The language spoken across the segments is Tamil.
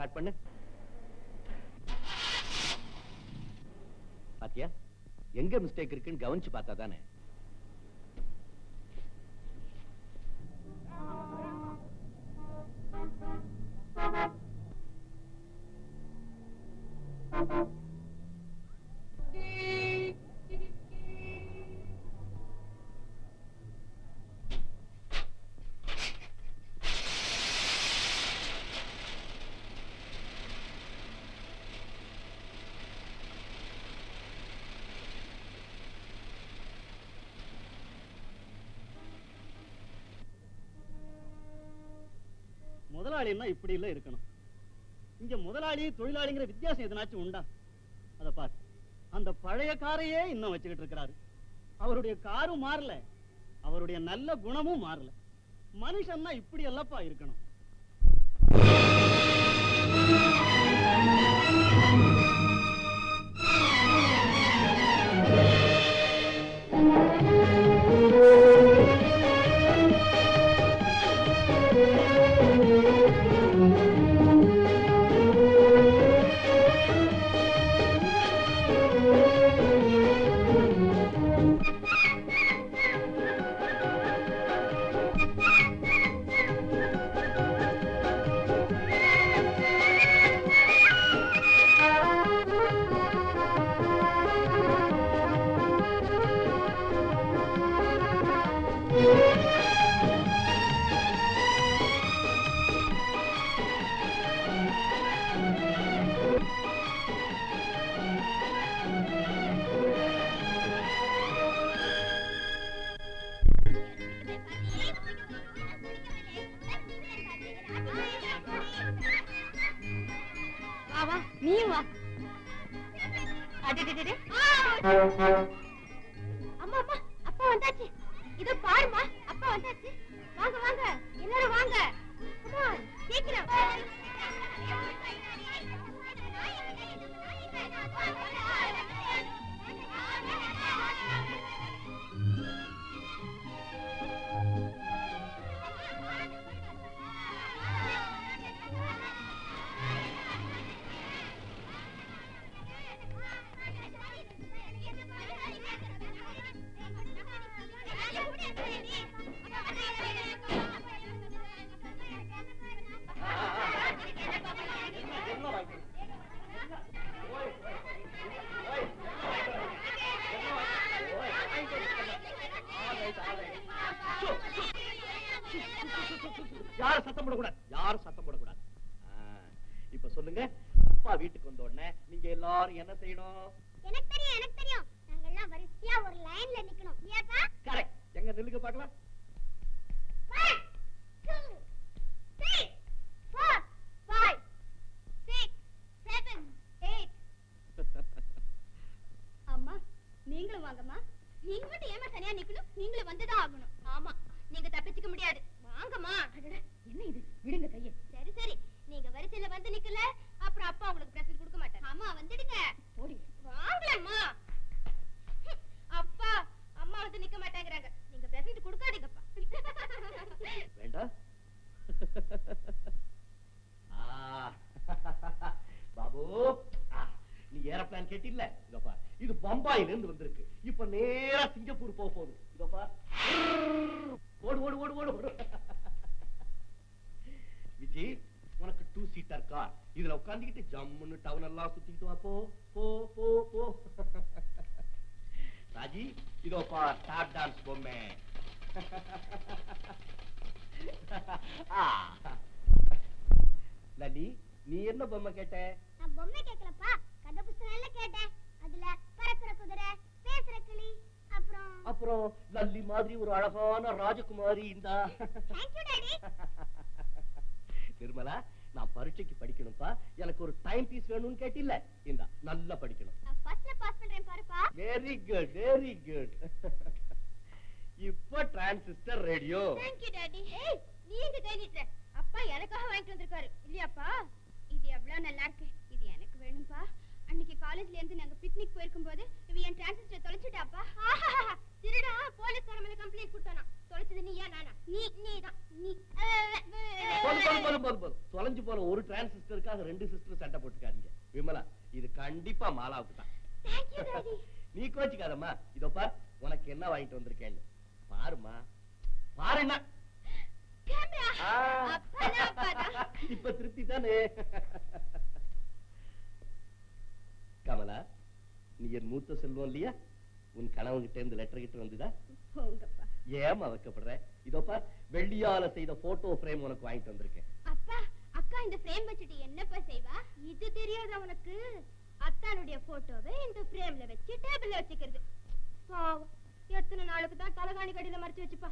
ஸ்டார்ட் பண்ணு பாத்தியா எங்க மிஸ்டேக் இருக்குன்னு கவனிச்சு பார்த்தா தானே முதலாளின்னா இப்படி இல்ல இருக்கணும் இங்க முதலாளி தொழிலாளிங்கிற வித்தியாசம் எதனாச்சும் உண்டா அத பாரு அந்த பழைய காரையே இன்னும் வச்சுக்கிட்டு இருக்கிறாரு அவருடைய காரும் மாறல அவருடைய நல்ல குணமும் மாறல மனுஷன்னா இப்படி அல்லப்பா இருக்கணும் வா வா நீயும் வா அடடடடே. அம்மா அம்மா அப்பா வந்தாச்சு இதோ பாருமா அப்பா வந்தாச்சு வாங்க வாங்க எல்லாரும் வாங்க Come on, சீக்கிரம் யாரும் சத்தம் போடக்கூடாது யாரும் சத்தம் போடக்கூடாது ஆ, இப்ப சொல்லுங்க அப்பா வீட்டுக்கு வந்த உடனே நீங்க எல்லாரும் என்ன செய்யணும் எனக்கு தெரியும் எனக்கு தெரியும் நாங்க எல்லாம் வரிசையா ஒரு லைன்ல நிக்கணும் இல்லையாப்பா கரெக்ட் எங்க நில்லுங்க பார்க்கலாம் One, two, three, four, five, six, seven, eight. அம்மா நீங்களும் வாங்கம்மா நீங்க மட்டும் ஏமா தனியா நிக்கணும் நீங்களும் வந்துதான் ஆகணும் ஆமா நீங்க தப்பிச்சுக்க முடியாது வாங்கம்மா என்ன இது விடுங்க கைய சரி சரி நீங்க வரிசையில வந்து நிக்கல அப்புறம் அப்பா உங்களுக்கு பிரசன்ட் கொடுக்க மாட்டார் அம்மா வந்துடுங்க ஓடி வாங்கலம்மா அப்பா அம்மா வந்து நிக்க மாட்டேங்கிறாங்க நீங்க பிரசன்ட் கொடுக்காதீங்கப்பா வேண்டாம் ஆ, பாபு ஆ, நீ ஏரோப்ளான் கேட்டில்ல இதோ பார் இது பம்பாயில இருந்து வந்திருக்கு இப்ப நேரா சிங்கப்பூர் போக போகுது இதோ பார் ஓடு ஓடு ஓடு ஓடு ஓடு விஜி உனக்கு டூ சீட்டர் கார் இதுல உட்காந்துக்கிட்டு ஜம்முன்னு டவுன் எல்லாம் சுத்திக்கிட்டு வா போ போ போ போ ராஜி இதோ பார் டாப் டான்ஸ் பொம்மை ஆ. லலி நீ என்ன பொம்மை கேட்ட நான் பொம்மை கேட்கலப்பா கதை புஸ்தகம் எல்லாம் கேட்டேன் அதுல பறக்கிற குதிரை பேசுற கிளி அப்புறம் அப்புறம் லல்லி மாதிரி ஒரு அழகான ராஜகுமாரி இந்தா தேங்க்யூ டாடி நிர்மலா நான் பரீட்சைக்கு படிக்கணும்ப்பா எனக்கு ஒரு டைம் பீஸ் வேணும்னு கேட்டில்ல இந்தா நல்லா படிக்கணும் நான் ஃபர்ஸ்ட்ல பாஸ் பண்றேன் பாருப்பா வெரி குட் வெரி குட் இப்ப டிரான்சிஸ்டர் ரேடியோ தேங்க்யூ டாடி ஏய் நீ எங்க கை நீட்டுற அப்பா எனக்காக வாங்கிட்டு வந்திருக்காரு இல்லையாப்பா இது எவ்வளவு நல்லா இருக்கு இது எனக்கு வேணும்பா அன்னைக்கு காலேஜ்ல இருந்து நாங்க பிக்னிக் போயிருக்கும் போது இவ என் டிரான்சிஸ்டர் தொலைச்சிட்டாப்பா திருடா போலீஸ்கார மேல கம்ப்ளைண்ட் கொடுத்தானா தொலைச்சது நீயா நானா நீ நீ தான் நீ போதும் போதும் போதும் போதும் போதும் தொலைஞ்சு போல ஒரு டிரான்சிஸ்டருக்காக ரெண்டு சிஸ்டர் சண்டை போட்டுக்காதீங்க விமலா இது கண்டிப்பா மாலாவுக்கு தான் தேங்க்யூ டாடி நீ கோச்சிக்காதம்மா இதோ பார் உனக்கு என்ன வாங்கிட்டு வந்திருக்கேன்னு பாருமா பாருண்ணா கேமரா ஆ. அப்பனா அப்பாடா இப்ப திருப்தி தானே கமலா நீ என் மூத்த செல்வம் இல்லையா உன் கணவன்கிட்ட இருந்து லெட்டர் கிட்ட வந்துதா போங்கப்பா ஏமா வைக்கப்படுற இதோ பார் வெள்ளியால செய்த போட்டோ ஃப்ரேம் உனக்கு வாங்கிட்டு வந்திருக்கேன் அப்பா அக்கா இந்த ஃப்ரேம் வச்சுட்டு என்னப்பா செய்வா இது தெரியாதா உனக்கு அத்தானுடைய போட்டோவை இந்த ஃப்ரேம்ல வச்சு டேபிள்ல வச்சுக்கிறது பாவம் எத்தனை நாளுக்கு தான் தலகாணி கடியில மறைச்சு வச்சுப்பா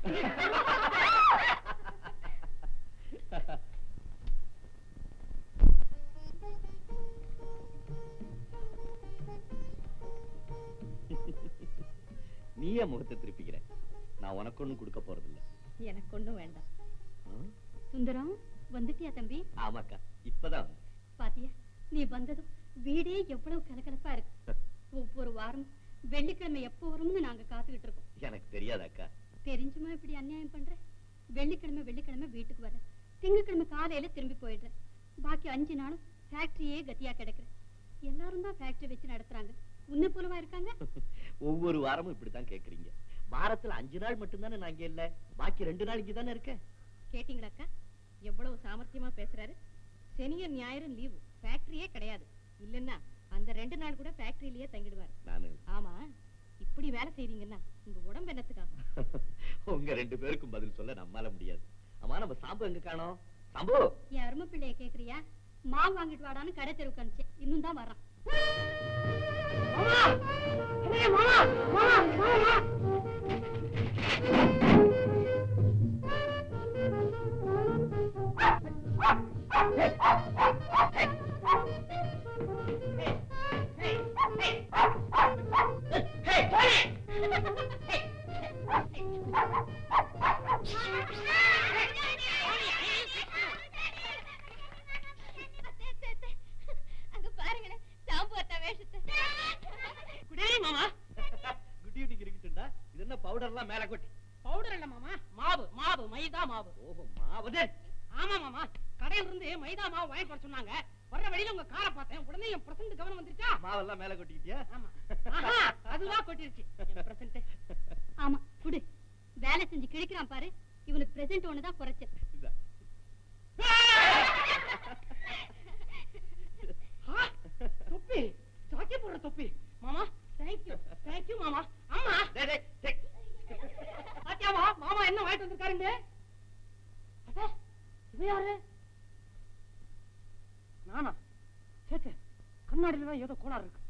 நீ ஏன் முகத்தை திருப்பிக்கிற நான் உனக்கு ஒண்ணும் கொடுக்க போறதில்ல எனக்கு ஒண்ணும் வேண்டாம் ஆ? சுந்தரம் வந்துட்டியா தம்பி ஆமாக்கா இப்பதான் வந்தேன். பாத்தியா நீ வந்ததும் வீடே எவ்வளவு கலகலப்பா இருக்கு ஒவ்வொரு வாரமும் வெள்ளிக்கிழமை எப்போ வரும்னு நாங்க காத்துக்கிட்டு இருக்கோம் எனக்கு தெரியாதாக்கா தெரிஞ்சுமா இப்படி அநியாயம் பண்ற வெள்ளிக்கிழமை வெள்ளிக்கிழமை வீட்டுக்கு வர திங்கட்கிழமை காலையில திரும்பி போயிடுறேன் பாக்கி அஞ்சு நாளும் ஃபேக்டரியே கத்தியா கிடக்குற எல்லாரும் தான் ஃபேக்டரி வச்சு நடத்துறாங்க உன்னை போலவா இருக்காங்க ஒவ்வொரு வாரமும் இப்படித்தான் கேக்குறீங்க வாரத்துல அஞ்சு நாள் மட்டும்தானே நான் இங்க இல்ல பாக்கி ரெண்டு நாள் இங்க தானே இருக்கேன் கேட்டிங்களாக்கா எவ்வளவு சாமர்த்தியமா பேசுறாரு சனியும் ஞாயிறும் லீவு ஃபேக்டரியே கிடையாது இல்லன்னா அந்த ரெண்டு நாள் கூட ஃபேக்டரியிலேயே தங்கிடுவாரு நானு ஆமா இப்படி வேலை செய்றீங்கன்னா உங்க உடம்பு என்னத்துக்காக உங்க ரெண்டு பேருக்கும் பதில் சொல்ல நம்மால முடியாது ஆமா நம்ம சாம்பு எங்க காணோம் சாம்பு என் அருமை பிள்ளைய கேக்குறியா மாவு வாங்கிட்டு வாடான்னு கடை தெருவுக்கு அனுப்பிச்சேன் இன்னும் தான் வர்றான் அங்க பாருங்களேன் சாம்பு அத்தா வேஷத்தை குடே மாமா குட்டி குட்டிக்கு இருக்குட்டுண்டா இது என்ன பவுடர்லாம் மேல கொட்டி பவுடர் இல்ல மாமா மாவு மாவு மைதா மாவு ஓஹோ மாவுதே ஆமா மாமா கடையில இருந்து மைதா மாவு வாங்கிட்டு வர சொன்னாங்க வர்ற வழியில உங்க காரை பார்த்தேன் உடனே என் பிரசன்ட் கவனம் வந்துருச்சா மாவெல்லாம் மேல கொட்டிக்கிட்டியா ஆமா ஆஹா, அதுவா கொட்டிருச்சு என் பிரசன்ட் ஆமா குடு வேலை செஞ்சு கிழிக்கிறான் பாரு இவனுக்கு பிரசன்ட் ஒண்ணுதான் குறைச்சல் இந்தா. தொப்பி சாக்கி போடுற தொப்பி மாமா தேங்க்யூ தேங்க்யூ மாமா அம்மா டேய், டேய், டேய். பாத்தியாவா மாமா என்ன வாங்கிட்டு வந்திருக்காருங்க அட, இது யாரு நானா சேச்சே கண்ணாடியில தான் ஏதோ கோளாறு இருக்கு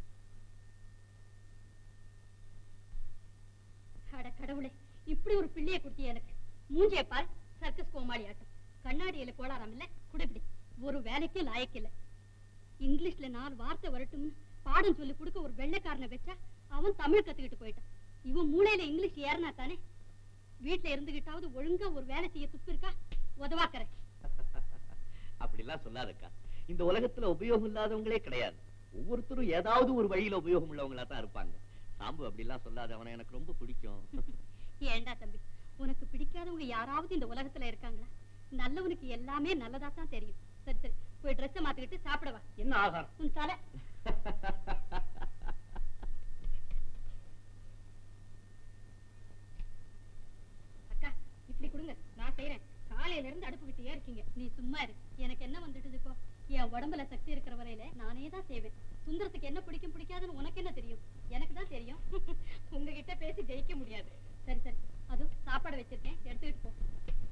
அட கடவுளே இப்படி ஒரு பிள்ளைய குடுத்திய எனக்கு மூஞ்சிய பார் சர்க்கஸ் கோமாளி ஆட்டம் கண்ணாடியில கோளாறாம் இல்ல குடைப்பிடி ஒரு வேலைக்கு லாயக்கு இல்ல இங்கிலீஷ்ல நாலு வார்த்தை வரட்டும்னு பாடம் சொல்லி கொடுக்க ஒரு வெள்ளைக்காரனை வச்சா அவன் தமிழ் கத்துக்கிட்டு போயிட்டான் இவன் மூளையில இங்கிலீஷ் ஏறினா தானே வீட்டுல இருந்துகிட்டாவது ஒழுங்கா ஒரு வேலை செய்ய துப்பு இருக்கா உதவாக்கற அப்படிலாம் சொல்லாதக்கா இந்த உலகத்துல உபயோகம் இல்லாதவங்களே கிடையாது ஒவ்வொருத்தரும் ஏதாவது ஒரு வழியில உபயோகம் உள்ளவங்களா தான் இருப்பாங்க சாம்பு அப்படிலாம் சொல்லாத அவனை எனக்கு ரொம்ப பிடிக்கும் ஏண்டா தம்பி உனக்கு பிடிக்காதவங்க யாராவது இந்த உலகத்துல இருக்காங்களா நல்லவனுக்கு எல்லாமே நல்லதா தான் தெரியும் சரி சரி போய் ட்ரெஸ்ஸை மாத்திக்கிட்டு சாப்பிட வா என்ன ஆகாரம் உன் தலை அக்கா இப்படி கொடுங்க நான் செய்யறேன் காலையில இருந்து அடுப்பு கிட்டே இருக்கீங்க நீ சும்மா இரு எனக்கு என்ன வந்துட்டுது இப்போ என் உடம்புல சக்தி இருக்கிற வரையில நானே தான் செய்வேன் சுந்தரத்துக்கு என்ன பிடிக்கும் பிடிக்காதுன்னு உனக்கு என்ன தெரியும் எனக்கு தான் தெரியும் உங்ககிட்ட பேசி ஜெயிக்க முடியாது சரி சரி அதுவும் சாப்பாடு வச்சிருக்கேன் எடுத்துக்கிட்டு போ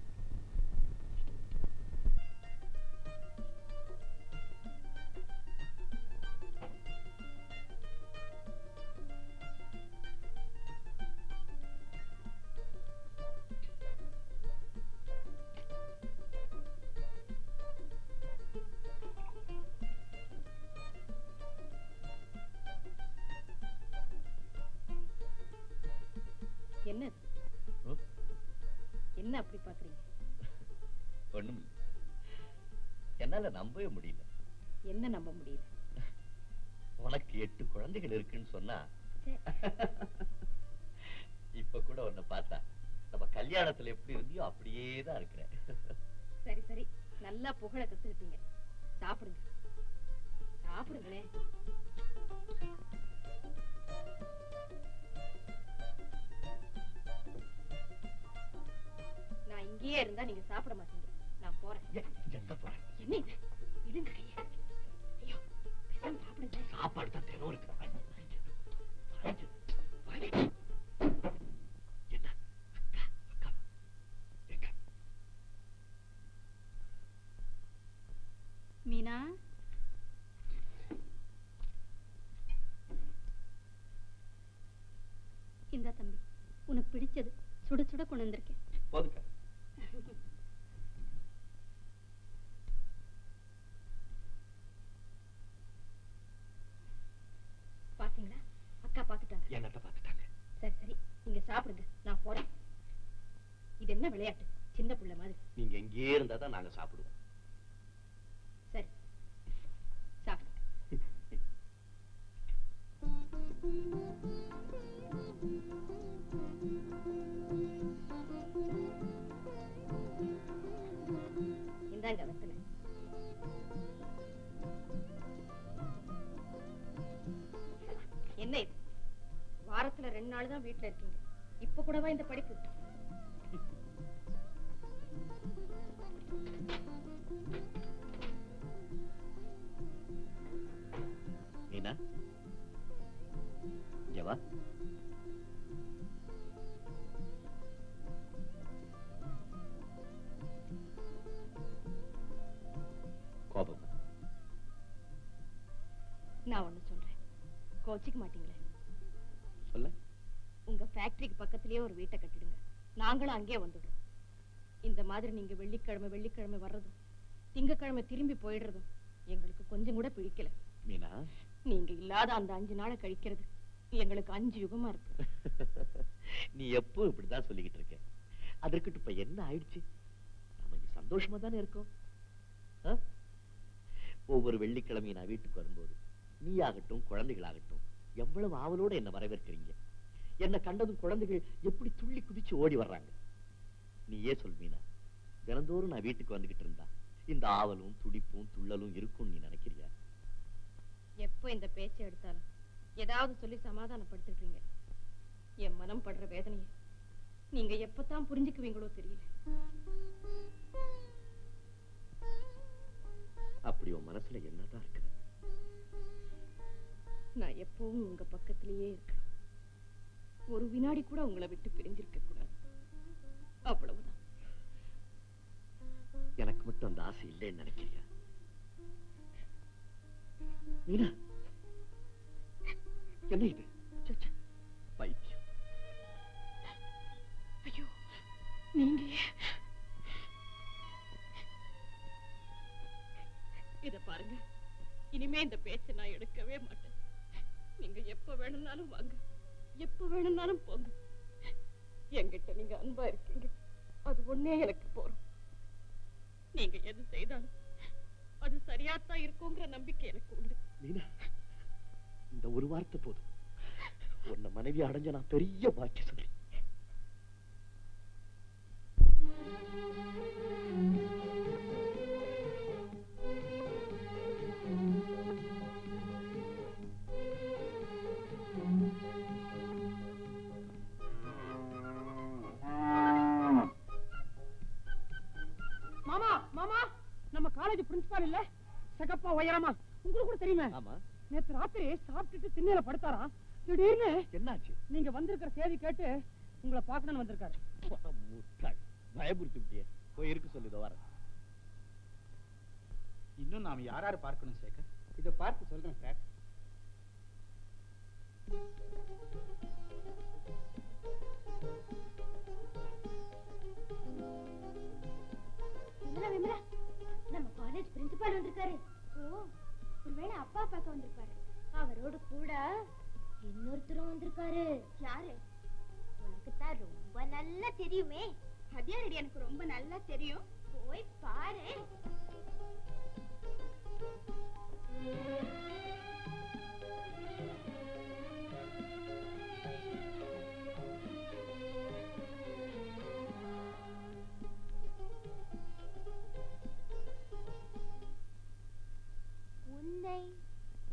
என்ன இது? ம்? என்ன அப்படி பாக்குறீங்க ஒண்ணும் என்னால நம்பவே முடியல என்ன நம்ப முடியல உனக்கு எட்டு குழந்தைகள் இருக்குன்னு சொன்னா சே. இப்ப கூட உன்னை பார்த்தா நம்ம கல்யாணத்துல எப்படி இருந்தியோ அப்படியே தான் இருக்கிறேன் சரி சரி நல்லா புகழ கத்துக்கிட்டீங்க சாப்பிடுங்களேன் நான் இங்கேயே இருந்தா நீங்க சாப்பிட மாட்டீங்க நான் போறேன் ஏ, எங்க போற என்ன இது விடுங்க கைய ஐயோ பேசாம சாப்பிடுங்க சாப்பாடு தான் தினம் இருக்கு வாங்கி, வாங்கி, வாங்கி, வாங்கி. என்ன அக்கா, அக்கா, எங்க மீனா இந்த தம்பி உனக்கு பிடிச்சது சுட சுட கொண்டு வந்திருக்கேன் போதுக்கா பாத்தீங்களா அக்கா பாத்துட்டாங்க என்னத்த பார்த்துட்டாங்க சரி சரி நீங்க சாப்பிடுங்க நான் போறேன் இது என்ன விளையாட்டு சின்ன புள்ள மாதிரி நீங்க எங்கேயே இருந்தா தான் நாங்க சாப்பிடுவோம் சரி சாப்பிடுங்க இந்தாங்க வெத்தலை என்ன இது வாரத்துல ரெண்டு நாள் தான் வீட்டுல இருக்கீங்க இப்ப கூடவா இந்த படிப்பு மீனா இங்க வா கோபம் நான் ஒண்ணு சொல்றேன் கோச்சிக்க மாட்டீங்களே சொல்ல உங்க ஃபேக்டரிக்கு பக்கத்திலேயே ஒரு வீட்டை கட்டிடுங்க நாங்களும் அங்கேயே வந்துடுறோம் இந்த மாதிரி நீங்க வெள்ளிக்கிழமை வெள்ளிக்கிழமை வர்றதும் திங்கக்கிழமை திரும்பி போயிடுறதும் எங்களுக்கு கொஞ்சம் கூட பிடிக்கல மீனா நீங்க இல்லாத அந்த அஞ்சு நாளை கழிக்கிறது எங்களுக்கு அஞ்சு யுகமா இருக்கு நீ எப்போ இப்படிதான் சொல்லிக்கிட்டு இருக்க அதற்கிட்ட இப்ப என்ன ஆயிடுச்சு நாம இங்க சந்தோஷமா தானே இருக்கோம் ஆ? ஒவ்வொரு வெள்ளிக்கிழமையும் நான் வீட்டுக்கு வரும்போது நீ ஆகட்டும் குழந்தைகளாகட்டும் எவ்வளவு ஆவலோட என்ன வரவேற்கிறீங்க என்ன கண்டதும் குழந்தைகள் எப்படி துள்ளி குதிச்சு ஓடி வர்றாங்க நீயே சொல் மீனா தினந்தோறும் நான் வீட்டுக்கு வந்துகிட்டு இருந்தா இந்த ஆவலும் துடிப்பும் துள்ளலும் இருக்கும்னு நீ நினைக்கிறியா எப்போ இந்த பேச்சை எடுத்தாலும் ஏதாவது சொல்லி சமாதானப்படுத்திடுறீங்க என் மனம் படுற வேதனையை நீங்க எப்பதான் புரிஞ்சுக்குவீங்களோ தெரியல அப்படி உன் மனசுல என்னதான் இருக்குது நான் எப்பவும் உங்க பக்கத்திலேயே இருக்கணும் ஒரு வினாடி கூட உங்களை விட்டு பிரிஞ்சிருக்க கூடாது அவ்வளவுதான் எனக்கு மட்டும் அந்த ஆசை இல்லைன்னு நினைக்கிறியா மீனா என்ன இது ச்சே, ச்சே. பைத்தியம் ஐயோ நீங்க இத பாருங்க இனிமே இந்த பேச்சை நான் எடுக்கவே மாட்டேன் நீங்க எப்ப வேணும்னாலும் வாங்க எப்ப வேணும்னாலும் போங்க என்கிட்ட நீங்க அன்பா இருக்கீங்க அது ஒண்ணே எனக்கு போறோம் நீங்க எது செய்தாலும் அது சரியாத்தான் இருக்குங்கிற நம்பிக்கை எனக்கு உண்டு மீனா இந்த ஒரு வார்த்தை போதும் உன்னை மனைவி அடைஞ்ச நான் பெரிய பாக்கிய சொல்லி மாமா மாமா நம்ம காலேஜ் பிரின்சிபால் இல்ல சகப்பா உயரமா உங்களுக்கு கூட தெரியுமே ஆமா நேத்து ராத்திரி சாப்பிட்டுட்டு திண்ணையில படுத்தாராம் திடீர்னு என்னாச்சு நீங்க வந்திருக்கிற செய்தி கேட்டு உங்களை பார்க்கணும்னு வந்திருக்காரு முட்டாள் பயமுறுத்தி விட்டியே போய் இருக்கு சொல்லுத வர இன்னும் நாம் யார் யார் பார்க்கணும் சேகர் இதை பார்த்து சொல்றேன் சார் விமலா விமலா நம்ம காலேஜ் பிரின்சிபால் வந்திருக்காரு ஓ ஒருவேளை அப்பா பார்க்க வந்திருப்பாரு அவரோட கூட இன்னொருத்தரும் வந்திருக்காரு யாரு உனக்கு தான் ரொம்ப நல்லா தெரியுமே அதே எனக்கு ரொம்ப நல்லா தெரியும் போய் பாரு உன்னை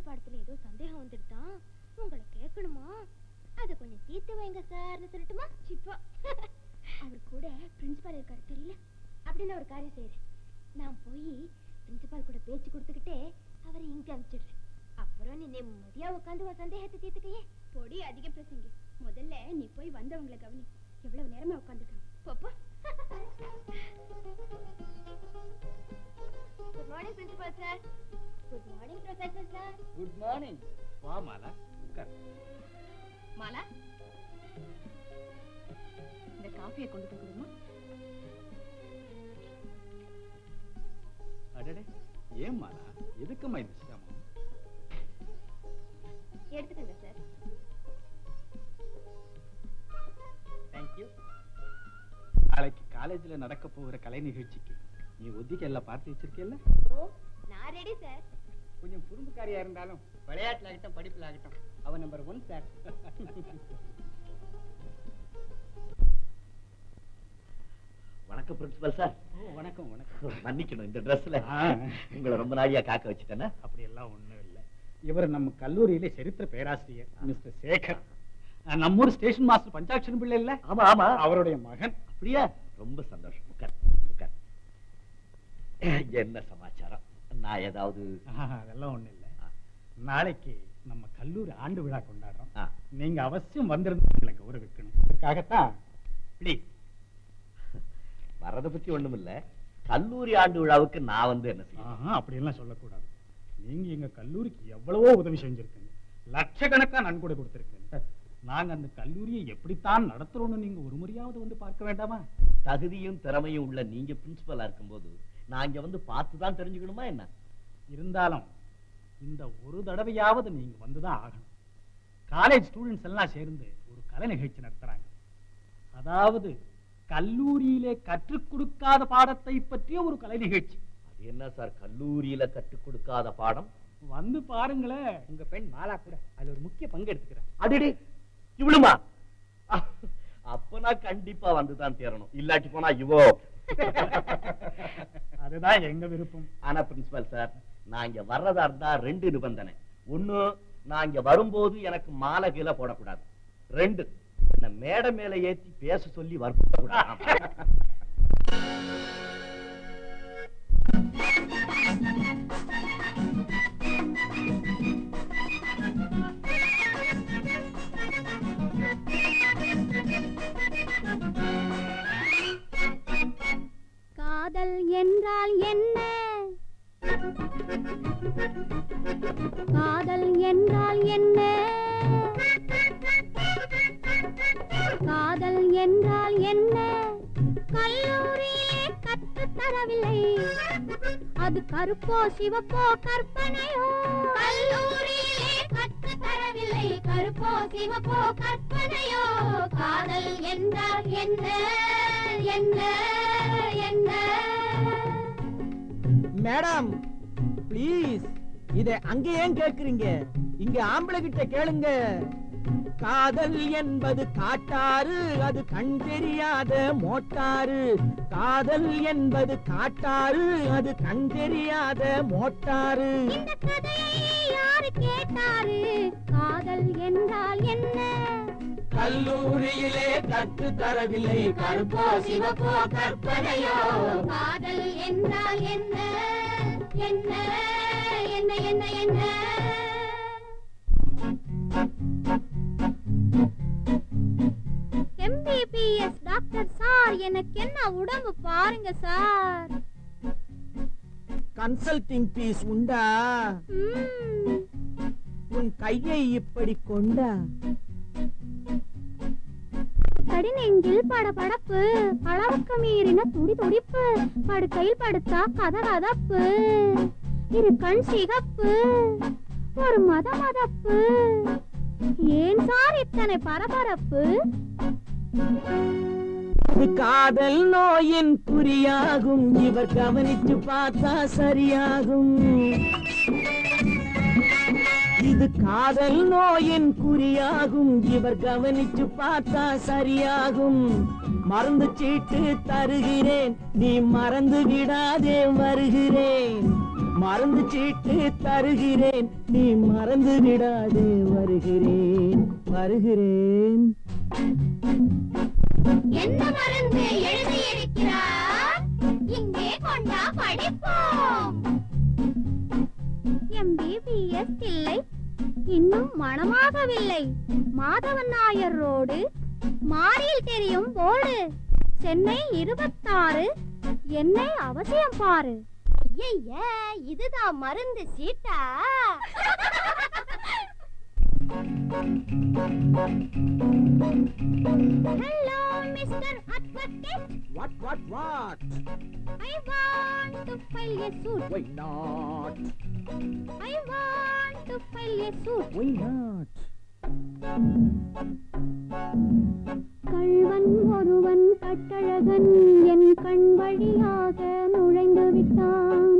பாடத்துல ஏதோ சந்தேகம் வந்துருதான் உங்களை கேட்கணுமா அதை கொஞ்சம் தீர்த்து வைங்க சார்னு சொல்லட்டுமா சிப்பா அவர் கூட பிரின்சிபால் இருக்காரு தெரியல அப்படின்னு ஒரு காரியம் செய்யறேன் நான் போய் பிரின்சிபால் கூட பேச்சு கொடுத்துக்கிட்டே அவரை இங்க அனுப்பிச்சிடுறேன் அப்புறம் நீ நிம்மதியா உட்காந்து உன் சந்தேகத்தை தீர்த்துக்கையே பொடி அதிக பிரசங்கி முதல்ல நீ போய் வந்தவங்களை கவனி எவ்வளவு நேரமா உட்காந்துருக்கணும் போப்பா good morning principal sir good morning professor sir good morning வா மாலா உட்கார் மாலா இந்த காஃபியை கொண்டு போய் கொடுமா அடடே ஏன் மாலா எதுக்குமா இந்த சிரமம் எடுத்துக்கங்க சார் தேங்க்யூ நாளைக்கு காலேஜ்ல நடக்க போகிற கலை நிகழ்ச்சிக்கு நீ ஒத்திகை எல்லாம் பார்த்து வச்சிருக்கேல்ல ஓ நான் ரெடி சார் கொஞ்சம் குறும்புக்காரியா இருந்தாலும் விளையாட்டுல ஆகட்டும் படிப்புல ஆகட்டும் அவன் நம்பர் ஒன் சார் வணக்கம் பிரின்சிபல் சார் ஓ வணக்கம் வணக்கம் மன்னிக்கணும் இந்த ட்ரெஸ்ல ஆ. உங்களை ரொம்ப நாளியா காக்க வச்சுட்டேன்னா அப்படி எல்லாம் ஒண்ணும் இல்ல இவர் நம்ம கல்லூரியில சரித்திர பேராசிரியர் மிஸ்டர் சேகர் அஹ், நம்ம ஊர் ஸ்டேஷன் மாஸ்டர் பஞ்சாட்சரம் பிள்ளை இல்ல ஆமா ஆமா அவருடைய மகன் அப்படியா ரொம்ப சந்தோஷம் உட்கார் உட்கார் என்ன சமாச்சாரம் நான் ஏதாவது ஆஹ், அதெல்லாம் ஒண்ணும் இல்ல நாளைக்கு நம்ம கல்லூரி ஆண்டு விழா கொண்டாடுறோம் ஆ. நீங்க அவசியம் வந்திருந்து எங்களை கௌரவிக்கணும் அதுக்காகத்தான் ப்ளீஸ் வர்றதை பத்தி ஒண்ணும் இல்ல கல்லூரி ஆண்டு விழாவுக்கு நான் வந்து என்ன செய்யணும் ஆஹா அப்படியெல்லாம் சொல்லக்கூடாது நீங்க எங்க கல்லூரிக்கு எவ்வளவோ உதவி செஞ்சிருக்கீங்க லட்சக்கணக்கா நன்கொடை கொடுத்திருக்கீங்க நாங்க அந்த கல்லூரியை எப்படித்தான் நடத்துறோம்னு நீங்க ஒரு முறையாவது வந்து பார்க்க வேண்டாமா தகுதியும் திறமையும் உள்ள நீங்க பிரின்சிபலா இருக்கும்போது நான் இங்க வந்து பார்த்து தான் தெரிஞ்சுக்கணுமா என்ன இருந்தாலும் இந்த ஒரு தடவையாவது நீங்க வந்துதான் ஆகணும் காலேஜ் ஸ்டூடெண்ட்ஸ் எல்லாம் சேர்ந்து ஒரு கலை நிகழ்ச்சி நடத்துறாங்க அதாவது கல்லூரியிலே கற்றுக் கொடுக்காத பாடத்தை பற்றிய ஒரு கலை நிகழ்ச்சி அது என்ன சார் கல்லூரியில கற்றுக் கொடுக்காத பாடம் வந்து பாருங்களேன் உங்க பெண் மாலா கூட அதுல ஒரு முக்கிய பங்கு எடுத்துக்கிறேன் அடிடி இவளுமா அ- அப்ப நான் கண்டிப்பா வந்துதான் தேரணும் இல்லாட்டி போனா இவோ அதுதான் எங்க விருப்பம் ஆனா பிரின்சிபல் சார் நான் இங்க வர்றதா இருந்தா ரெண்டு நிபந்தனை ஒண்ணு நான் இங்க வரும்போது எனக்கு மாலை கீழே போடக்கூடாது ரெண்டு என்ன மேடை மேல ஏத்தி பேச சொல்லி வற்புறுத்தக்கூடாது காதல் என்றால் என்ன காதல் என்றால் என்ன காதல் என்றால் என்ன கல்லூரியிலே கற்றுத் தரவில்லை அது கருப்போ சிவப்போ கற்பனையோ கல்லூரியிலே கற்றுத் தரவில்லை கருப்போ சிவப்போ கற்பனையோ காதல் என்றால் என்ன என்ன என்ன மேடம் ப்ளீஸ் இத அங்க ஏன் கேக்குறீங்க இங்க ஆம்பளை கிட்ட கேளுங்க காதல் என்பது காட்டாறு அது கண் தெரியாத மோட்டாரு காதல் என்பது காட்டாறு அது கண் தெரியாத மோட்டாரு இந்த கதையை யாரு கேட்டாரு காதல் என்றால் என்ன கல்லூரியிலே கற்று தரவில்லை கருப்போ சிவப்போ கற்பனையோ காதல் என்றால் என்ன என்ன என்ன என்ன என்ன எம்பிபிஎஸ் டாக்டர் சார் எனக்கு என்ன உடம்பு பாருங்க சார் கன்சல்டிங் பீஸ் உண்டா ம், உன் கையை இப்படி கொண்டா கடிநெஞ்சில் படபடப்பு அளவுக்கு மீறின துடி துடிப்பு படுக்கையில் படுத்தா கதகதப்பு இரு கண் சிகப்பு ஒரு மத மதப்பு ஏன் சார் இத்தனை பரபரப்பு இது காதல் நோயின் குறியாகும் இவர் கவனிச்சு பார்த்தா சரியாகும் இது காதல் நோயின் குறியாகும் இவர் கவனிச்சு பார்த்தா சரியாகும் மருந்து சீட்டு தருகிறேன் நீ மறந்து விடாதே வருகிறேன் மறந்து சீட்டு தருகிறேன் நீ மறந்து விடாதே வருகிறேன் வருகிறேன் என்ன மருந்து எழுதியிருக்கிறார் இங்கே கொண்டா படிப்போம் எம்பிபிஎஸ் இல்லை இன்னும் மணமாகவில்லை மாதவன் நாயர் ரோடு மாறியில் தெரியும் போர்டு சென்னை இருபத்தாறு என்னை அவசியம் பாரு ஐய இதுதான் மருந்து சீட்டா hello mister advocate what what what I want to file a suit why not I want to file a suit why not கள்வன் ஒருவன் கட்டழகன் என் கண் வழியாக நுழைந்து விட்டான்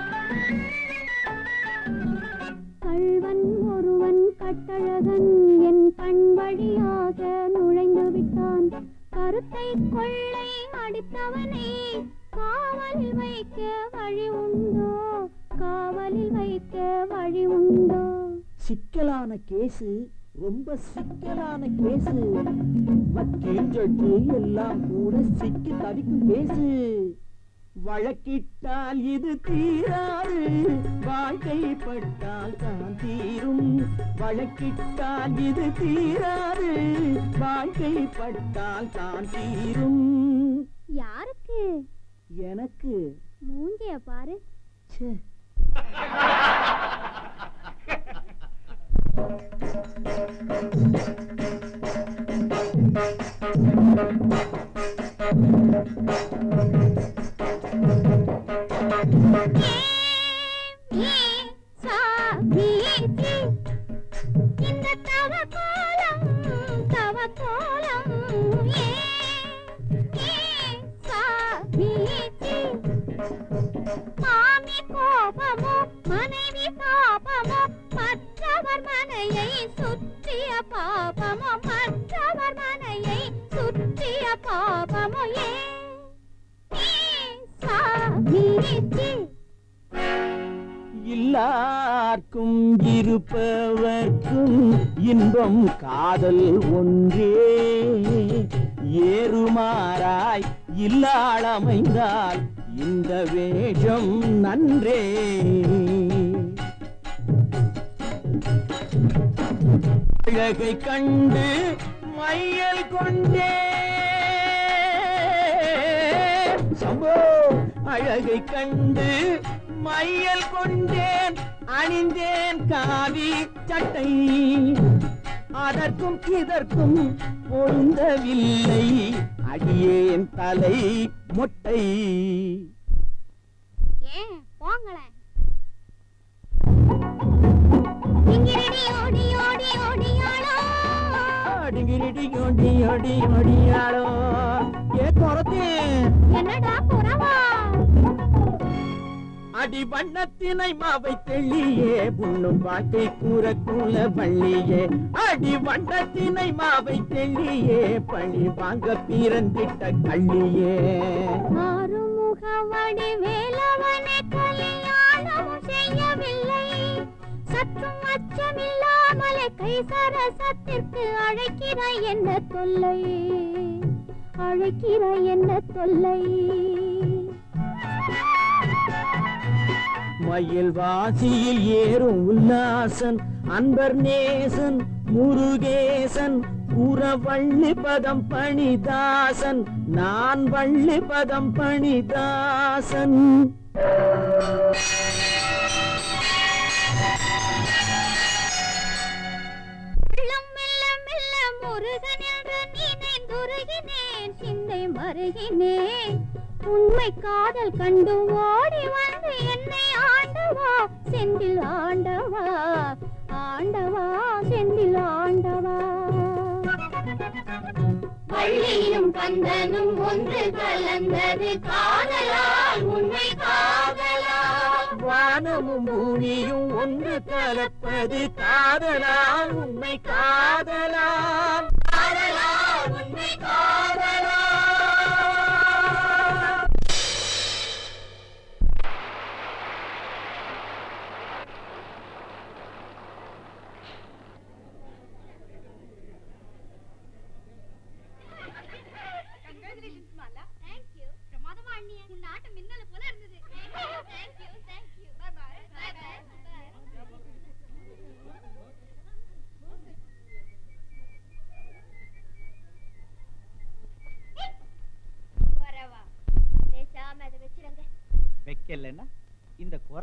கள்வன் ஒருவன் கட்டழகன் என் கண் வழியாக நுழைந்து விட்டான் கருத்தை கொள்ளை அடித்தவனை காவலில் வைக்க வழி உண்டோ காவலில் வைக்க வழி உண்டோ சிக்கலான கேசு ரொம்ப சிக்கலான கேசு வக்கீல் ஜட்ஜு எல்லாம் கூட சிக்கி தவிக்கும் கேசு வழக்கிட்டால் இது தீராது வாழ்க்கைப்பட்டால் தான் தீரும் வழக்கிட்டால் இது தீராது வாழ்க்கைப்பட்டால் தான் தீரும் யாருக்கு எனக்கு மூஞ்சிய பாரு ச்சே இந்த தவ கோலம் தவ கோலம் ஏ ஏ சாபிச்சி மாமி கோபமோ மனைவி பாபமோ மற்றவர் மனையை சுற்றிய பாபமோ மற்றவர் மனையை சுற்றிய பாபமோ ஏ ஏ சாபிச்சி எல்லார்க்கும் இருப்பவர்க்கும் இன்பம் காதல் ஒன்றே ஏறுமாறாய் இல்லாளமைந்தால் இந்த வேஷம் நன்றே அழகை கண்டு மையல் கொண்டே சம்போ அழகை கண்டு மையல் கொண்டேன் அணிந்தேன் காவி சட்டை அதற்கும் இதற்கும் பொருந்தவில்லை அடியேன் தலை மொட்டை ஏன் போங்களேன் இங்கிரடி ஓடி ஓடி ஓடியாளோ அடிங்கிரிடி ஓடி ஓடி ஓடியாளோ ஏ குறத்தேன் என்னடா புறவா அடி வண்ணத்தினை மாவை தெள்ளியே உண்ணும் வாழ்க்கை கூற கூல பள்ளியே அடி வண்ணத்தினை மாவை தெள்ளியே பழி வாங்க பிறந்திட்ட கள்ளியே ஆறுமுக வடிவேலவனை கல்யாணமும் செய்யவில்லை சற்றும் அச்சமில்லாமலே கைசரசத்திற்கு அழைக்கிறாய் என்ன தொல்லை அழைக்கிறாய் என்ன தொல்லை மயில் வாசியில் ஏறும் உல்லாசன் அன்பர் நேசன் முருகேசன் புற வள்ளி பதம் பணிதாசன் நான் வள்ளி பதம் பணிதாசன் உள்ளம் மெல்ல மெல்ல முருகன் என்று நினைந்துருகினேன் சிந்தை மருகினேன் உண்மை காதல் கண்டு ஓடி வந்து என்னை ஆண்டவா செந்தில் ஆண்டவா ஆண்டவா செந்தில் ஆண்டவா வள்ளியும் கந்தனும் ஒன்று கலந்தது காதலால் உண்மை காதலால் வானமும் பூமியும் ஒன்று கலப்பது காதலால் உண்மை காதலால் காதலால் உண்மை காதலால்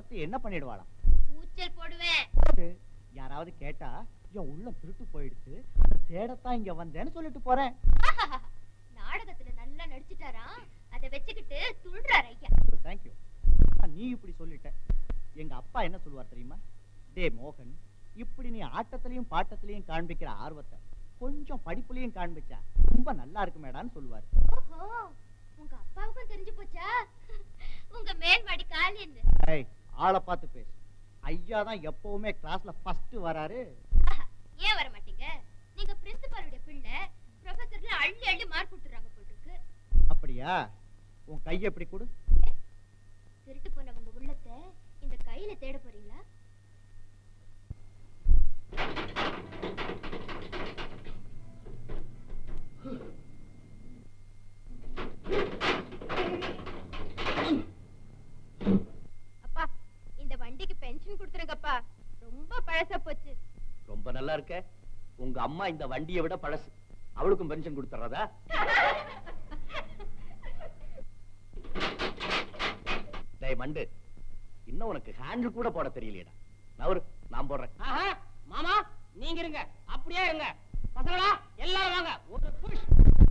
பார்த்து என்ன பண்ணிடுவாளாம் கூச்சல் போடுவேன் போது யாராவது கேட்டா என் உள்ள திருட்டு போயிடுச்சு அதை தேடத்தான் இங்க வந்தேன்னு சொல்லிட்டு போறேன் நாடகத்துல நல்லா நடிச்சுட்டாரா அதை வச்சுக்கிட்டு துள்றார் ஐயா தேங்க்யூ நீ இப்படி சொல்லிட்ட எங்க அப்பா என்ன சொல்லுவார் தெரியுமா டே மோகன் இப்படி நீ ஆட்டத்திலையும் பாட்டத்திலையும் காண்பிக்கிற ஆர்வத்தை கொஞ்சம் படிப்புலயும் காண்பிச்சா ரொம்ப நல்லா இருக்குமேடான்னு சொல்லுவாரு ஓஹோ உங்க அப்பாவுக்கும் தெரிஞ்சு போச்சா உங்க மேல்வாடி காலின்னு ஏய் ஆளை பார்த்து பேசு ஐயா தான் எப்பவுமே கிளாஸ்ல ஃபர்ஸ்ட் வராரு ஆஹா, ஏன் வர மாட்டீங்க நீங்க பிரின்சிபாலுடைய பிள்ளை ப்ரொஃபசர்ல அள்ளி அள்ளி மார்க் கொடுத்துறாங்க போல் இருக்கு அப்படியா உன் கையை எப்படி கொடு திருட்டு போன உங்க உள்ளத்தை இந்த கையில தேட போறீங்களா அப்பா இந்த வண்டிக்கு பென்ஷன் கொடுத்துருங்கப்பா ரொம்ப பழசா போச்சு ரொம்ப நல்லா இருக்க உங்க அம்மா இந்த வண்டியை விட பழசு அவளுக்கும் பென்ஷன் கொடுத்துறதா டேய் மண்டு இன்னும் உனக்கு ஹேண்டில் கூட போட தெரியலையடா நவரு நான் போடுறேன் ஆஹா, மாமா நீங்க இருங்க அப்படியே இருங்க பசங்களா எல்லாரும் வாங்க ஒரு புஷ்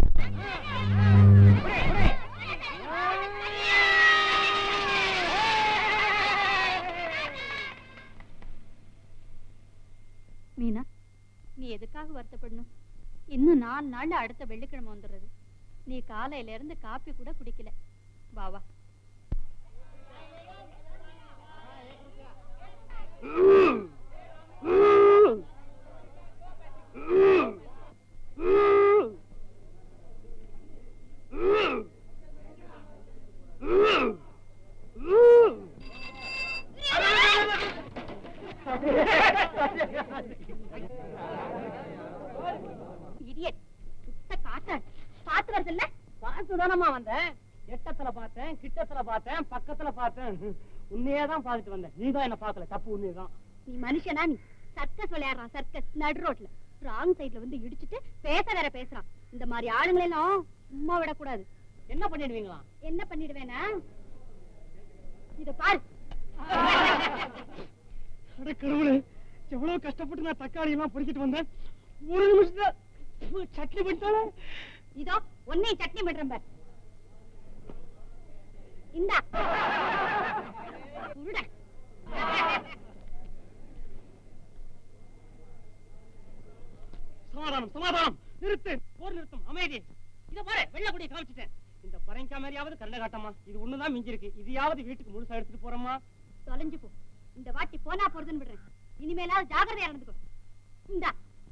மீனா நீ எதுக்காக வருத்தப்படணும் இன்னும் நாலு நாள்ல அடுத்த வெள்ளிக்கிழமை வந்துடுறது நீ காலையில இருந்து காப்பி கூட குடிக்கல வா வா இடியட் சுத்த காட்டான் பாத்து வருதுல்ல பார்த்து தானம்மா வந்தேன் எட்டத்துல பார்த்தேன் கிட்டத்துல பார்த்தேன் பக்கத்துல பார்த்தேன் உன்னையே தான் பார்த்துட்டு வந்தேன் நீ தான் என்ன பார்க்கல தப்பு உன்னை தான் நீ மனுஷனா நீ சர்க்கஸ் விளையாடுறான் சர்க்கஸ் நடு ரோட்ல ராங் சைடுல வந்து இடிச்சிட்டு பேச வேற பேசுறான் இந்த மாதிரி ஆளுங்களை எல்லாம் சும்மா விடக்கூடாது என்ன பண்ணிடுவீங்களா என்ன பண்ணிடுவேனா இத பாரு அட கடவுளே எவ்வளவு கஷ்டப்பட்டு நான் தக்காளி எல்லாம் பொறுக்கிட்டு வந்தேன் ஒரு நிமிஷத்துல ப்பு, சட்னி பண்ணிட்டாலே இதோ உன்னை சட்னி பண்றேன் பார் இந்தா உருடா சமாதானம் சமாதானம் நிறுத்து போர் நிறுத்தம் அமைதி இத பாரு வெள்ள கொடியை காமிச்சிட்டேன் இந்த பரங்கா மாதிரியாவது கரண்ட காட்டமா இது ஒண்ணுதான் மிஞ்சி இருக்கு இதையாவது வீட்டுக்கு முழுசா எடுத்துட்டு போறோமா தொலைஞ்சு போ இந்த வாட்டி போனா போறதுன்னு விடுறேன் இனிமேலாவது ஜாக்கிரதையா நடந்துக்கோ இந்தா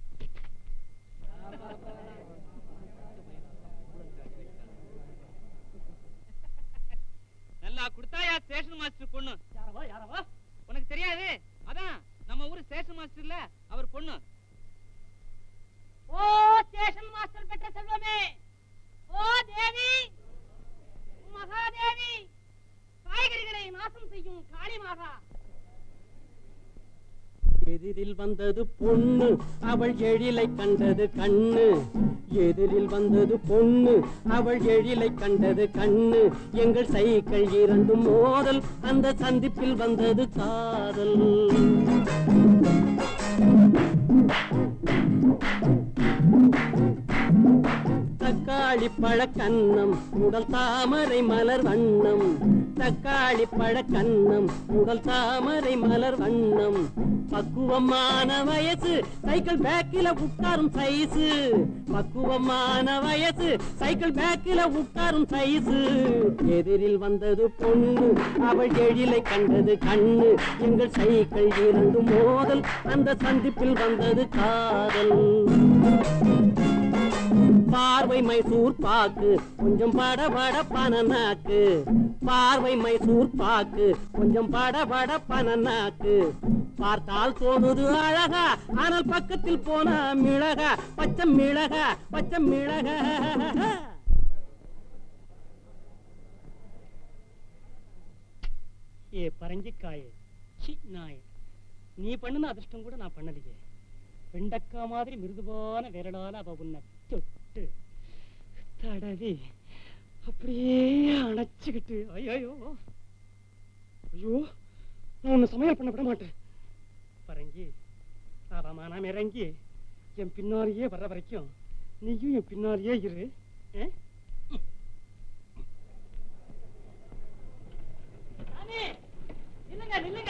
நல்லா கொடுத்தாயா ஸ்டேஷன் மாஸ்டர் பொண்ணு யாரவா யாரவா உனக்கு தெரியாது அதான் நம்ம ஊரு ஸ்டேஷன் மாஸ்டர் இல்ல அவர் பொண்ணு ஓ ஸ்டேஷன் மாஸ்டர் பெற்ற செல்வமே ஓ தேவி மகாதேவி காய்கறிகளை நாசம் செய்யும் காளி மாதா எதிரில் வந்தது பொண்ணு அவள் எழிலை கண்டது கண்ணு எதிரில் வந்தது பொண்ணு அவள் எழிலை கண்டது கண்ணு எங்கள் சைக்கிள் இரண்டும் மோதல் அந்த சந்திப்பில் வந்தது காதல் தக்காளி பழக்கன்னம் உடல் தாமரை மலர் வண்ணம் தக்காளி பழக்கன்னம் உடல் தாமரை மலர் வண்ணம் பக்குவமான வயசு சைக்கிள் பேக்கில உட்காரும் சைஸு பக்குவமான வயசு சைக்கிள் பேக்கில உட்காரும் சைஸு எதிரில் வந்தது பொண்ணு அவள் எழிலை கண்டது கண்ணு எங்கள் சைக்கிள் இரண்டு மோதல் அந்த சந்திப்பில் வந்தது காதல் பார்வை மைசூர் பாக்கு கொஞ்சம் பட பட பனநாக்கு பார்வை மைசூர் பாக்கு கொஞ்சம் பட பட பனநாக்கு பார்த்தால் தோணுது அழகா ஆனால் பக்கத்தில் போனா மிளகா பச்சை மிளகா பச்சை மிளகா ஏ பரங்கிக்காயே சி நாயே நீ பண்ணுன அதிர்ஷ்டம் கூட நான் பண்ணலையே வெண்டக்கா மாதிரி மிருதுவான விரலால அவ உன்னை தொட்டு தடவி அப்படியே அணைச்சுக்கிட்டு ஐயோ ஐயோ நான் உன்னை சமையல் பண்ண விட மாட்டேன் பரங்கி ஆமாமா நாம் இறங்கி என் பின்னாலேயே வர்ற வரைக்கும் நீயும் என் பின்னாலேயே இரு ஆ? நில்லுங்க நில்லுங்க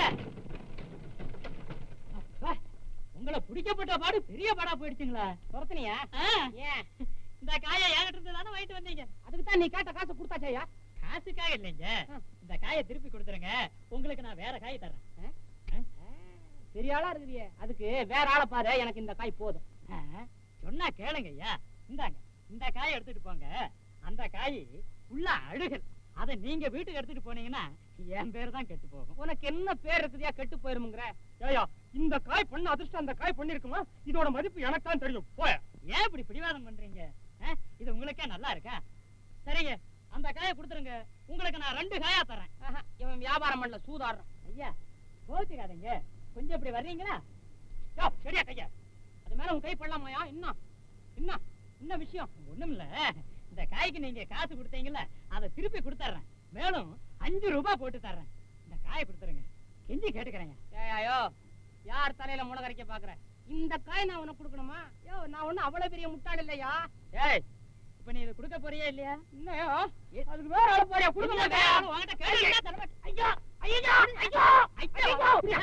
அப்பா, உங்களை பிடிக்கப்பட்ட பாடு பெரிய பாடா போயிடுச்சுங்களா துரத்துனியா ஏன் இந்த காயை என்கிட்ட இருந்து தானே வாங்கிட்டு வந்தீங்க அதுக்கு தான் நீ கேட்ட காசு கொடுத்தாச்சையா காசுக்காக இல்லைங்க இந்த காயை திருப்பி கொடுத்துருங்க உங்களுக்கு நான் வேற காய் தர்றேன் ஆ? ஆ? பெரிய ஆளா இருக்குதியே அதுக்கு வேற ஆளை பாரு எனக்கு இந்த காய் போதும் ஆ? சொன்னா கேளுங்க ஐயா இந்தாங்க இந்த காயை எடுத்துட்டு போங்க அந்த காய் உள்ள அழுகல் அதை நீங்க வீட்டுக்கு எடுத்துட்டு போனீங்கன்னா என் பேர் தான் கெட்டு போகும் உனக்கு என்ன பேர் இருக்குதியா கெட்டு போயிருமுங்கிற ஏய்யா இந்த காய் பண்ண அதிர்ஷ்டம் அந்த காய் பண்ணிருக்குமா இதோட மதிப்பு எனக்கு தான் தெரியும் போய ஏன் இப்படி பிடிவாதம் பண்றீங்க ஆ? இது உங்களுக்கே நல்லா இருக்கா சரிங்க அந்த காயை கொடுத்துருங்க உங்களுக்கு நான் ரெண்டு காயா தரேன் ஆஹா, இவன் வியாபாரம் பண்ணல சூதாடுறான் ஐயா கோச்சுக்காதீங்க கொஞ்சம் இப்படி வர்றீங்களா யோ, சரியா கையா அது மேல உன் கை படலாமாயா இன்னும் இன்னும் என்ன விஷயம் ஒண்ணும் இல்ல இந்த காய்க்கு நீங்க காசு கொடுத்தீங்கல்ல அதை திருப்பி கொடுத்துறேன் மேலும் அஞ்சு ரூபாய் போட்டு தர்றேன் இந்த காயை கொடுத்துருங்க கெஞ்சி கேட்டுக்கிறேங்க ஏயோ யார் தலையில முளகரைக்க பாக்குறேன் இந்த காய் நான் உனக்கு கொடுக்கணுமா யோ நான் ஒண்ணும் அவ்வளவு பெரிய முட்டாள் இல்லையா ஏய் இப்ப நீ இதை கொடுக்க போறியா இல்லையா இல்லையா அதுக்கு வேற ஆளு போறியா கொடுக்க மாட்டேன் உன்கிட்ட கேளுங்க தலைமை ஐயோ ஐயோ ஐயோ ஐயோ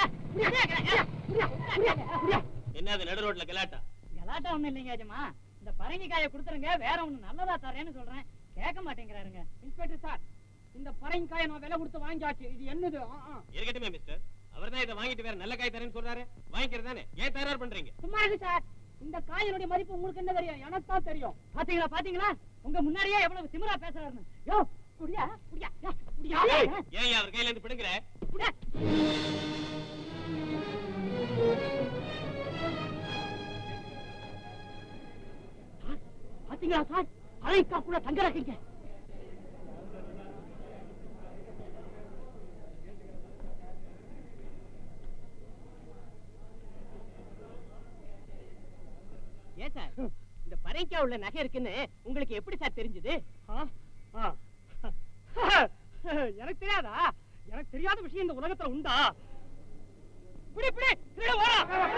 என்னது நடு ரோட்ல கலாட்டா கலாட்டா ஒண்ணும் இல்லைங்க ஆஜமா இந்த பரங்கி காயை கொடுத்துருங்க வேற ஒண்ணு நல்லதா தரேன்னு சொல்றேன் கேட்க மாட்டேங்கிறாருங்க இன்ஸ்பெக்டர் சார் இந்த பரங்கி காயை நான் விலை கொடுத்து வாங்கியாச்சு இது என்னது ஆ, ஆ. இருக்கட்டுமே மிஸ்டர் அவர்தான் இதை வாங்கிட்டு வேற நல்ல காய் தரேன்னு சொல்றாரு வாங்கிக்கிறது தானே ஏன் தயார் பண்றீங்க சும்மா இருக்கு சார் இந்த காயினுடைய மதிப்பு உங்களுக்கு என்ன தெரியும் எனக்கு தான் தெரியும் பாத்தீங்களா பாத்தீங்களா உங்க முன்னாடியே எவ்வளவு திமிரா பேசுறாருன்னு யோ குடியா குடியா யா, குடியா ஏன் அவர் கையில இருந்து பிடுங்குற குடியா சார், பாத்தீங்களா சார் அழைக்கா கூட தங்க ரசிங்க ஏன் சார் இந்த பறைக்கா உள்ள நகை இருக்குன்னு உங்களுக்கு எப்படி சார் தெரிஞ்சது ஆ? ஆ. எனக்கு தெரியாதா எனக்கு தெரியாத விஷயம் இந்த உலகத்துல உண்டா பிடி பிடி திருட வா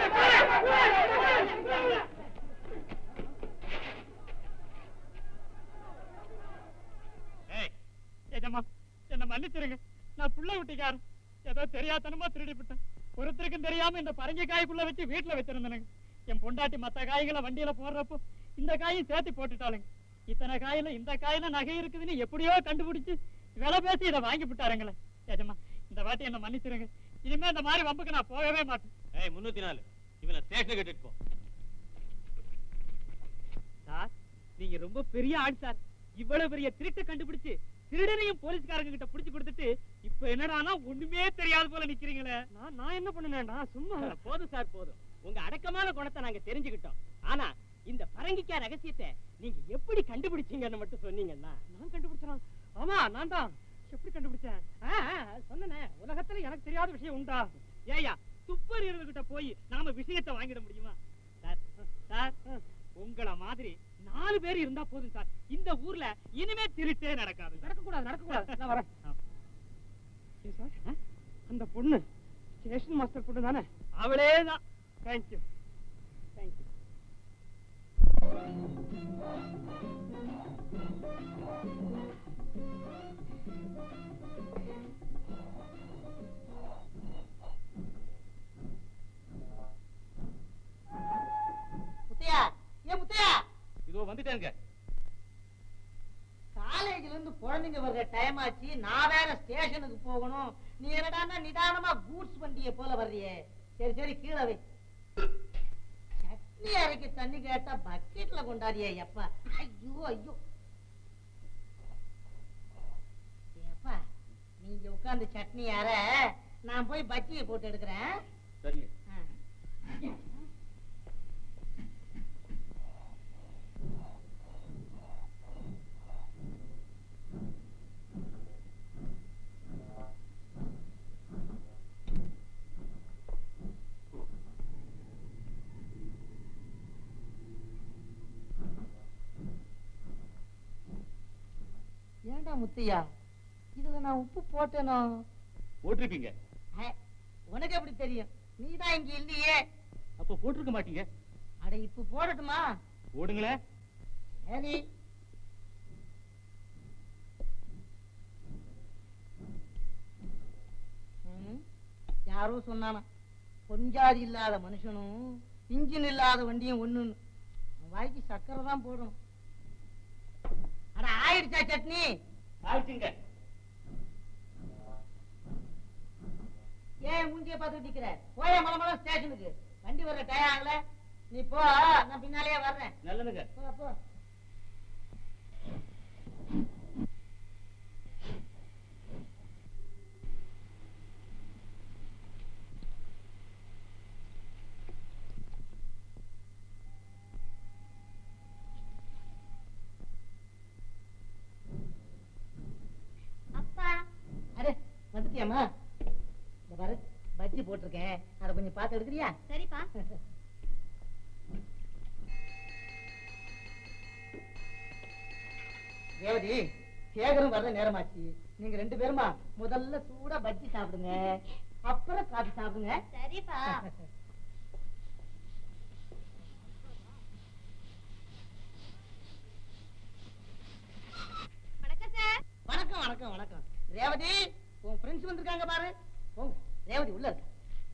ஏய் ஏஜம்மா என்ன மன்னிச்சிருங்க நான் புள்ள விட்டிக்காரன் ஏதோ தெரியாதனமா திருடி விட்டேன் ஒருத்தருக்கும் தெரியாம இந்த பரங்கி காய்க்குள்ள வச்சு வீட்டுல வச்சிருந்தேனுங்க என் பொண்டாட்டி மத்த காய்களை வண்டியில போடுறப்போ இந்த காயும் சேர்த்து போட்டுட்டாளுங்க இத்தனை காயில இந்த காயில நகை இருக்குதுன்னு எப்படியோ கண்டுபிடிச்சு விலை பேசி இதை வாங்கி விட்டாருங்களே ஏஜம்மா இந்த வாட்டி என்ன மன்னிச்சிருங்க இனிமே இந்த மாதிரி வம்புக்கு நான் போகவே மாட்டேன் ஏய் முன்னூத்தி நாலு இவனை ஸ்டேஷனுக்கு கட்டிட்டு போ சார் நீங்க ரொம்ப பெரிய ஆள் சார் இவ்வளவு பெரிய திருட்டை கண்டுபிடிச்சு திருடனையும் போலீஸ்காரங்க கிட்ட புடிச்சு கொடுத்துட்டு இப்ப என்னடானா ஒண்ணுமே தெரியாத போல நிக்கிறீங்களே நான் நான் என்ன பண்ணுனேன்டா சும்மா போதும் சார் போதும் உங்க அடக்கமான குணத்தை நாங்க தெரிஞ்சுக்கிட்டோம் ஆனா இந்த பரங்கிக்கா ரகசியத்தை நீங்க எப்படி கண்டுபிடிச்சீங்கன்னு மட்டும் சொன்னீங்கன்னா நான் கண்டுபிடிச்சேன் ஆமா நான் தான் எப்படி கண்டுபிடிச்சேன் ஆ, ஆ, சொன்னேனே உலகத்துல எனக்கு தெரியாத விஷயம் உண்டா ஏயா துப்பர் கிட்ட போய் நாம விஷயத்தை வாங்கிட முடியுமா சார் சார் உங்கள மாதிரி நாலு பேர் இருந்தா போதும் சார் இந்த ஊர்ல இனிமே திருட்டே நடக்காது நடக்க கூடாது நடக்க கூடாது நான் வரேன் ஏன் சார் ஆ? அந்த பொண்ணு ஸ்டேஷன் மாஸ்டர் பொண்ணு தானே அவளேதான் தேங்க்யூ தேங்க்யூ முத்தையா ஏ முத்தையா இதோ வந்துட்டேங்க காலேஜ்ல இருந்து குழந்தைங்க வர்ற டைம் ஆச்சு நான் வேற ஸ்டேஷனுக்கு போகணும் நீ என்னடான்னா நிதானமா கூட்ஸ் வண்டியை போல வர்றியே சரி சரி கீழே வை சட்னி அரைக்க தண்ணி கேட்டா பக்கெட்ல கொண்டாடியே எப்பா ஐயோ ஐயோ ஏப்பா நீங்க உட்கார்ந்து சட்னி அர நான் போய் பஜ்ஜியை போட்டு எடுக்கிறேன் சரிங்க ஆ. ஏன்டா முத்தையா இதுல நான் உப்பு போட்டேனோ போட்டிருப்பீங்க ஐ, உனக்கு எப்படி தெரியும் நீ தான் இங்க இல்லையே அப்ப போட்டிருக்க மாட்டீங்க அட இப்ப போடட்டுமா ஓடுங்களேன் சரி ம், யாரோ சொன்னானா கொஞ்சாதி இல்லாத மனுஷனும் இன்ஜின் இல்லாத வண்டியும் ஒண்ணுன்னு அவன் வாய்க்கு சக்கரை தான் போடணும் அட ஆயிடுச்சா சட்னி ஆயிடுச்சுங்க ஏன் மூஞ்சிய பார்த்துட்டு நிக்கிற போய மலமல ஸ்டேஷனுக்கு வண்டி வர்ற டயம் ஆகல நீ போ நான் பின்னாலேயே வர்றேன் நல்லதுங்க போ போ அப்பா அடே வந்துட்டியாம்மா இந்த பாரு பஜ்ஜி போட்டிருக்கேன் அதை கொஞ்சம் பார்த்து எடுக்கிறியா சரிப்பா ரேவதி சேகரும் வர்ற நேரமாச்சு நீங்க ரெண்டு பேருமா முதல்ல சூடா பஜ்ஜி சாப்பிடுங்க அப்புறம் காபி சாப்பிடுங்க சரிப்பா வணக்கம் சார் வணக்கம் வணக்கம் வணக்கம் ரேவதி உன் ஃப்ரெண்ட்ஸ் வந்திருக்காங்க பாரு போங்க ரேவதி உள்ள இருக்க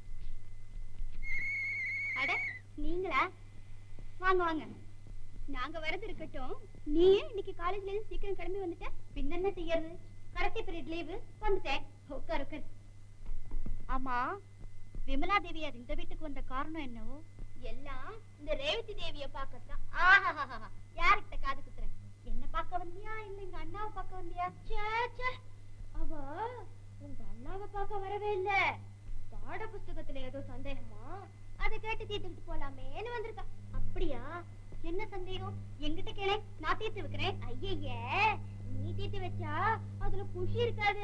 அட நீங்களா வாங்க வாங்க நாங்க வரது இருக்கட்டும் நீயே இன்னைக்கு காலேஜ்ல இருந்து சீக்கிரம் கிளம்பி வந்துட்ட பின்ன என்ன செய்யறது கடைசி பீரியட் லீவு வந்துட்டேன் உட்கார் உட்கார் ஆமா விமலா தேவியார் இந்த வீட்டுக்கு வந்த காரணம் என்னவோ எல்லாம் இந்த ரேவதி தேவிய பார்க்கத்தான் ஆஹாஹாஹா யார்கிட்ட காது குத்துறேன் என்ன பார்க்க வந்தியா இல்ல எங்க அண்ணாவை பார்க்க வந்தியா ச்சே ச்சே அவ உங்க அண்ணாவை பார்க்க வரவே இல்ல பாட புஸ்தகத்துல ஏதோ சந்தேகமா அதை கேட்டு தீர்த்துக்கிட்டு போலாமேன்னு வந்திருக்கா அப்படியா என்ன சந்தேகம் என்கிட்ட கேளு நான் தீர்த்து வைக்கிறேன் ஐயய்ய நீ தீர்த்து வச்சா அதுல குஷி இருக்காது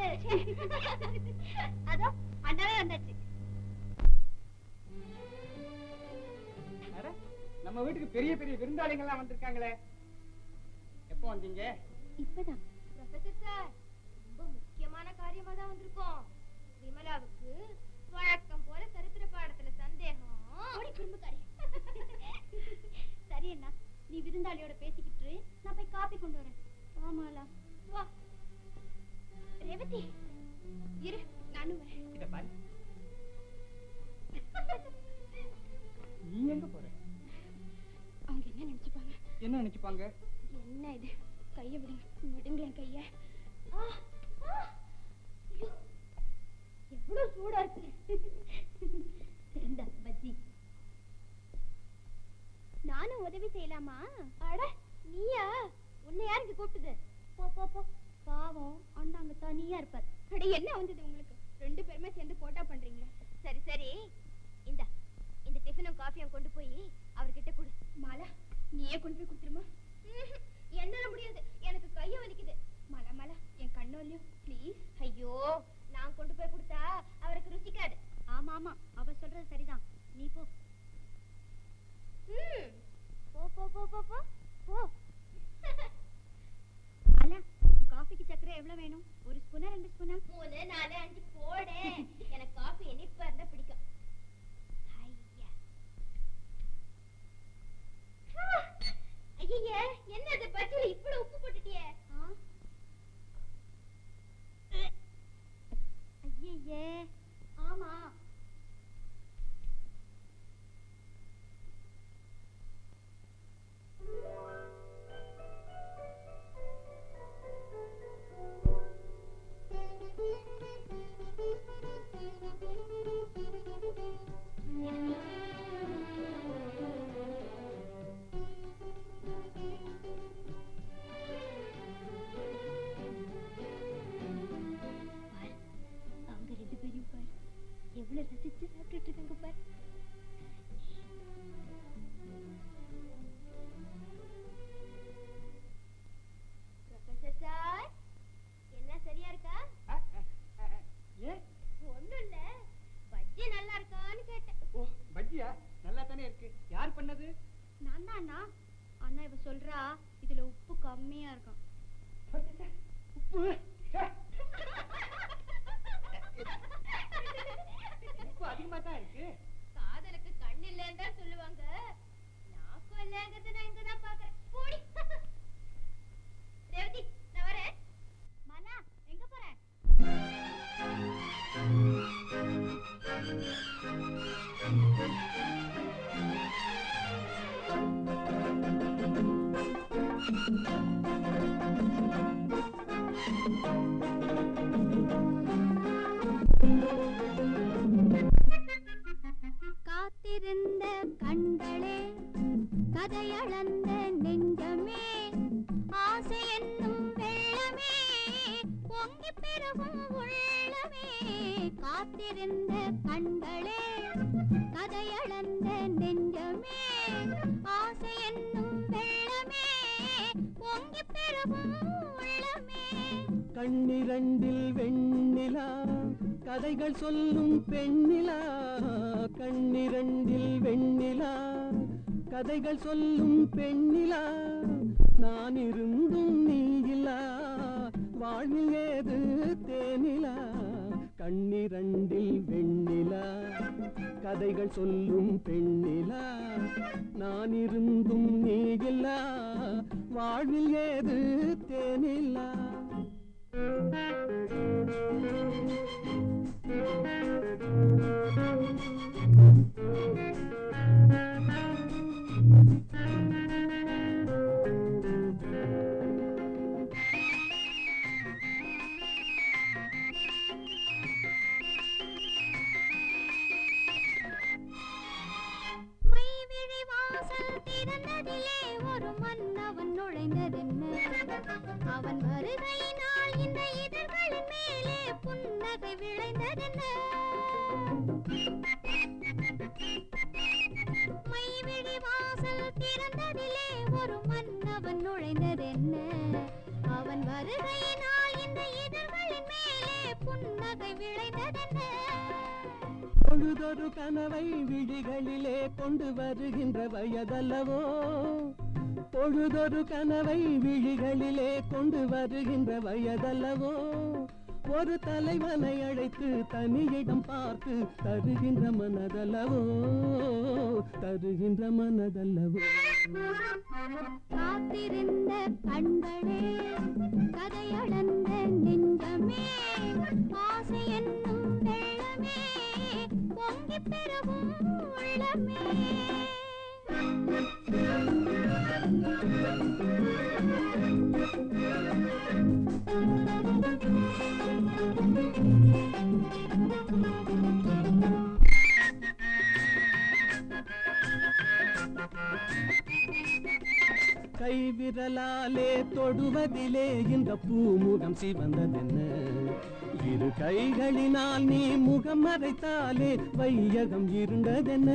அதோ அண்ணாவே வந்தாச்சு அட, நம்ம வீட்டுக்கு பெரிய பெரிய விருந்தாளிங்க எல்லாம் வந்திருக்காங்களே எப்போ வந்தீங்க இப்பதான் ப்ரொஃபசர் சார் ரொம்ப முக்கியமான காரியமா தான் வந்திருக்கோம் விமலாவுக்கு வழக்கம் போல சரித்திர பாடத்துல சந்தேகம் ஓடி குறும்புக்காரி சரி அண்ணா நீ விருந்தாளியோட பேசிக்கிட்டு இரு. நான் போய் காப்பி கொண்டு வரேன் ஆமாலா வா ரேவதி இரு நானும் வரேன் இத பாரு நீ எங்க போற அவங்க என்ன நினைச்சுப்பாங்க என்ன நினைச்சுப்பாங்க என்ன இது கைய விடுங்க விடுங்களேன் கைய ஆ, ஆ, ஐயோ, எவ்வளவு சூடா இருக்கு இந்த பஜ்ஜி நானும் உதவி செய்யலாமா அட நீயா உன்னை யாருக்கு கூப்பிட்டது போ போ போ பாவம் அண்ணா அங்க தனியா இருப்பார் அட என்ன வந்தது உங்களுக்கு ரெண்டு பேருமே சேர்ந்து போட்டா பண்றீங்களா சரி சரி இந்த இந்த டிஃபனும் காஃபியும் கொண்டு போய் அவர்கிட்ட கொடு மாலா நீயே கொண்டு போய் கொடுத்துருமா என்னால முடியாது எனக்கு கைய வலிக்குது மலா மலா என் கண்ணோலியும் ப்ளீஸ் ஐயோ நான் கொண்டு போய் கொடுத்தா அவருக்கு ருசிக்காது ஆமா ஆமா அவ சொல்றது சரிதான் நீ போ ம், போ போ போ போ போ போ அலா காஃபிக்கு சக்கரை எவ்வளவு வேணும் ஒரு ஸ்பூனா ரெண்டு ஸ்பூனா மூணு நாலு அஞ்சு போடு எனக்கு காஃபி இனிப்பா இருந்தா பிடிக்கும் ஐயா ஐயே என்ன இது பஜ்ஜில இவ்வளவு உப்பு போட்டுட்டியே ஐயே ஆமா அவங்க ரெண்டு பேரையும் பாரு எவ்வளவு ரசிச்சு சாப்பிட்டுட்டு இருக்காங்க பாரு ப்ரொஃபசர் சார் என்ன சரியா இருக்கா ஏன் ஒண்ணும் இல்ல பஜ்ஜி நல்லா இருக்கான்னு கேட்டேன் ஓ பஜ்ஜியா நல்லா தானே இருக்கு யார் பண்ணது நான் தான் அண்ணா அண்ணா இவ சொல்றா இதுல உப்பு கம்மியா இருக்கும் உப்பு ச்சே. உப்பு கதையளந்த நெஞ்சமே ஆசை என்னும் வெள்ளமே பொங்கி பெருகும் உள்ளமே காத்திருந்த கண்களே கதையளந்த நெஞ்சமே ஆசை என்னும் வெள்ளமே பொங்கி பெருகும் உள்ளமே கண்ணிரண்டில் வெண்ணிலா கதைகள் சொல்லும் பெண்ணிலா கண்ணிரண்டில் வெண்ணிலா கதைகள் சொல்லும் பெண்ணிலா நான் இருந்தும் நீ இல்லா வாழ்வில் ஏது தேனிலா கண்ணிரண்டில் வெண்ணிலா கதைகள் சொல்லும் பெண்ணிலா நான் இருந்தும் நீ இல்லா வாழ்வில் ஏது தேனிலா மைவிழி வாசல் திறந்ததிலே ஒரு மன்னவன் நுழைந்ததென்ன அவன் வருகையினால் இந்த இதழ்களின் மேலே புன்னகை விளைந்ததென்ன மைவிழி வாசல் திறந்ததிலே ஒரு மன்னவன் நுழைந்ததென்ன அவன் வருகையினால் இந்த இதழ்களின் மேலே புன்னகை விளைந்ததென்ன பொழுதொரு கனவை விழிகளிலே கொண்டு வருகின்ற வயதல்லவோ பொழுதொரு கனவை விழிகளிலே கொண்டு வருகின்ற வயதல்லவோ ஒரு தலைவனை அழைத்து தனியிடம் பார்த்து தருகின்ற மனதல்லவோ தருகின்ற மனதல்லவோ காத்திருந்த கண்களே கதையளந்த நெஞ்சமே ஆசை என்னும் வெள்ளமே பொங்கி பெருகும் உள்ளமே கைவிரலாலே தொடுவதிலே இந்த பூமுகம் சிவந்ததென்ன இரு கைகளினால் நீ முகம் மறைத்தாலே வையகம் இருண்டதென்ன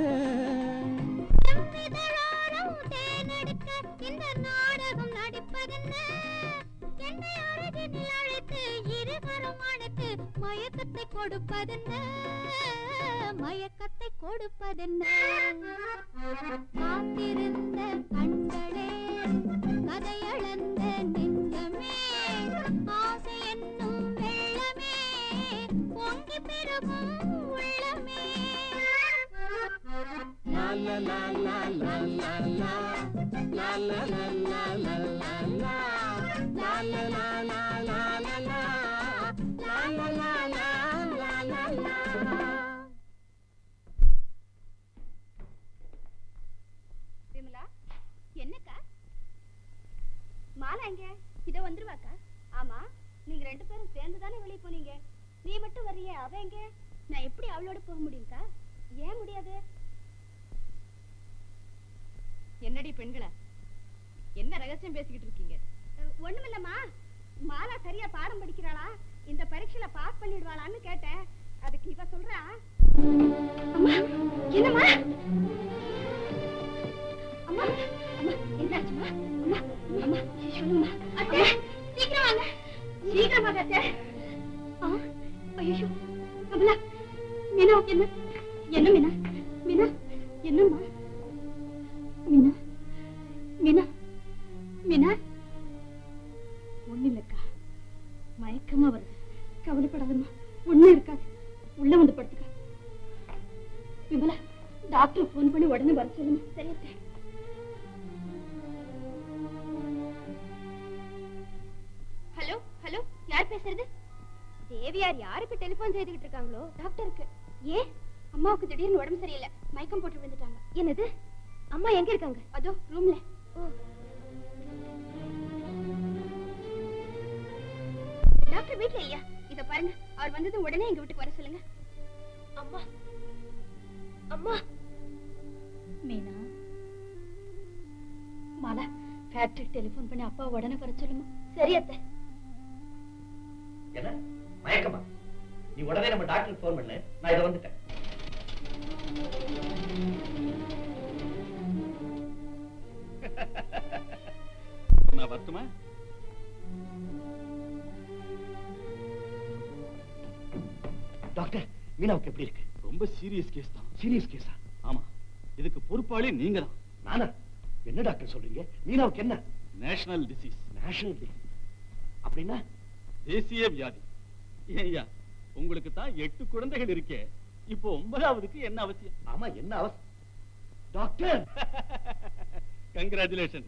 இதழாரம் தேனெடுக்க இந்த நாடகம் நடிப்பதென்ன என்னை அழகினில் அழைத்து இருவரும் அழைத்து மயக்கத்தை கொடுப்பதென்ன மயக்கத்தை கொடுப்பதென்ன காத்திருந்த கண்களே கதையளந்த நெஞ்சமே ஆசை என்னும் வெள்ளமே பொங்கி பெருகும் உள்ளமே லா லா லா லா லா லா லா. லா லா லா லா லா லா லா. லா லா லா லா லா லா லா. லா லா லா லா லா லா லா. விமலா என்னக்கா மாலா எங்க இத வந்துருவாக்கா ஆமா நீங்க ரெண்டு பேரும் சேர்ந்து தானே வெளியே போனீங்க நீ மட்டும் வர்றியே அவ எங்க நான் எப்படி அவளோட போக முடியும்க்கா ஏன் முடியாது என்னடி பெண்களா என்ன ரகசியம் பேசிக்கிட்டு இருக்கீங்க ஒண்ணுமில்லம்மா மாலா சரியா பாடம் படிக்கிறாளா இந்த பரீட்சையில பாஸ் பண்ணிடுவாளான்னு கேட்டேன் அதுக்கு இவ சொல்றா அம்மா என்னம்மா அம்மா அம்மா என்னாச்சுமா அம்மா அம்மா சொல்லுமா அத்தை சீக்கிரம் வாங்க சீக்கிரம் வாங்க அத்தை ஆ ஐயோ கமலா மீனா என்ன என்ன மீனா மீனா என்னம்மா மீனா மீனா மீனா ஒண்ணு இல்லக்கா மயக்கமா வருது கவலைப்படாதம்மா ஒண்ணும் இருக்காது உள்ள வந்து படுத்துக்க விமலா டாக்டர் ஃபோன் பண்ணி உடனே வர சொல்லுங்க சரி அத்தை. ஹலோ ஹலோ யார் பேசுறது தேவியார் யாருக்கு டெலிபோன் செய்துகிட்டு இருக்காங்களோ டாக்டருக்கு ஏன் அம்மாவுக்கு திடீர்னு உடம்பு சரியில்லை மயக்கம் போட்டு விழுந்துட்டாங்க என்னது அம்மா எங்க இருக்காங்க அதோ ரூம்ல ஓ டாக்டர் வீட்ல இல்லையா இத பாருங்க அவர் வந்தது உடனே எங்க வீட்டுக்கு வர சொல்லுங்க அம்மா அம்மா மீனா டாக்டர் டெலிபோன் பண்ணி அப்பா உடனே வர சொல்லுமா சரி அத்தை என்ன மயக்கமா நீ உடனே நம்ம டாக்டருக்கு ஃபோன் பண்ணு நான் இதை வந்துட்டேன் நான் வரட்டுமா டாக்டர் மீனாவுக்கு எப்படி இருக்கு ரொம்ப சீரியஸ் கேஸ் தான் சீரியஸ் கேஸா ஆமா இதுக்கு பொறுப்பாளி நீங்க தான் நானா என்ன டாக்டர் சொல்றீங்க மீனாவுக்கு என்ன நேஷனல் டிசீஸ் நேஷனல் டிசீஸ் அப்படின்னா தேசிய வியாதி ஏய்யா உங்களுக்கு தான் எட்டு குழந்தைகள் இருக்கே இப்போ ஒன்பதாவதுக்கு என்ன அவசியம் ஆமா என்ன அவசரம் டாக்டர் கங்க்ராச்சுலேஷன்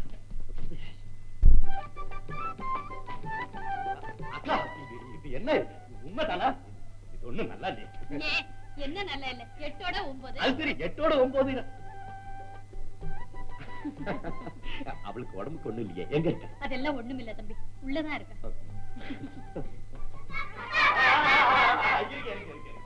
அக்கா இது இது என்ன இது? உண்மைதானா இது ஒண்ணும் நல்லா இல்லையே என்ன நல்லா இல்ல எட்டோட ஒன்பது அது சரி எட்டோட ஒன்பது அவளுக்கு உடம்புக்கு ஒண்ணும் இல்லையே எங்க இருக்க அதெல்லாம் ஒண்ணுமில்ல தம்பி உள்ளதான் இருக்க இருங்க, இருங்க, இருங்க, இருங்க.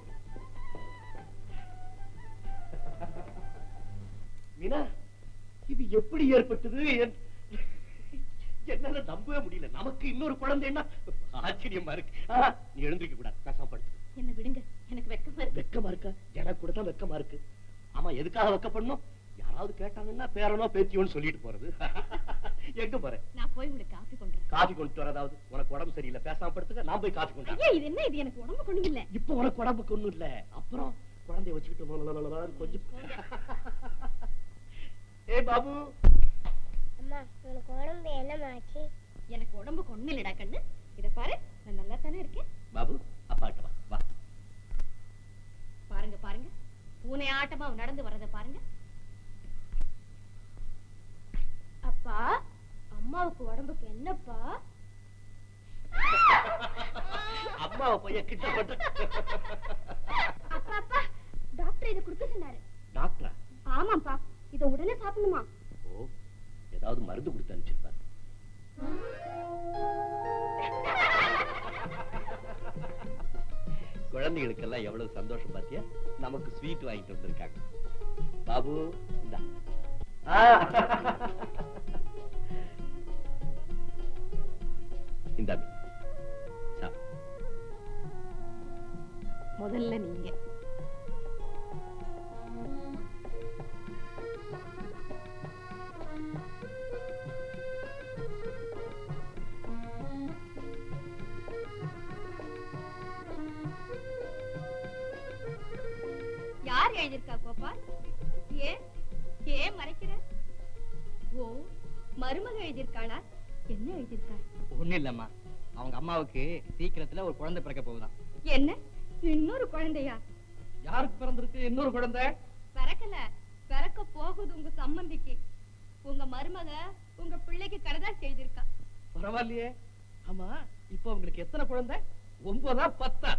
மீனா இது எப்படி ஏற்பட்டது என்- என்னால நம்பவே முடியல நமக்கு இன்னொரு குழந்தைன்னா ஆச்சரியமா இருக்கு ஆ, நீ எழுந்திருக்க கூடாது பேசாம படுத்து என்ன விடுங்க எனக்கு வெக்கமா இருக்கு வெக்கமா இருக்கா எனக்கு கூட தான் வெக்கமா இருக்கு ஆமா எதுக்காக வெக்கப்படணும் யாராவது கேட்டாங்கன்னா பேரனோ பேத்தியோன்னு சொல்லிட்டு போறது எங்க போற நான் போய் உங்களுக்கு காஃபி கொண்டுறேன் காஃபி கொண்டு வரதாவது உனக்கு உடம்பு சரியில்லை பேசாம படுத்துக்க நான் போய் காஃபி கொண்டு வரேன். ஐயா இது என்ன இது எனக்கு உடம்பு கொண்டு இல்ல இப்ப உனக்கு உடம்புக்கு ஒண்ணும் இல்ல அப்புறம் குழந்தைய வச்சுக்கிட்டு லொல லொல லொலன்னு கொஞ்சம் ஏ பாபு அம்மா உனக்கு உடம்பு என்னமாச்சு எனக்கு உடம்பு கொண்டு இல்லடா கண்ணு இத பாரு நான் நல்லா தானே இருக்கேன் பாபு அப்பாட்ட வா வா பாருங்க பாருங்க பூனை ஆட்டமா நடந்து வர்றத பாருங்க அப்பா அம்மாவுக்கு உடம்புக்கு என்னப்பா அம்மாவை போய் கிட்ட பட்டு அப்பா அப்பா டாக்டர் இதை கொடுக்க சொன்னாரு டாக்டரா ஆமாப்பா இத உடனே சாப்பிடணுமா ஓ ஏதாவது மருந்து கொடுத்து அனுப்பிச்சிருப்பாரு குழந்தைகளுக்கெல்லாம் எவ்வளவு சந்தோஷம் பாத்தியா நமக்கு ஸ்வீட் வாங்கிட்டு வந்திருக்காங்க பாபு இந்தா ஆ. இந்தா மீ. சாப்பிடு. முதல்ல நீங்க யார் எழுதியிருக்கா கோபால் ஏன் ஏன் மறைக்கிற ஓ மருமக எழுதியிருக்காளா என்ன எழுதியிருக்கா ஒண்ணும் இல்லம்மா அவங்க அம்மாவுக்கு சீக்கிரத்துல ஒரு குழந்தை பிறக்க போகுதாம் என்ன இன்னொரு குழந்தையா யாருக்கு பிறந்திருக்கு இன்னொரு குழந்தை பிறக்கல பிறக்க போகுது உங்க சம்மந்திக்கு உங்க மருமக உங்க பிள்ளைக்கு கடதாசி எழுதியிருக்கா பரவாயில்லையே ஆமா இப்போ உங்களுக்கு எத்தனை குழந்தை ஒன்பதா பத்தா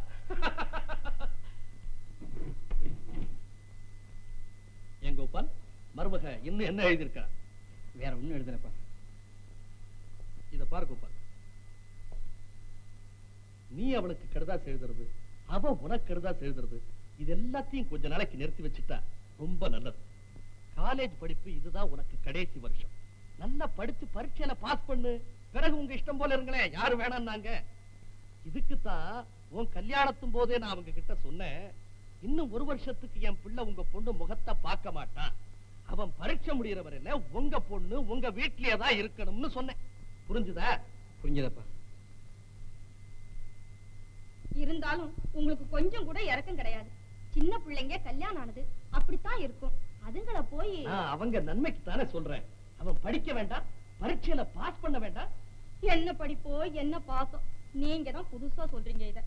என் கோபால் மருமக இன்னும் என்ன எழுதியிருக்கா வேற ஒண்ணும் எழுதலப்பா இத பாரு கோபால் நீ அவளுக்கு கடுதாசி எழுதுறது அவ உனக்கு கடுதாசி எழுதுறது இது எல்லாத்தையும் கொஞ்ச நாளைக்கு நிறுத்தி வச்சுட்டா ரொம்ப நல்லது காலேஜ் படிப்பு இதுதான் உனக்கு கடைசி வருஷம் நல்லா படிச்சு பரீட்சையில பாஸ் பண்ணு பிறகு உங்க இஷ்டம் போல இருங்களேன் யாரு வேணாம்னாங்க இதுக்குத்தான் உன் கல்யாணத்தும் போதே நான் அவங்க கிட்ட சொன்னேன் இன்னும் ஒரு வருஷத்துக்கு என் பிள்ளை உங்க பொண்ணு முகத்தை பார்க்க மாட்டான் அவன் பரீட்சை முடியற வரையில உங்க பொண்ணு உங்க வீட்லயே தான் இருக்கணும்னு சொன்னேன் புரிஞ்சுதா புரிஞ்சதப்பா இருந்தாலும் உங்களுக்கு கொஞ்சம் கூட இறக்கம் கிடையாது சின்ன பிள்ளைங்க கல்யாணம் ஆனது அப்படித்தான் இருக்கும் அதுங்கள போய் நான் அவங்க நன்மைக்கு தானே சொல்றேன் அவன் படிக்க வேண்டாம் பரீட்சையில பாஸ் பண்ண வேண்டாம் என்ன படிப்போ என்ன பாசம் நீங்க தான் புதுசா சொல்றீங்க இத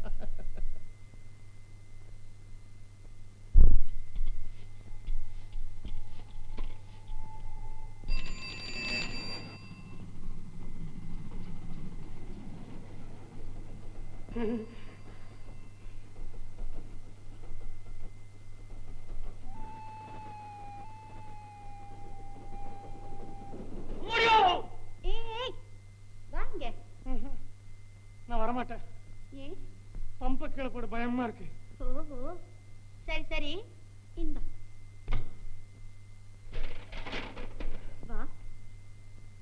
ஏய், ஏய், வாங்க நான் வரமாட்டேன் ஏன் பம்ப கீழே போட பயமா இருக்கு ஓஹோ சரி சரி இந்த வா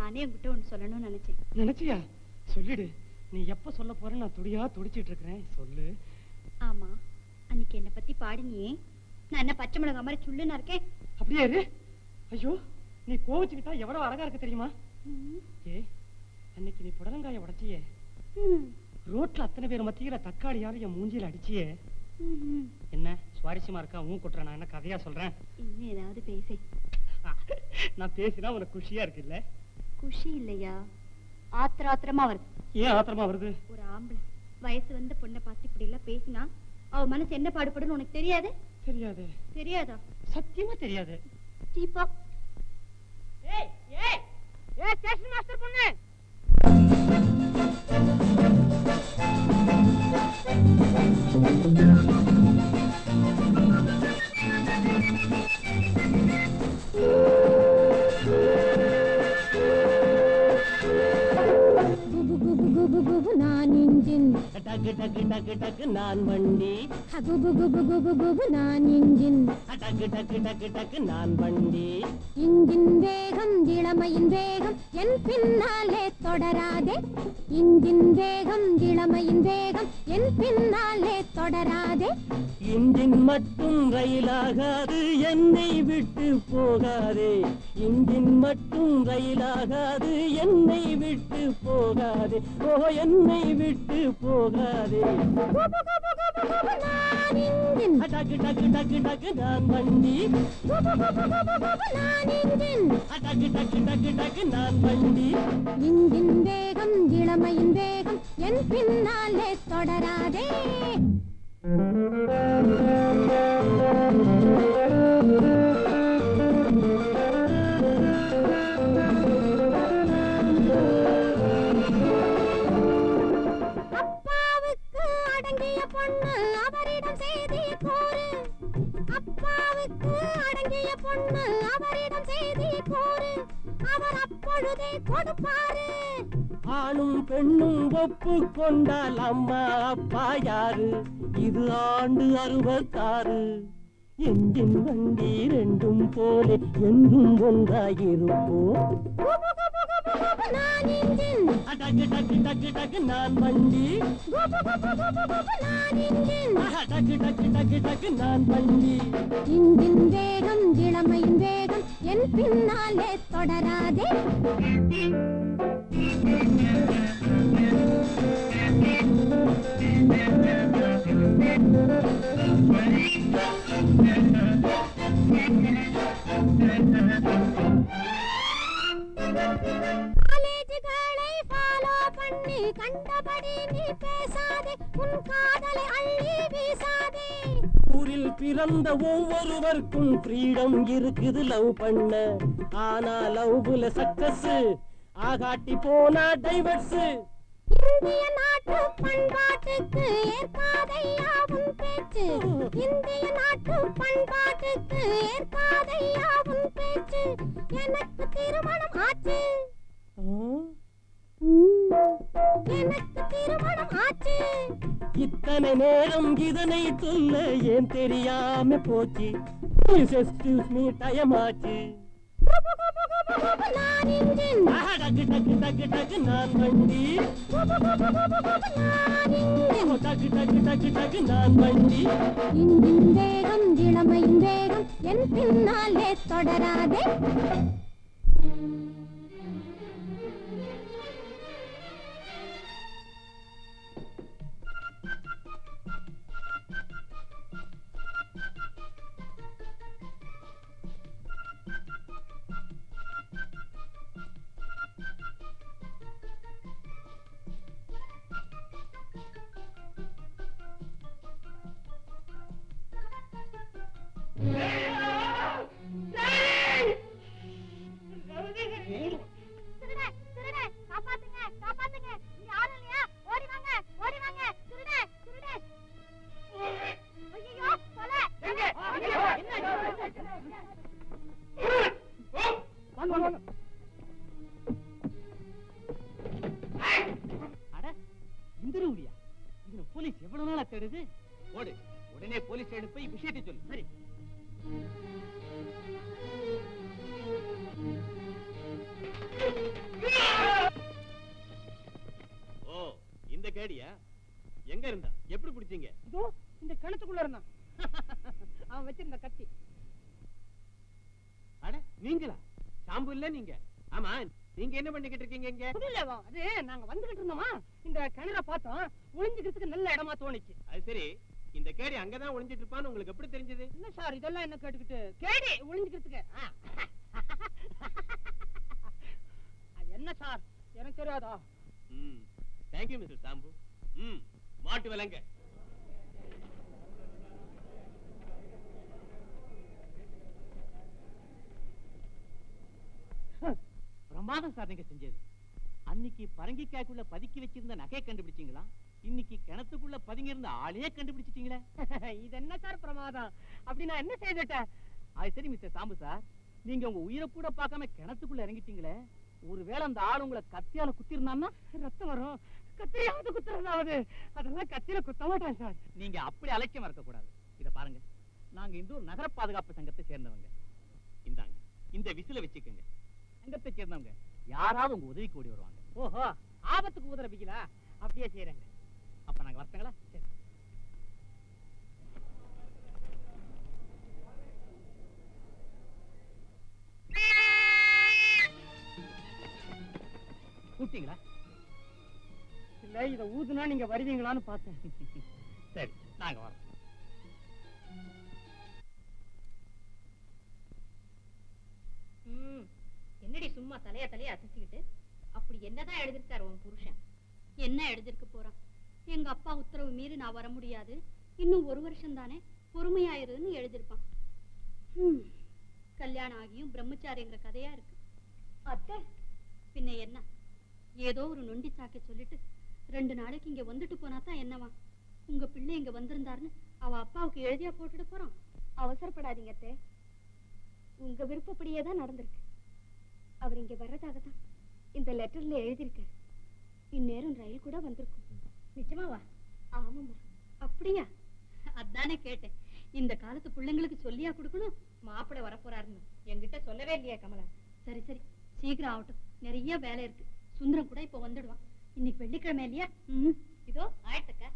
நானே உங்ககிட்ட ஒண்ணு சொல்லணும்னு நினைச்சேன் நினைச்சியா சொல்லிடு நீ எப்ப சொல்ல போற நான் துடியா துடிச்சிட்டு இருக்கிறேன் சொல்லு ஆமா அன்னைக்கு என்ன பத்தி பாடினியே நான் என்ன பச்சை மிளகா மாதிரி சுள்ளுன்னு இருக்கேன் அப்படியே இரு ஐயோ நீ கோவிச்சுக்கிட்டா எவ்வளவு அழகா இருக்கு தெரியுமா ம், ஏ அன்னைக்கு நீ புடலங்காய உடைச்சியே ம், ரோட்ல அத்தனை பேர் மத்தியில தக்காளியால என் மூஞ்சில அடிச்சியே ம், ம். என்ன சுவாரஸ்யமா இருக்கா ஊன் கொட்டுற நான் என்ன கதையா சொல்றேன் இன்னும் ஏதாவது பேசு நான் பேசினா உனக்கு குஷியா இருக்கு இல்ல குஷி இல்லையா ஆத்திர ஆத்திரமா வருது ஏன் ஆத்திரமா வருது ஒரு ஆம்பளை வயசு வந்த பொண்ணை பார்த்து இப்படி எல்லாம் பேசினா அவ மனசு என்ன பாடுபடுன்னு உனக்கு தெரியாது தெரியாது தெரியாதா சத்தியமா தெரியாது சீப்பா ஏய் ஏய் ஏய் ஸ்டேஷன் மாஸ்டர் பொண்ணு குபு குபு குபு குபு நான் இன்ஜின் டக்கு டக்கு டக்கு டக்கு நான் வண்டி குபு குபு குபு குபு நான் இன்ஜின் டக்கு டக்கு டக்கு டக்கு நான் வண்டி இன்ஜின் வேகம் இளமையின் வேகம் என் பின்னாலே தொடராதே இன்ஜின் வேகம் இளமையின் வேகம் என் பின்னாலே தொடராதே இன்ஜின் மட்டும் ரயிலாகாது என்னை விட்டு போகாதே இன்ஜின் மட்டும் ரயிலாகாது என்னை விட்டு போகாதே ஓ என்னை விட்டு போகாதே குபு குபு குபு குபு நான் இன்ஜின் டக்கு டக்கு டக்கு டக்கு நான் வண்டி குபு குபு குபு குபு நான் இன்ஜின் டக்கு டக்கு டக்கு டக்கு நான் வண்டி இன்ஜின் வேகம் இளமையின் வேகம் என் பின்னாலே தொடராதே அப்பாவுக்கு அடங்கிய பொண்ணு அவரிடம் செய்தி கூறு அப்பாவுக்கு அடங்கிய பொண்ணு அவரிடம் செய்தி கூறு அவர் அப்பொழுதே கொடுப்பாரு ஆணும் பெண்ணும் ஒப்பு கொண்டால் அம்மா அப்பா யாரு இது ஆண்டு அறுபத்தாறு எஞ்சின் வண்டி ரெண்டும் போலே என்றும் ஒன்றாயிருப்போம் குபு குபு குபு குபு நான் இன்ஜின் டக்கு டக்கு டக்கு டக்கு நான் வண்டி குபு குபு குபு குபு நான் இன்ஜின் டக்கு டக்கு டக்கு டக்கு நான் வண்டி இன்ஜின் வேகம் இளமையின் வேகம் என் பின்னாலே தொடராதே காலேஜுகளை ஃபாலோ பண்ணி கண்டபடி நீ பேசாதே உன் காதலை அள்ளி வீசாதே ஊரில் பிறந்த ஒவ்வொருவருக்கும் ஃப்ரீடம் இருக்குது லவ் பண்ண ஆனா லவ்ல சக்சஸ் ஆகாட்டி போனா டைவர்ஸ் இந்திய நாட்டு பண்பாட்டுக்கு ஏற்காதையா உன் பேச்சு இந்திய நாட்டு பண்பாட்டுக்கு ஏற்காதையா உன் பேச்சு எனக்கு திருமணம் ஆச்சு எனக்கு திருமணம் ஆச்சு இத்தனை நேரம் இதனை சொல்ல ஏன் தெரியாம போச்சு எக்ஸ்கியூஸ் மீ டைம் ஆச்சு குபு குபு குபு குபு நான் இன்ஜின் ஆஹா, டக்கு டக்கு டக்கு டக்கு நான் வண்டி குபு குபு குபு குபு நான் இன்ஜின் டக்கு டக்கு டக்கு டக்கு நான் வண்டி இன்ஜின் வேகம் இளமையின் வேகம் என் பின்னாலே தொடராதே திருடே திருடே காப்பாத்துங்க காப்பாத்துங்க இங்க யாரும் இல்லையா ஓடி வாங்க ஓடி வாங்க திருடே திருடே ஐயோ கொலை அட இந்த ரூடியா இதுல போலீஸ் எவ்வளவு நாளா தேடுது ஓடு உடனே போலீஸ் ஸ்டேஷன் போய் விஷயத்தை சொல்லு சரி ஆ கேடியா எங்க இருந்தா எப்படி பிடிச்சீங்க இதோ இந்த கிணத்துக்குள்ள இருந்தான் அவன் வச்சிருந்த கத்தி அட நீங்களா சாம்பு இல்ல நீங்க ஆமா நீங்க என்ன பண்ணிக்கிட்டு இருக்கீங்க இங்க புரியல அது நாங்க வந்துகிட்டு இருந்தோமா இந்த கிணற பார்த்தோம் ஒளிஞ்சுக்கிறதுக்கு நல்ல இடமா தோணுச்சு அது சரி இந்த கேடி அங்கதான் ஒளிஞ்சிட்டு இருப்பான்னு உங்களுக்கு எப்படி தெரிஞ்சது என்ன சார் இதெல்லாம் என்ன கேட்டுக்கிட்டு கேடி ஒளிஞ்சுக்கிறதுக்கு ஆ. அது என்ன சார் எனக்கு தெரியாதா ம் தேங்க்யூ மிஸ்டர் சாம்பு ம் மாட்டு விலங்க பிரமாதம் சார் நீங்க செஞ்சது அன்னைக்கு பரங்கிக்காய்க்குள்ள பதுக்கி வச்சிருந்த நகையை கண்டுபிடிச்சீங்களா இன்னைக்கு கிணத்துக்குள்ள பதுங்கி இருந்த ஆளையே கண்டுபிடிச்சிட்டீங்களே இது என்ன சார் பிரமாதம் அப்படி நான் என்ன செய்துட்டேன் அது சரி மிஸ்டர் சாம்பு சார் நீங்க உங்க உயிரை கூட பார்க்காம கிணத்துக்குள்ள இறங்கிட்டீங்களே ஒருவேளை அந்த ஆள் உங்களை கத்தியால குத்திருந்தான்னா ரத்தம் வரும் கத்திரியாவது குத்துறதாவது அதெல்லாம் கத்தியில குத்த மாட்டேன் சார் நீங்க அப்படி அலட்சியமா இருக்க கூடாது இத பாருங்க நாங்க இந்த ஒரு நகர பாதுகாப்பு சங்கத்தை சேர்ந்தவங்க இந்தாங்க இந்த விசில வச்சுக்கோங்க சங்கத்தை சேர்ந்தவங்க யாராவது உங்க உதவிக்கு ஓடி வருவாங்க ஓஹோ ஆபத்துக்கு உதறபிங்களா அப்படியே செய்யறேங்க அப்ப நாங்க வரட்டுங்களா சரி கூப்பிட்டீங்களா இல்ல இத ஊதுனா நீங்க வருவீங்களான்னு பார்த்தேன் சரி நாங்க வரோம் ம் என்னடி சும்மா தலையா தலையா அசைச்சுக்கிட்டு அப்படி என்னதான் எழுதிருக்காரு உன் புருஷன் என்ன எழுதிருக்க போறான் எங்க அப்பா உத்தரவு மீறி நான் வர முடியாது இன்னும் ஒரு வருஷம் தானே பொறுமையாயிருன்னு எழுதிருப்பான் ஹம், கல்யாணம் ஆகியும் பிரம்மச்சாரிங்கிற கதையா இருக்கு அத்தை பின்ன என்ன ஏதோ ஒரு நொண்டி சாக்க சொல்லிட்டு ரெண்டு நாளைக்கு இங்க வந்துட்டு போனா தான் என்னவா உங்க பிள்ளை இங்க வந்திருந்தாருன்னு அவ அப்பாவுக்கு எழுதியா போட்டுட்டு போறான் அவசரப்படாதீங்க அத்தை உங்க விருப்பப்படியே தான் நடந்திருக்கு அவர் இங்க வர்றதாக தான் இந்த லெட்டர்ல எழுதியிருக்காரு இந்நேரம் ரயில் கூட வந்திருக்கும் நிஜமாவா ஆமாம்மா அப்படியா அதானே கேட்டேன் இந்த காலத்து பிள்ளைங்களுக்கு சொல்லியா கொடுக்கணும் மாப்பிள்ளை வரப்போறாருன்னு என்கிட்ட சொல்லவே இல்லையா கமலா சரி சரி சீக்கிரம் ஆகட்டும் நிறைய வேலை இருக்கு சுந்தரம் கூட இப்ப வந்துடுவான் இன்னைக்கு வெள்ளிக்கிழமை இல்லையா ம் இதோ ஆயிட்டுக்கா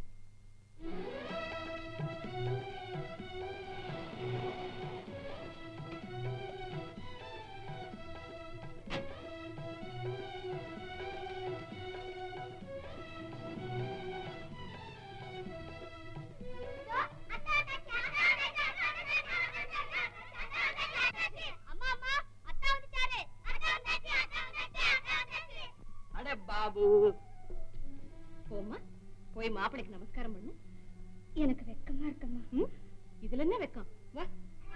அம்மா அம்மா அத்தா வந்துட்டாரு அத்தா வந்தாச்சு அத்தா வந்தாச்சு அத்தா வந்தாச்சு அட பாபு போம்மா போய் மாப்பிள்ளைக்கு நமஸ்காரம் பண்ணு எனக்கு வெக்கமா இருக்கம்மா ம்? இதுல என்ன வெக்கம் வா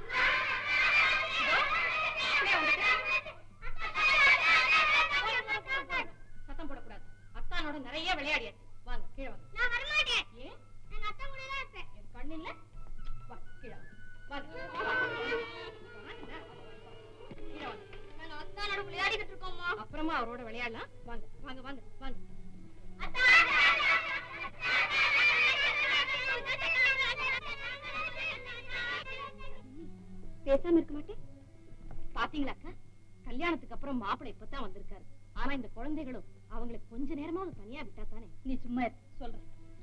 சத்தம் போடக்கூடாது அத்தானோட நிறைய விளையாடியாச்சு வாங்க கீழே வாங்க நான் வர மாட்டேன் ஏன் நான் அத்தா கூட தான் இருப்பேன் என் கண்ணு இல்ல வா கீழே வாங்க வாங்க வாங்க. கீழே வாங்க நாங்க அத்தானோட விளையாடிக்கிட்டு இருக்கோம்மா அப்புறமா அவரோட விளையாடலாம் வாங்க வாங்க வாங்க வாங்க பேசாம இருக்க மாட்டேன் பாத்தீங்களாக்கா கல்யாணத்துக்கு அப்புறம் மாப்பிள்ளை இப்பதான் வந்திருக்காரு ஆனா இந்த குழந்தைகளும் அவங்களுக்கு கொஞ்ச நேரமாவது தனியா விட்டா தானே நீ சும்மா இரு. சொல்றேன்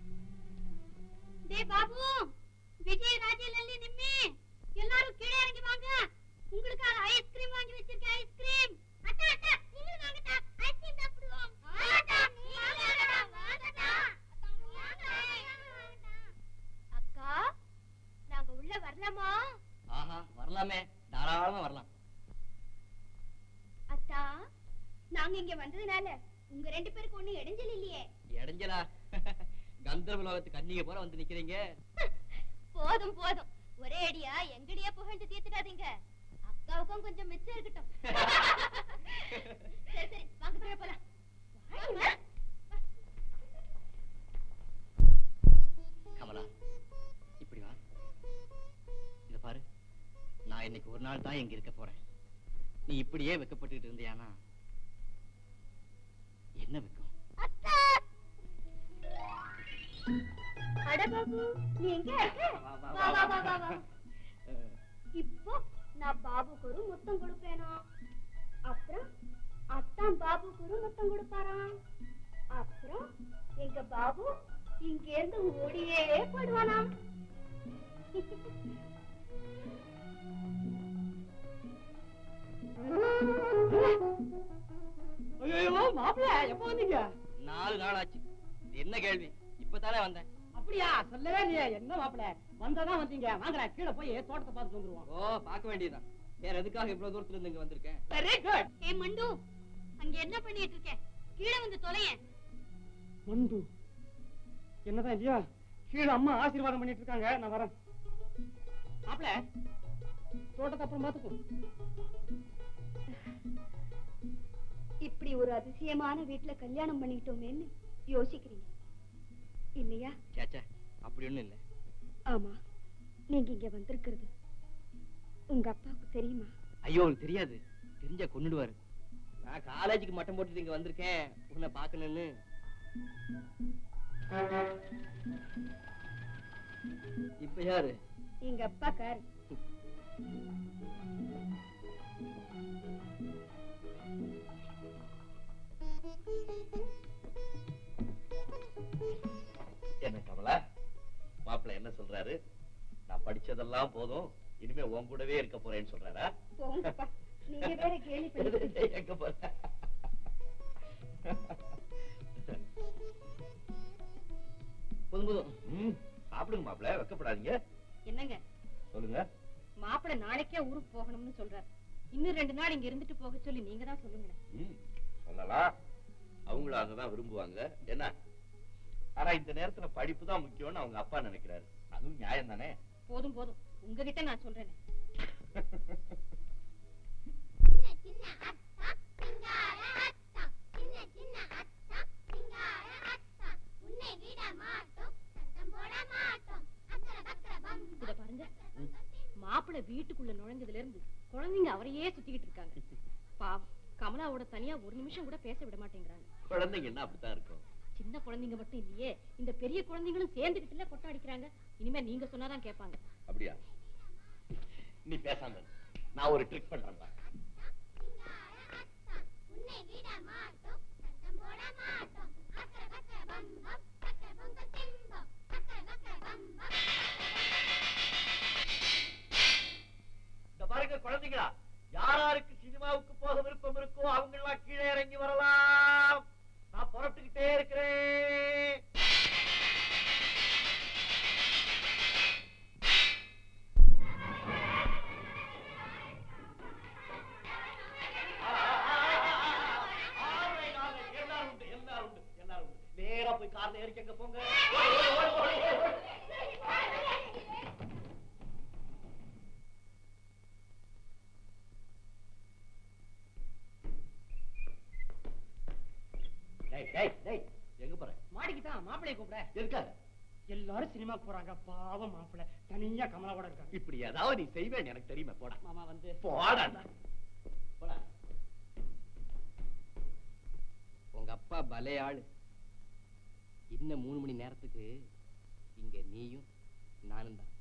டேய் பாபு விஜய் ராஜலல்லி நிம்மி எல்லாரும் கீழே இறங்கி வாங்க உங்களுக்காக ஐஸ்கிரீம் வாங்கி வச்சிருக்கேன் ஐஸ்கிரீம் அத்தா அத்தா நீங்களும் வாங்கடா ஐஸ்கிரீம் சாப்பிடுவோம் வாங்கடா வாங்கடா வாங்கடா அக்கா நாங்க உள்ள வரலாமா ஆஹா வரலாமே தாராளமா வரலாம் அத்தா நாங்க இங்க வந்ததுனால உங்க ரெண்டு பேருக்கு ஒண்ணு இடைஞ்சல் இல்லையே இடைஞ்சலா கந்தர்வ லோகத்துக்கு கன்னிக போல வந்து நிக்கிறீங்க போதும் போதும் ஒரே அடியா எங்கடியா புகழ்ந்து தீர்த்துடாதீங்க அக்காவுக்கும் கொஞ்சம் மிச்சம் இருக்கட்டும் சரி சரி வாங்க போய் போலாம் வாங்க. கமலா இப்படி வா இத பாரு நான் இன்னைக்கு ஒரு நாள் தான் இங்க இருக்க போறேன் நீ இப்படியே வெக்கப்பட்டுட்டு இருந்தியானா என்ன வெக்கம் அத்தா அட பாபு நீ எங்க இருக்க வா வா வா வா வா இப்போ நான் பாபுக்கு ஒரு முத்தம் கொடுப்பேனா அப்புறம் அத்தான் பாபுக்கு ஒரு முத்தம் கொடுப்பாராம் அப்புறம் எங்க பாபு இங்க இருந்து ஓடியே போடுவானாம் ஐயோ மாப்பிள்ள எப்ப வந்தீங்க நாலு நாள் ஆச்சு இது என்ன கேள்வி இப்பதானே வந்தேன் அப்படியா சொல்லவே இல்லையா என்ன மாப்பிள்ள வந்தாதான் வந்தீங்க வாங்கடா கீழே போய் தோட்டத்தை பார்த்துட்டு வந்துருவோம் ஓ பார்க்க வேண்டியதுதான் வேற எதுக்காக இவ்வளவு தூரத்துல இருந்து இங்க வந்திருக்கேன் வெரி குட் ஏ மண்டு அங்க என்ன பண்ணிட்டு இருக்க கீழே வந்து தொலையேன் மண்டு என்னதான் இல்லையா கீழே அம்மா ஆசீர்வாதம் பண்ணிட்டு இருக்காங்க நான் வரேன் மாப்பிள்ள தோட்டத்தை அப்புறம் பார்த்துக்கோ இப்படி ஒரு அதிசயமான வீட்டுல கல்யாணம் பண்ணிக்கிட்டோமேன்னு யோசிக்கிறீங்க இல்லையா சேச்சா அப்படி ஒண்ணும் இல்ல ஆமா நீங்க இங்க வந்திருக்கிறது உங்க அப்பாவுக்கு தெரியுமா ஐயோ அவருக்கு தெரியாது தெரிஞ்சா கொன்னுடுவாரு நான் காலேஜுக்கு மட்டம் போட்டுட்டு இங்க வந்திருக்கேன் உன்னை பாக்கணும்னு இப்ப யாரு எங்க அப்பா காரு என்ன கமலா மாப்பிள்ளை என்ன சொல்றாரு நான் படிச்சதெல்லாம் போதும் இனிமே உன் கூடவே இருக்க போறேன்னு சொல்றாரா போங்கப்பா நீங்க வேற கேலி பண்ணிட்டு எங்க போற போதும் போதும் ம், சாப்பிடுங்க மாப்பிள்ளை வெக்கப்படாதீங்க என்னங்க சொல்லுங்க மாப்பிள்ளை நாளைக்கே ஊருக்கு போகணும்னு சொல்றாரு இன்னும் ரெண்டு நாள் இங்க இருந்துட்டு போக சொல்லி நீங்க தான் சொல்லுங்க ம், சொல்லலாம் அவங்களும் அங்கதான் விரும்புவாங்க என்ன ஆனா இந்த நேரத்துல படிப்பு தான் முக்கியம்னு அவங்க அப்பா நினைக்கிறாரு அதுவும் நியாயம் தானே போதும் போதும் உங்ககிட்ட நான் சொல்றேன் இத பாருங்க மாப்பிள்ளை வீட்டுக்குள்ள நுழைஞ்சதுல இருந்து குழந்தைங்க அவரையே சுத்திக்கிட்டு இருக்காங்க பாவம் கமலாவோட தனியா ஒரு நிமிஷம் கூட பேச விட மாட்டேங்கிறாங்க குழந்தைங்க என்ன அப்படித்தான் இருக்கும் சின்ன குழந்தைங்க மட்டும் இல்லையே இந்த பெரிய குழந்தைங்களும் சேர்ந்துகிட்டுல கொட்ட அடிக்கிறாங்க இனிமே நீங்க சொன்னாதான் கேட்பாங்க அப்படியா நீ பேசாம இரு. நான் ஒரு ட்ரிக் பண்றேன் பாரு. இந்த பாருங்க குழந்தைங்களா யாராருக்கு சினிமாவுக்கு போக விருப்பம் இருக்கோ அவங்க எல்லாம் கீழே இறங்கி வரலாம் நான் புறப்பட்டுக்கிட்டே இருக்கிறேன் ஆறு, நாலு, எல்லாரும் உண்டு, எல்லாரும் உண்டு, எல்லாரும் உண்டு. நேரா போய் கார்ல ஏறிக்கங்க போங்க ஓடு, ஓடு, ஓடு, ஓடு, ஓடு. டேய், டேய், டேய், எங்க போற மாடிக்கு தான் மாப்பிள்ளைய கூப்பிட இருக்காது எல்லாரும் சினிமாக்கு போறாங்க பாவம் மாப்பிள்ளை தனியா கமலாவோட இருக்காங்க இப்படி ஏதாவது நீ செய்வேன்னு எனக்கு தெரியுமே போடா மாமா வந்து போடா போடா உங்க அப்பா பலே ஆளு இன்னும் மூணு மணி நேரத்துக்கு இங்க நீயும் நானும் தான்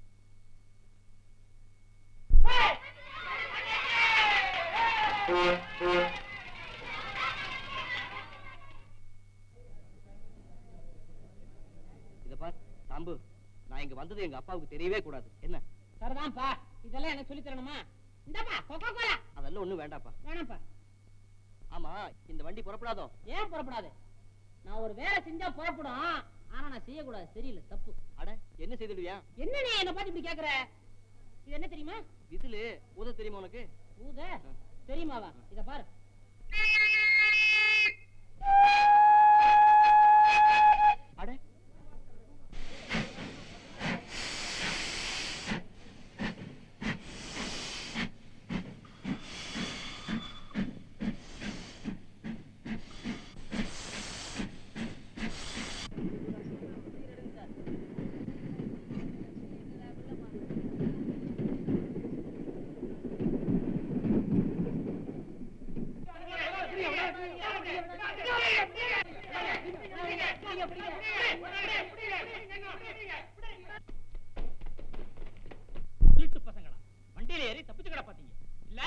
இத பார் சாம்பு நான் இங்க வந்தது எங்க அப்பாவுக்கு தெரியவே கூடாது என்ன சரிதான்ப்பா இதெல்லாம் எனக்கு சொல்லி தரணுமா இந்தாப்பா கொக்கோ கோலா அதெல்லாம் ஒண்ணும் வேண்டாப்பா வேணாம்ப்பா ஆமா இந்த வண்டி புறப்படாதோ ஏன் புறப்படாது நான் ஒரு வேலை செஞ்சா புறப்படும் ஆனா நான் செய்யக்கூடாது சரியில்லை தப்பு அட என்ன செய்துடுவியா என்ன நீ என்ன பார்த்து இப்படி கேக்குற இது என்ன தெரியுமா விசிலு ஊத தெரியுமா உனக்கு ஊத தெரியுமாவா இத பாரு அட திருட்டு பசங்களா வண்டியில ஏறி தப்பிச்சு கிட பாத்தீங்க இல்ல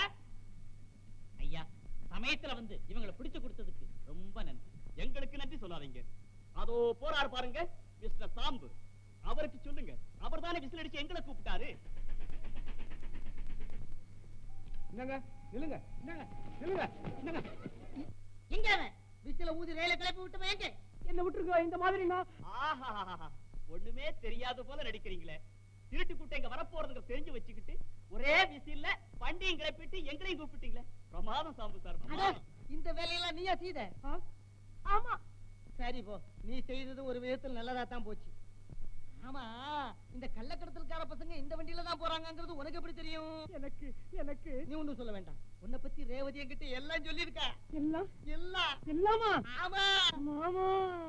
ஐயா சமயத்துல வந்து இவங்களை பிடிச்சு கொடுத்ததுக்கு ரொம்ப நன்றி எங்களுக்கு நன்றி சொல்லாதீங்க அதோ போறாரு பாருங்க மிஸ்டர் சாம்பு அவருக்கு சொல்லுங்க அவர் தானே விசில் அடிச்சு எங்களை கூப்பிட்டாரு என்னங்க நில்லுங்க என்னங்க நில்லுங்க என்னங்க எங்க அவன் விசில ஊதி ரயில கிளப்பி விட்டு எங்க என்ன விட்டுருங்க இந்த மாதிரி நான் ஆஹா ஒண்ணுமே தெரியாத போல நடிக்கிறீங்களே திருட்டு கூட்டம் இங்க வரப்போறதுங்க தெரிஞ்சு வச்சுக்கிட்டு ஒரே விசில்ல வண்டியும் கிளப்பிட்டு எங்களையும் கூப்பிட்டீங்களே பிரமாதம் சாம்பு சார் பிரமாதம். இந்த வேலையெல்லாம் நீயா செய்த ஆமா சரி போ நீ செய்தது ஒரு விதத்தில் நல்லதா தான் போச்சு ஆமா இந்த கள்ளக்கடத்தல்கார பசங்க இந்த வண்டியில தான் போறாங்கங்கிறது உனக்கு எப்படி தெரியும் எனக்கு எனக்கு நீ ஒண்ணும் சொல்ல வேண்டாம் உன்னை பத்தி ரேவதி என்கிட்ட எல்லாம் சொல்லியிருக்கா எல்லாம் எல்லாம் எல்லாமா ஆமா மாமா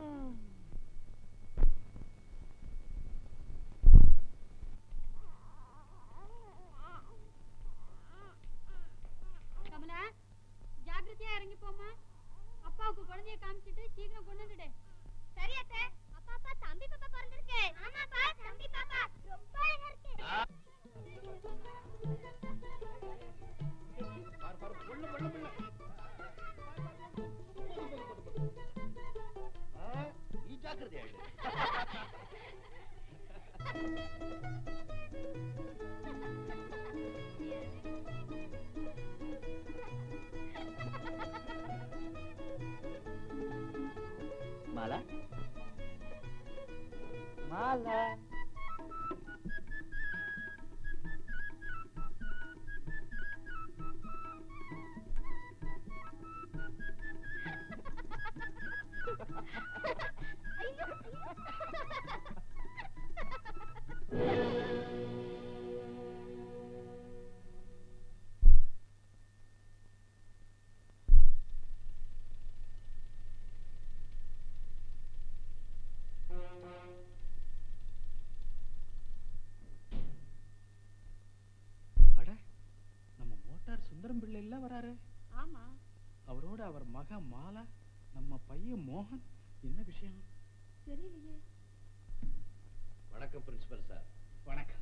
கமலா ஜாக்கிரதையா இறங்கி போமா அப்பாவுக்கு குழந்தைய காமிச்சிட்டு சீக்கிரம் கொண்டு வந்துடு சரி அத்தை அப்பா அப்பா தம்பி பாப்பா பிறந்திருக்கு ஆமாப்பா தம்பி பாப்பா ரொம்ப அழகா இருக்கு பாரு, பாரு, கொள்ளு, கொள்ளு, கொள்ளு. ஆ, நீ ஜாக்கிரதையா இரு. மாலா மாலா அட நம்ம மோட்டார் சுந்தரம் பிள்ளை எல்லாம் வராரு ஆமா அவரோட அவர் மக மாலா நம்ம பையன் மோகன் என்ன விஷயம் தெரியலையே வணக்கம் பிரின்சிபல் சார் வணக்கம்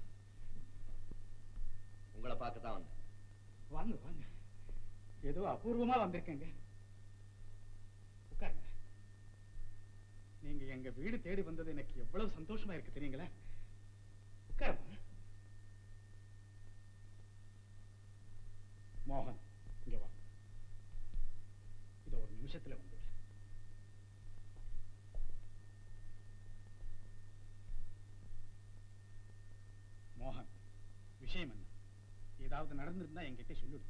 உங்களை பார்க்க தான் வந்தேன் வாங்க வாங்க ஏதோ அபூர்வமா வந்திருக்கேங்க உட்காருங்க நீங்க எங்க வீடு தேடி வந்தது எனக்கு எவ்வளவு சந்தோஷமா இருக்கு தெரியுங்களா உட்காருங்க மோகன் இங்க வா இத ஒரு நிமிஷத்துல வந்துடுறேன் மோகன் விஷயம் என்ன ஏதாவது நடந்திருந்தா என்கிட்ட சொல்லிடு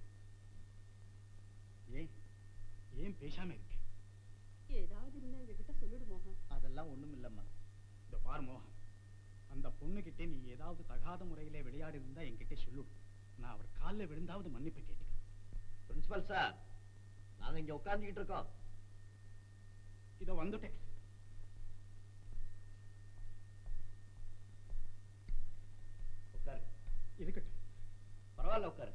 ஏன் ஏன் பேசாம இருக்க ஏதாவது இருந்தா எங்ககிட்ட சொல்லிடு மோகன் அதெல்லாம் ஒண்ணும் இல்லம்மா இந்த பார் மோகன் அந்த பொண்ணுகிட்ட நீ ஏதாவது தகாத முறையிலே விளையாடி இருந்தா என்கிட்ட சொல்லிடு நான் அவர் காலில் விழுந்தாவது மன்னிப்பு கேட்டுக்கிறேன் பிரின்சிபல் சார் நாங்க இங்க உட்கார்ந்துகிட்டு இருக்கோம் இதோ வந்துட்டேன் உட்காரு இருக்கட்டும் பரவாயில்ல உட்காரு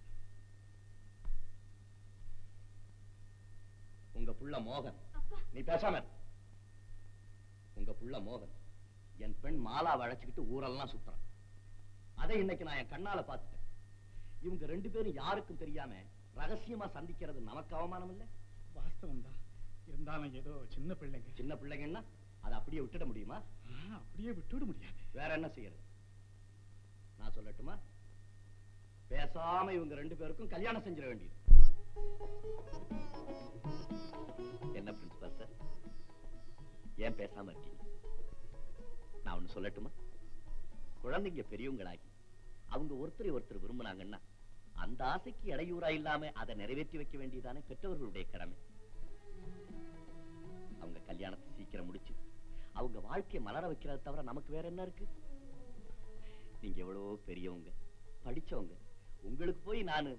உங்க புள்ள மோகன் நீ பேசாம இரு. உங்க புள்ள மோகன் என் பெண் மாலாவை அழைச்சுக்கிட்டு ஊரெல்லாம் சுத்துறான் அதை இன்னைக்கு நான் என் கண்ணால பார்த்துட்டேன் இவங்க ரெண்டு பேரும் யாருக்கும் தெரியாம ரகசியமா சந்திக்கிறது நமக்கு அவமானம் இல்ல வாஸ்தவம் தான் இருந்தாலும் ஏதோ சின்ன பிள்ளைங்க சின்ன பிள்ளைங்கன்னா அதை அப்படியே விட்டுட முடியுமா ஆ, அப்படியே விட்டுவிட முடியாது வேற என்ன செய்யறது நான் சொல்லட்டுமா பேசாம இவங்க ரெண்டு பேருக்கும் கல்யாணம் செஞ்சிட வேண்டியது என்ன பிரின்சிபல் சார் ஏன் பேசாம இருக்கீங்க நான் ஒண்ணு சொல்லட்டுமா குழந்தைங்க பெரியவங்களாகி அவங்க ஒருத்தரை ஒருத்தர் விரும்பினாங்கன்னா அந்த ஆசைக்கு இடையூறா இல்லாம அதை நிறைவேற்றி வைக்க வேண்டியதானே பெற்றவர்களுடைய கடமை அவங்க கல்யாணத்தை சீக்கிரம் முடிச்சு அவங்க வாழ்க்கையை மலர வைக்கிறத தவிர நமக்கு வேற என்ன இருக்கு நீங்க எவ்வளவோ பெரியவங்க படிச்சவங்க உங்களுக்கு போய் நானு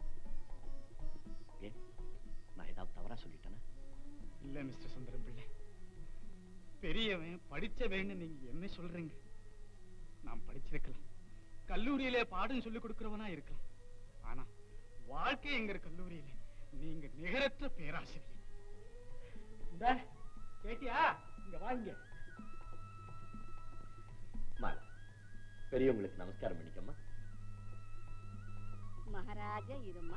ஏன் நான் ஏதாவது தவறா சொல்லிட்டேனா இல்ல மிஸ்டர் சுந்தரம் பிள்ளை பெரியவன் படிச்சவன்னு நீங்க என்ன சொல்றீங்க நான் படிச்சிருக்கலாம் கல்லூரியிலே பாடம் சொல்லி கொடுக்கிறவனா இருக்கலாம் ஆனா வாழ்க்கை எங்க கல்லூரியில நீங்க நிகரற்ற பேராசிரியர் இந்த கேட்டியா இங்க வாங்க மாலா, பெரியவங்களுக்கு நமஸ்காரம் பண்ணிக்கம்மா மகாராஜா இருமா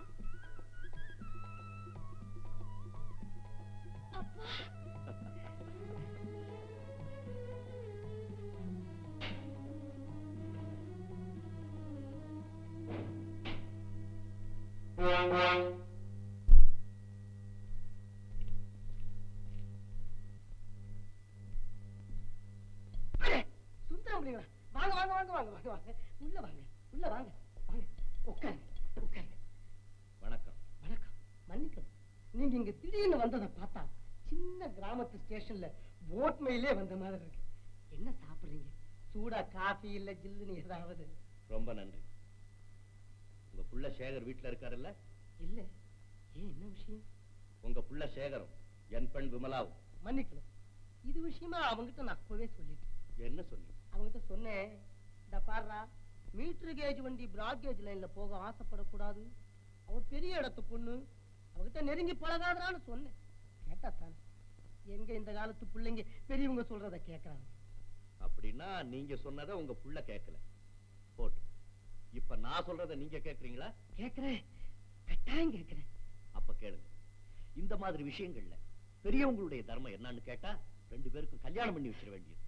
சுந்தரம் அப்படிங்களா வாங்க வாங்க வாங்க வாங்க வாங்க வாங்க உள்ள வாங்க உள்ள வாங்க வாங்க உட்காருங்க உட்காருங்க வணக்கம் வணக்கம் மன்னிக்கணும் நீங்க இங்க திடீர்னு வந்ததை பார்த்தா சின்ன கிராமத்து ஸ்டேஷன்ல போட் மெயிலே வந்த மாதிரி இருக்கு என்ன சாப்பிடுறீங்க சூடா காஃபி இல்ல ஜில்லுன்னு ஏதாவது ரொம்ப நன்றி உங்க புள்ள சேகர் வீட்டுல இருக்காருல்ல இல்ல ஏன் என்ன விஷயம் உங்க புள்ள சேகரும் என் பெண் விமலாவும் மன்னிக்கணும் இது விஷயமா அவங்கிட்ட நான் அப்பவே சொல்லிட்டேன் என்ன சொன்னீங்க அவங்கிட்ட சொன்னேன் இந்த பாருடா மீட்டர் கேஜ் வண்டி பிராட் கேஜ் லைன்ல போக ஆசைப்படக்கூடாது அவ பெரிய இடத்து பொண்ணு அவகிட்ட நெருங்கி பழகாதறான்னு சொன்னேன் கேட்டா தானே எங்க இந்த காலத்து பிள்ளைங்க பெரியவங்க சொல்றத கேக்குறாங்க அப்படின்னா நீங்க சொன்னதை உங்க புள்ள கேட்கல போட்டு இப்ப நான் சொல்றதை நீங்க கேக்குறீங்களா கேக்குறேன் கட்டாயம் கேக்குறேன் அப்ப கேளுங்க இந்த மாதிரி விஷயங்கள்ல பெரியவங்களுடைய தர்மம் என்னன்னு கேட்டா ரெண்டு பேருக்கும் கல்யாணம் பண்ணி வச்சிட வேண்டியது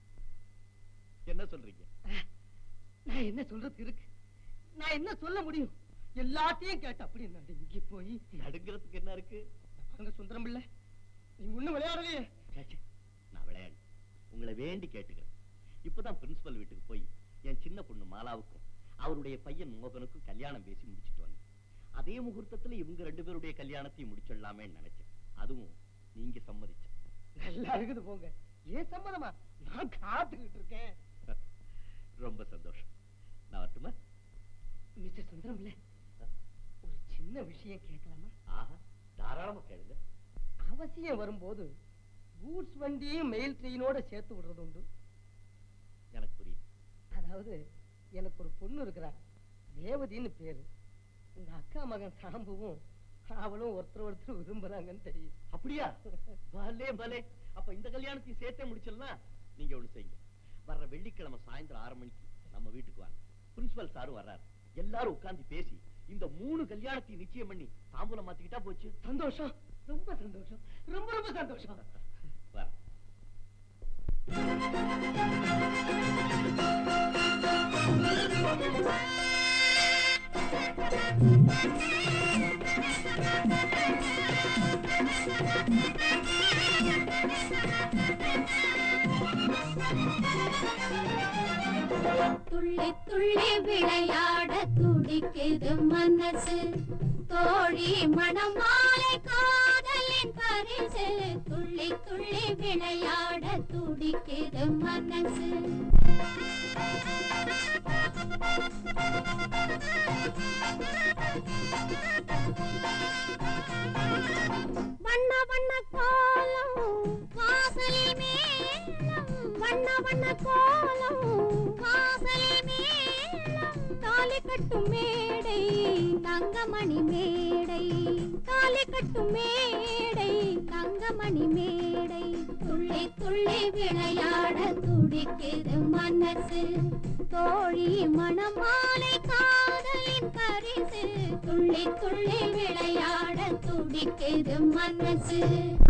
என்ன சொல்றீங்க நான் என்ன சொல்றது இருக்கு நான் என்ன சொல்ல முடியும் எல்லாத்தையும் கேட்டு அப்படி நடுங்கி போய் நடுங்கிறதுக்கு என்ன இருக்கு வாங்க சுந்தரம் பிள்ளை நீங்க ஒண்ணும் விளையாடலையே ச்சே, ச்சே, நான் விளையாடு உங்களை வேண்டி கேட்டுக்கிறேன் இப்பதான் பிரின்சிபல் வீட்டுக்கு போய் என் சின்ன பொண்ணு மாலாவுக்கும் அவருடைய பையன் மோகனுக்கும் கல்யாணம் பேசி முடிச்சிட்டு வந்தேன் அதே முகூர்த்தத்துல இவங்க ரெண்டு பேருடைய கல்யாணத்தையும் முடிச்சிடலாமே நினைச்சேன் அதுவும் நீங்க சம்மதிச்ச நல்லா இருக்குது போங்க ஏன் சம்மதமா நான் காத்துக்கிட்டு இருக்கேன் ரொம்ப சந்தோஷம் நான் வரட்டுமா மிஸ்டர் சுந்தரம் பிள்ளை ஒரு சின்ன விஷயம் கேட்கலாமா ஆஹா தாராளமா கேளுங்க அவசியம் வரும்போது கூட்ஸ் வண்டியும் மெயில் ட்ரெயினோட சேர்த்து விடுறது உண்டு எனக்கு புரியுது அதாவது எனக்கு ஒரு பொண்ணு இருக்கிறா ரேவதின்னு பேரு உங்க அக்கா மகன் சாம்புவும் அவளும் ஒருத்தர் ஒருத்தர் விரும்புறாங்கன்னு தெரியும் அப்படியா பலே பலே அப்ப இந்த கல்யாணத்தையும் சேர்த்தே முடிச்சிடலாம் நீங்க ஒண்ணு செய்யுங்க வர்ற வெள்ளிக்கிழமை சாயந்தரம் ஆறு மணிக்கு நம்ம வீட்டுக்கு வாங்க பிரின்சிபல் சாரும் வர்றாரு எல்லாரும் உட்கார்ந்து பேசி இந்த மூணு கல்யாணத்தையும் நிச்சயம் பண்ணி தாம்பூலம் மாத்திக்கிட்டா போச்சு சந்தோஷம் ரொம்ப சந்தோஷம் ரொம்ப ரொம்ப சந்தோஷம் வர துள்ளி துள்ளி விளையாட துடிக்குது மனசு தோழி மணமாலை காதலின் பரிசு துள்ளி துள்ளி விளையாட துடிக்குது மனசு வண்ண வண்ண கோலம் வாசலில் மேலம் வண்ண வண்ண கோலம் வாசலில் மேலம் தாலி கட்டும் மேடை தங்கமணி மேடை தாலி கட்டும் மேடை தங்கமணி மேடை துள்ளி துள்ளி விளையாட துடிக்குது மனசு தோழி மணமாலை காதலின் பரிசு துள்ளி துள்ளி விளையாட துடிக்குது மனசு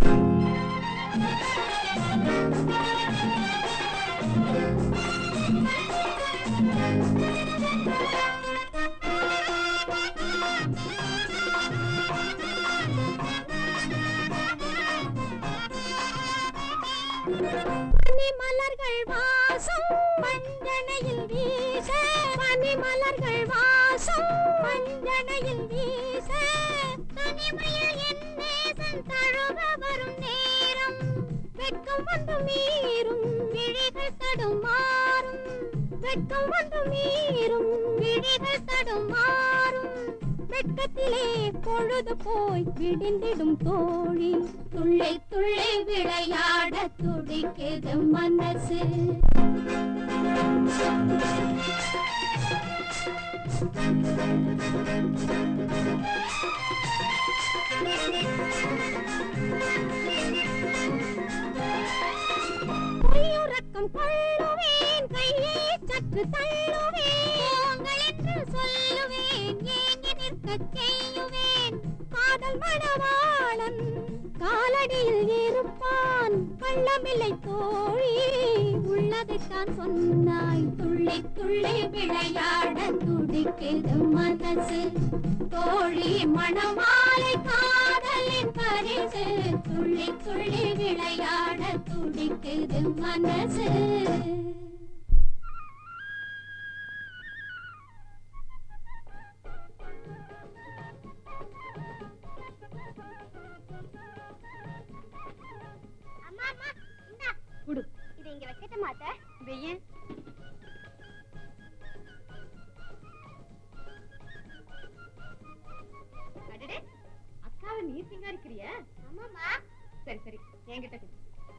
பனி மலர்கள் வாசம் மஞ்சனையில் வீச பனி மலர்கள் வாசம் மஞ்சனையில் வீச தனிமையில் என் நேசன் தழுவ வரும் நேரம் வெட்கம் வந்து மீறும் விழிகள் தடுமாறும் வெட்கம் வந்து மீறும் விழிகள் தடுமாறும் வெட்கத்திலே பொழுது போய் விடிந்திடும் தோழி துள்ளி துள்ளி விளையாட துடிக்குது மனசு கையுறக்கம் கொள்ளுவேன் கையை சற்று தள்ளுவேன் போங்கள் என்று சொல்லுவேன் ஏங்கி நிற்கச் செய்யுவேன் காதல் மணவாளன் காலடியில் இருப்பான் கள்ளமில்லை தோழி உள்ள அதைத்தான் சொன்னாய் துள்ளி துள்ளி விளையாட துடிக்குது மனசு தோழி மணமாலை காதலின் பரிசு துள்ளி துள்ளி விளையாட துடிக்குது மனசு அம்மா அம்மா இந்தா குடு இதை இங்க வைக்கட்டுமா அத்தை வெய்ய அடடே அக்காவை நீ சிங்காரிக்கிறியா ஆமாம்மா சரி சரி என்கிட்ட கொடு.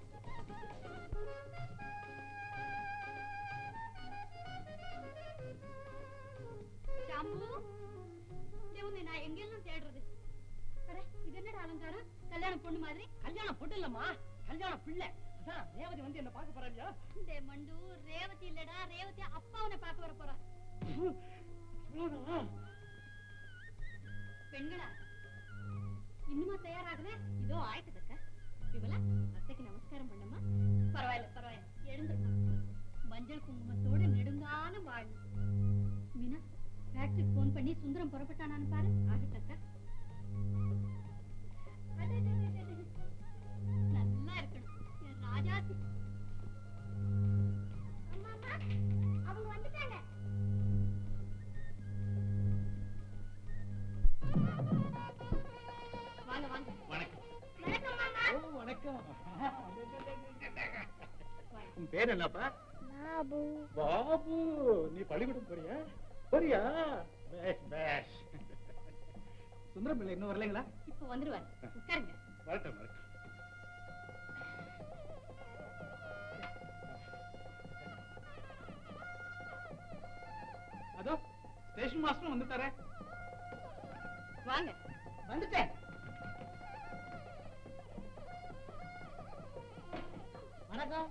ஷாம்பு டேய், உன்னை நான் எங்கெல்லாம் தேடுறது அட, இது என்னடா அலங்காரம் கல்யாண பொண்ணு மாதிரி கல்யாணம் பொண்ணு இல்லம்மா கல்யாண பிள்ளை அதான் ரேவதி வந்து என்ன பார்க்க போறாங்க டேய் மண்டு ரேவதி இல்லடா ரேவதி அப்பா உன்னை பார்க்க வர போறா பெண்களா இன்னுமா தயாராகல இதோ ஆயிட்டு தக்க விமலா அத்தைக்கு நமஸ்காரம் பண்ணம்மா பரவாயில்ல பரவாயில்ல எழுந்துருமா மஞ்சள் குங்குமத்தோட நெடுங்காலம் வாழும் மீனா ஃபேக்டரிக்கு ஃபோன் பண்ணி சுந்தரம் புறப்பட்டானான்னு பாரு ஆகட்டக்கா நல்லா இருக்கணும் என் ராஜாத்தி அம்மா அம்மா அவங்க வந்துட்டாங்க வாங்க வாங்க வணக்கம் வணக்கம் மாமா ஓ வணக்கம் உன் பேர் என்னப்பா பாபு பாபு நீ பள்ளிக்கூடம் போறியா போறியா பேஷ் பேஷ் சுந்தரம் பிள்ளை இன்னும் வரலைங்களா இப்ப வந்துருவாரு உட்காருங்க வரட்டும் வரட்டும் அதோ ஸ்டேஷன் மாஸ்டரும் வந்துட்டாரே வாங்க வந்துட்டேன் வணக்கம்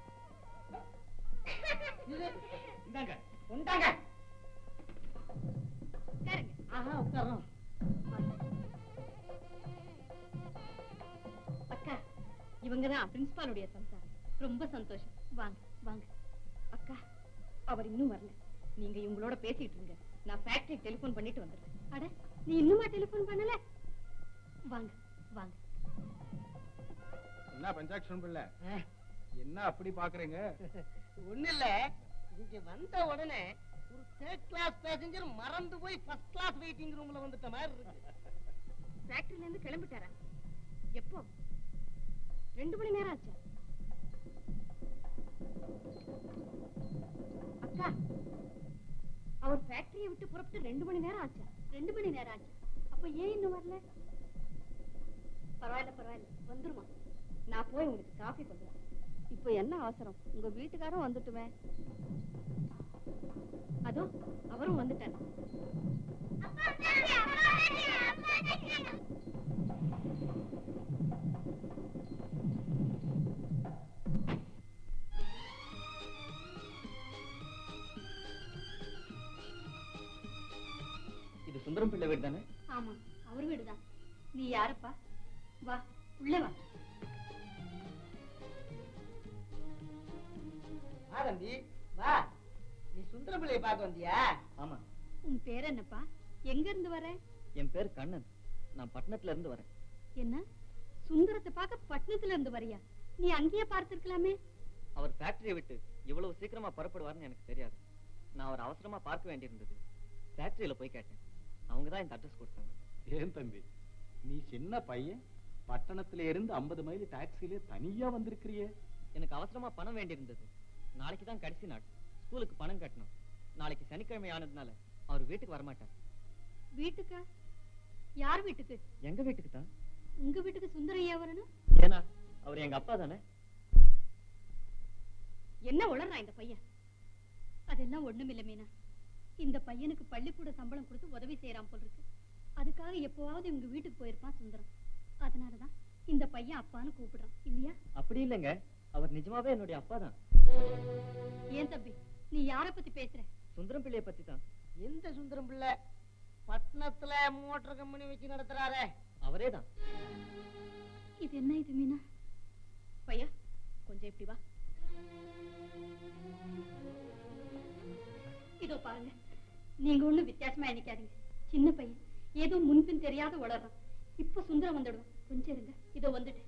இது இந்தாங்க உண்டாங்க உட்காருங்க ஆஹா உட்காரோம் அக்கா இவங்க தான் பிரின்சிபாலுடைய சம்சாரம் ரொம்ப சந்தோஷம் வாங்க வாங்க அக்கா அவர் இன்னும் வரல நீங்க இவங்களோட பேசிட்டு இருங்க நான் ஃபேக்டரி டெலிபோன் பண்ணிட்டு வந்துடுறேன் அட நீ இன்னுமா டெலிபோன் பண்ணல வாங்க வாங்க என்ன பஞ்சாட்சரம் பிள்ளை என்ன அப்படி பாக்குறீங்க ஒண்ணு இல்ல இங்க வந்த உடனே ஒரு தேர்ட் கிளாஸ் பேசஞ்சர் மறந்து போய் ஃபர்ஸ்ட் கிளாஸ் வெயிட்டிங் ரூம்ல வந்துட்ட மாதிரி இருக்கு ஃபேக்டரியில இருந்து கிளம்பிட்டாரா எப்போ ரெண்டு மணி நேரம் ஆச்சா அக்கா அவர் ஃபேக்டரியை விட்டு புறப்பட்டு ரெண்டு மணி நேரம் ஆச்சா ரெண்டு மணி நேரம் ஆச்சு அப்ப ஏன் இன்னும் வரல பரவாயில்ல பரவாயில்ல வந்துருமா நான் போய் உங்களுக்கு காஃபி கொண்டு வரேன் இப்போ என்ன அவசரம் உங்க வீட்டுக்காரும் வந்துட்டுமே அதோ அவரும் வந்துட்டார் இது சுந்தரம் பிள்ளை வீடு தானே ஆமா அவர் வீடுதான் நீ யாருப்பா வா உள்ள வா வா தம்பி வா நீ சுந்தர பிள்ளைய பார்க்க வந்தியா ஆமா உன் பேர் என்னப்பா எங்க இருந்து வர என் பேர் கண்ணன் நான் பட்டணத்துல இருந்து வரேன் என்ன சுந்தரத்தை பார்க்க பட்டணத்துல இருந்து வரியா நீ அங்கேயே பார்த்திருக்கலாமே அவர் ஃபேக்டரியை விட்டு இவ்வளவு சீக்கிரமா புறப்படுவார்னு எனக்கு தெரியாது நான் அவர் அவசரமா பார்க்க வேண்டியிருந்தது ஃபேக்டரியில போய் கேட்டேன் அவங்க தான் இந்த அட்ரஸ் கொடுத்தாங்க ஏன் தம்பி நீ சின்ன பையன் பட்டணத்துல இருந்து ஐம்பது மைல் டாக்ஸிலே தனியா வந்திருக்கிறியே எனக்கு அவசரமா பணம் வேண்டியிருந்தது நாளைக்கு தான் கடைசி நாள் ஸ்கூலுக்கு பணம் கட்டணும் நாளைக்கு சனிக்கிழமை ஆனதுனால அவர் வீட்டுக்கு வரமாட்டார் வீட்டுக்கா யார் வீட்டுக்கு எங்க வீட்டுக்கு தான் உங்க வீட்டுக்கு சுந்தரம் ஏன் வரணும் ஏன்னா அவர் எங்க அப்பா தானே என்ன உளறான் இந்த பையன் அதெல்லாம் ஒண்ணுமில்ல மீனா இந்த பையனுக்கு பள்ளிக்கூட சம்பளம் கொடுத்து உதவி செய்யறான் போல் இருக்கு அதுக்காக எப்பவாவது இவங்க வீட்டுக்கு போயிருப்பான் சுந்தரம் அதனாலதான் இந்த பையன் அப்பான்னு கூப்பிடுறான் இல்லையா அப்படி இல்லைங்க அவர் நிஜமாவே என்னுடைய அப்பா தான் ஏன் தம்பி நீ யார பத்தி பேசுற சுந்தரம் பிள்ளைய பத்தி தான் எந்த சுந்தரம் பிள்ளை பட்டணத்துல மோட்டார் கம்பெனி வச்சு நடத்துறாரே அவரே தான் இது என்ன இது மீனா பையா கொஞ்சம் இப்படி வா பாருங்க நீங்க ஒண்ணும் வித்தியாசமா நினைக்காதீங்க சின்ன பையன் ஏதோ முன்பின் தெரியாத வளர்றான் இப்ப சுந்தரம் வந்துடுவான் கொஞ்சம் இருங்க இதோ வந்துட்டேன்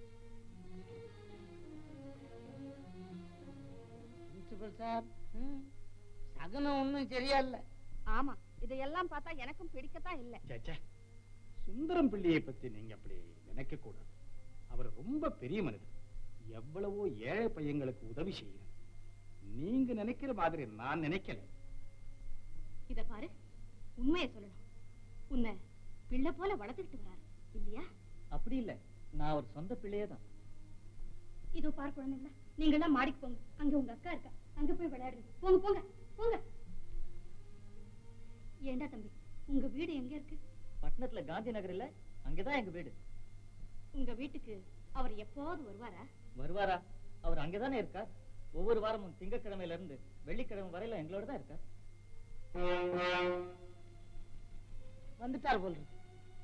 பிரின்சிபல் சார் ம், சகுனம் ஒண்ணும் சரியா இல்ல ஆமா இதையெல்லாம் பார்த்தா எனக்கும் பிடிக்கத்தான் இல்ல சேச்சே சுந்தரம் பிள்ளையை பத்தி நீங்க அப்படி நினைக்க கூடாது அவர் ரொம்ப பெரிய மனிதர் எவ்வளவோ ஏழை பையங்களுக்கு உதவி செய்யணும் நீங்க நினைக்கிற மாதிரி நான் நினைக்கல இத பாரு உண்மையை சொல்லணும் உன்னை பிள்ளை போல வளர்த்துக்கிட்டு வராரு இல்லையா அப்படி இல்ல நான் அவர் சொந்த பிள்ளையே தான் இதோ பார் குழந்தைங்களா நீங்க எல்லாம் மாடிக்கு போங்க அங்க உங்க அக்கா இருக்கா அங்க போய் விளையாடுங்க போங்க போங்க போங்க ஏண்டா தம்பி உங்க வீடு எங்க இருக்கு பட்டணத்துல காந்தி நகர் இல்ல அங்கதான் எங்க வீடு உங்க வீட்டுக்கு அவர் எப்போது வருவாரா வருவாரா அவர் அங்கதானே இருக்கார் ஒவ்வொரு வாரமும் திங்கட்கிழமையில இருந்து வெள்ளிக்கிழமை வரையில எங்களோட தான் இருக்கார் வந்துட்டார் போல் இருக்கு.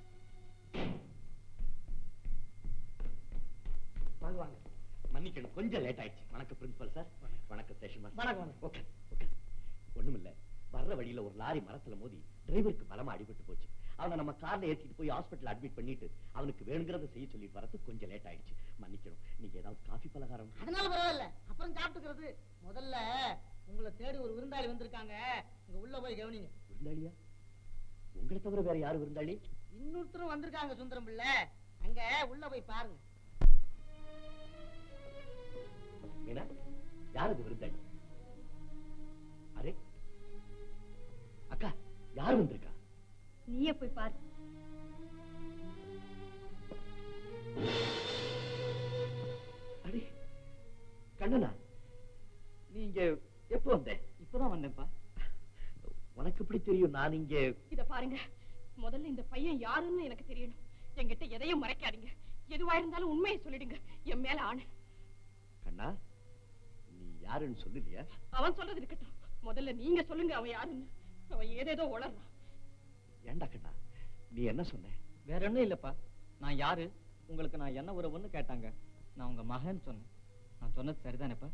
வாங்க வாங்க மன்னிக்கணும் கொஞ்சம் லேட் ஆயிடுச்சு வணக்கம் பிரின்சிபல் சார் வணக்கம் ஸ்டேஷன் மாஸ்டர் வணக்கம், வணக்கம். ஓகே ஓகே ஒண்ணுமில்ல வர்ற வழியில ஒரு லாரி மரத்துல மோதி டிரைவருக்கு பலமா அடிபட்டு போச்சு அவனை நம்ம கார்ல ஏத்திட்டு போய் ஹாஸ்பிட்டல் அட்மிட் பண்ணிட்டு அவனுக்கு வேணுங்கிறத செய்ய சொல்லிட்டு வரதுக்கு கொஞ்சம் லேட் ஆயிடுச்சு மன்னிக்கணும் நீங்க ஏதாவது காஃபி பலகாரம் அதனால பரவாயில்ல அப்புறம் சாப்பிட்டுக்கிறது முதல்ல உங்களை தேடி ஒரு விருந்தாளி வந்திருக்காங்க இங்க உள்ள போய் கவனிங்க விருந்தாளியா உங்களை தவிர வேற யாரு விருந்தாளி இன்னொருத்தரும் வந்திருக்காங்க சுந்தரம் பிள்ளை அங்க உள்ள போய் பாருங்க மீனா யார் அது விருந்தாளி அரே அக்கா யார் வந்திருக்கா நீயே போய் பாரு அடே கண்ணனா நீங்க எப்போ வந்த இப்பதான் வந்தேன்ப்பா உனக்கு எப்படி தெரியும் நான் இங்க இத பாருங்க முதல்ல இந்த பையன் யாருன்னு எனக்கு தெரியணும் என்கிட்ட எதையும் மறைக்காதீங்க எதுவா இருந்தாலும் உண்மையை சொல்லிடுங்க என் மேல ஆணு கண்ணா நீ யாருன்னு சொல்லலையா அவன் சொல்றது இருக்கட்டும் முதல்ல நீங்க சொல்லுங்க அவன் யாருன்னு அவன் ஏதேதோ உளறான் ஏண்டா கண்ணா நீ என்ன சொன்ன வேற ஒண்ணும் இல்லப்பா நான் யாரு உங்களுக்கு நான் என்ன உறவுன்னு கேட்டாங்க நான் உங்க மகன் சொன்னேன் நான் சொன்னது சரிதானேப்பா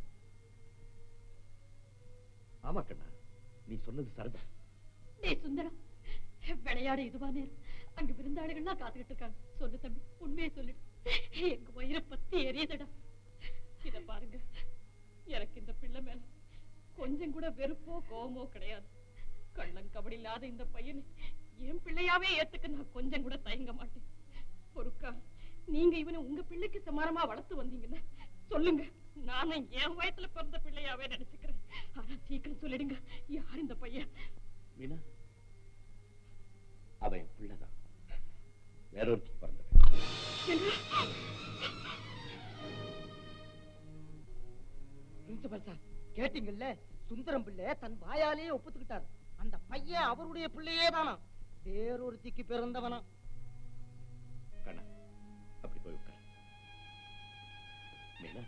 ஆமா கண்ணா நீ சொன்னது சரிதான் டேய் சுந்தரம் விளையாடு இதுவா நேரம் அங்க விருந்தாளிகள்லாம் காத்துக்கிட்டு இருக்காங்க சொல்லு தம்பி உண்மையை சொல்லு எங்க வயிற பத்தி எரியுதுடா இத பாருங்க எனக்கு இந்த பிள்ளை மேல கொஞ்சம் கூட வெறுப்போ கோவமோ கிடையாது கள்ளம் கபடி இல்லாத இந்த பையனை என் பிள்ளையாவே ஏத்துக்க நான் கொஞ்சம் கூட தயங்க மாட்டேன் பொறுக்கா நீங்க இவனை உங்க பிள்ளைக்கு சமானமா வளர்த்து வந்தீங்கன்னா சொல்லுங்க நானும் என் வயசுல பிறந்த பிள்ளையாவே நினைச்சுக்கிறேன் ஆனா சீக்கிரம் சொல்லிடுங்க யார் இந்த பையன் மீனா அவன் என் பிள்ளைதான் வேறொருத்தி பிறந்தவன் பிரின்சிபல் சார் கேட்டீங்கல்ல சுந்தரம் பிள்ளை தன் வாயாலேயே ஒப்புத்துக்கிட்டார் அந்த பையன் அவருடைய பிள்ளையே தானா வேறொருத்திக்கு பிறந்தவனா கண்ணா அப்படி போய் உட்கார் மீனா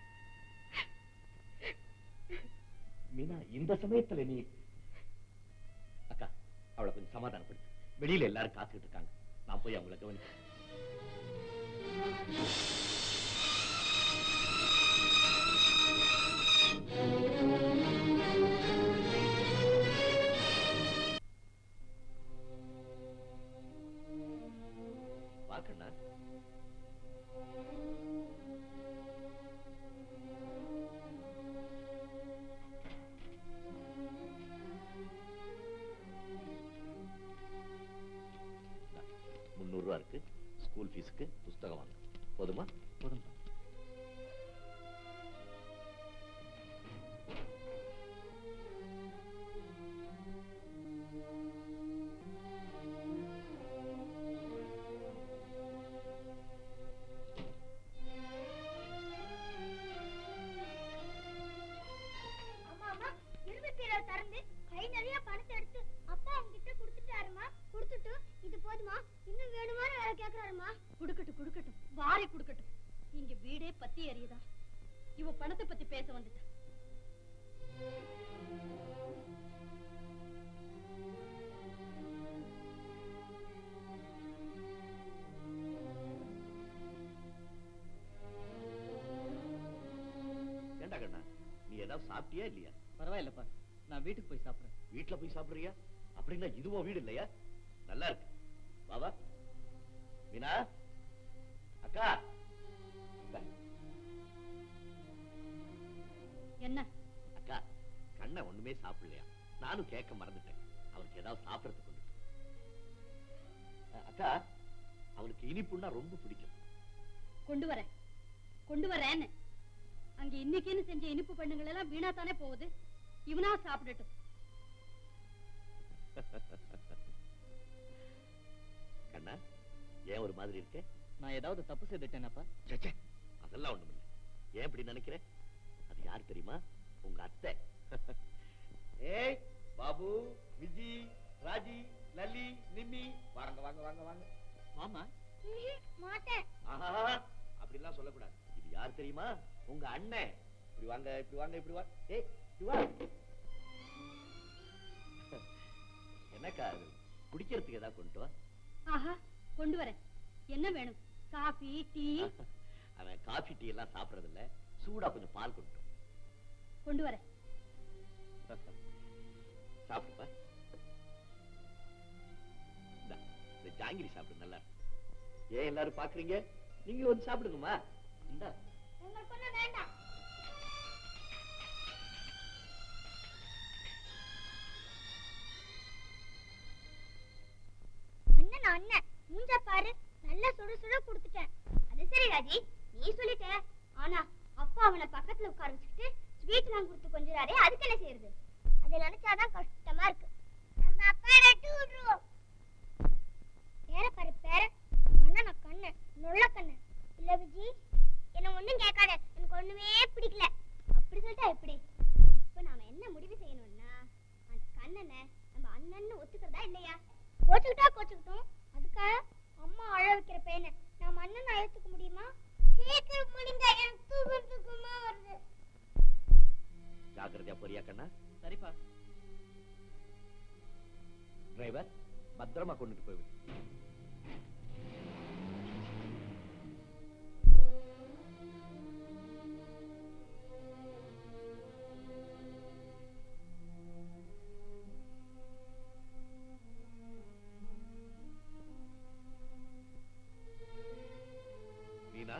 மீனா இந்த சமயத்துல நீ அக்கா அவளை கொஞ்சம் சமாதானப்படுத்து வெளியில எல்லாரும் காத்துக்கிட்டு இருக்காங்க நான் போய் அவங்கள கவனிக்கிறேன் வா கண்ணா முந்நூறு ரூபா இருக்கு ஸ்கூல் ஃபீஸுக்கு புஸ்தகம் வாங்க போதுமா போதும் அம்மா அம்மா இருபத்தேழு திறந்து கை நிறைய பணத்தை எடுத்து அப்பா உங்ககிட்ட கொடுத்துட்டாருமா கொடுத்துட்டு இது போதுமா இன்னும் வேணுமான்னு வேற கேக்குறாருமா குடுக்கட்டும் குடுக்கட்டும் வாரி குடுக்கட்டும் இங்க வீடே பத்தி எரியுதா இவ பணத்தை பத்தி பேச வந்துட்டா ஏண்டா கண்ணா நீ ஏதாவது சாப்பிட்டியா இல்லையா பரவாயில்லப்பா நான் வீட்டுக்கு போய் சாப்பிடுறேன் வீட்டுல போய் சாப்பிடுறியா அப்படின்னா இதுவும் வீடு இல்லையா நல்லா இருக்கு பாபா மீனா அக்கா இந்தா. என்ன அக்கா கண்ணை ஒண்ணுமே சாப்பிடலையா நானும் கேட்க மறந்துட்டேன் அவனுக்கு ஏதாவது சாப்பிடறதுக்கு கொண்டு வா. அஹ், அக்கா அவனுக்கு இனிப்புன்னா ரொம்ப பிடிக்கும் கொண்டு வரேன் கொண்டு வரேன்னு அங்க இன்னைக்குன்னு செஞ்ச இனிப்பு பண்ணுங்கள் எல்லாம் வீணா தானே போகுது இவனா சாப்பிடட்டும் கண்ணா ஏன் ஒரு மாதிரி இருக்க நான் ஏதாவது தப்பு செய்துட்டேனப்பா ச்சே, அதெல்லாம் ஒண்ணுமில்ல ஏன் இப்படி நினைக்கிற அது யார் தெரியுமா உங்க அத்தை ஏய் பாபு விஜி ராஜி லல்லி நிம்மி வாங்க வாங்க வாங்க வாங்க மாமா மாட்டேன் ஆஹா அப்படிலாம் சொல்லக்கூடாது இது யார் தெரியுமா உங்க அண்ணன் இப்படி வாங்க இப்படி வாங்க இப்படி வா ஏய் இப்படி வா என்னக்கா அது குடிக்கிறதுக்கு ஏதாவது கொண்டு வா ஆஹா கொண்டு வரேன் என்ன வேணும் காபி டீ அவன் காஃபி டீ எல்லாம் சாப்பிடறது இல்ல சூடா கொஞ்சம் பால் கொண்டு வா. கொண்டு வரேன் சாப்பிடுப்பா இந்தா, இந்த ஜாங்கிரி சாப்பிடு நல்லா இருக்கும். ஏன் எல்லாரும் பாக்குறீங்க நீங்க வந்து சாப்பிடுங்கம்மா இந்தா உங்களுக்கு ஒண்ணும் வேண்டாம் அண்ணன் அண்ணன் மூஞ்ச பாரு நல்ல சுடு சுட கொடுத்துட்டேன் அது சரி ராஜி நீ சொல்லிட்ட ஆனா அப்பா அவனை பக்கத்துல உட்கார வச்சுக்கிட்டு ஸ்வீட் எல்லாம் கொடுத்து கொஞ்சிறாரே அதுக்கு என்ன செய்யறது அதை நினைச்சாதான் கஷ்டமா இருக்கு நம்ம அப்பா நட்டு விட்டுருவோம் பேர பாரு பேர கண்ணன கண்ணு நொல்ல கண்ணு இல்ல விஜி என்ன ஒண்ணும் கேட்காத எனக்கு ஒண்ணுமே பிடிக்கல அப்படி சொல்லிட்டா எப்படி இப்ப நாம என்ன முடிவு செய்யணும்னா அந்த கண்ணனை நம்ம அண்ணன்னு ஒத்துக்கிறதா இல்லையா கோச்சுக்கிட்டா கோச்சுக்கிட்டோம் அதுக்காக அம்மா அழ வைக்கிற பையனை நாம அண்ணன் அழைத்துக்க முடியுமா சீக்கிரம் முடிங்க எனக்கு தூக்கம் தூக்கமா வருது ஜாக்கிரதையா போறியா கண்ணா சரிப்பா டிரைவர் பத்திரமா கொண்டுட்டு போய் விடு. மீனா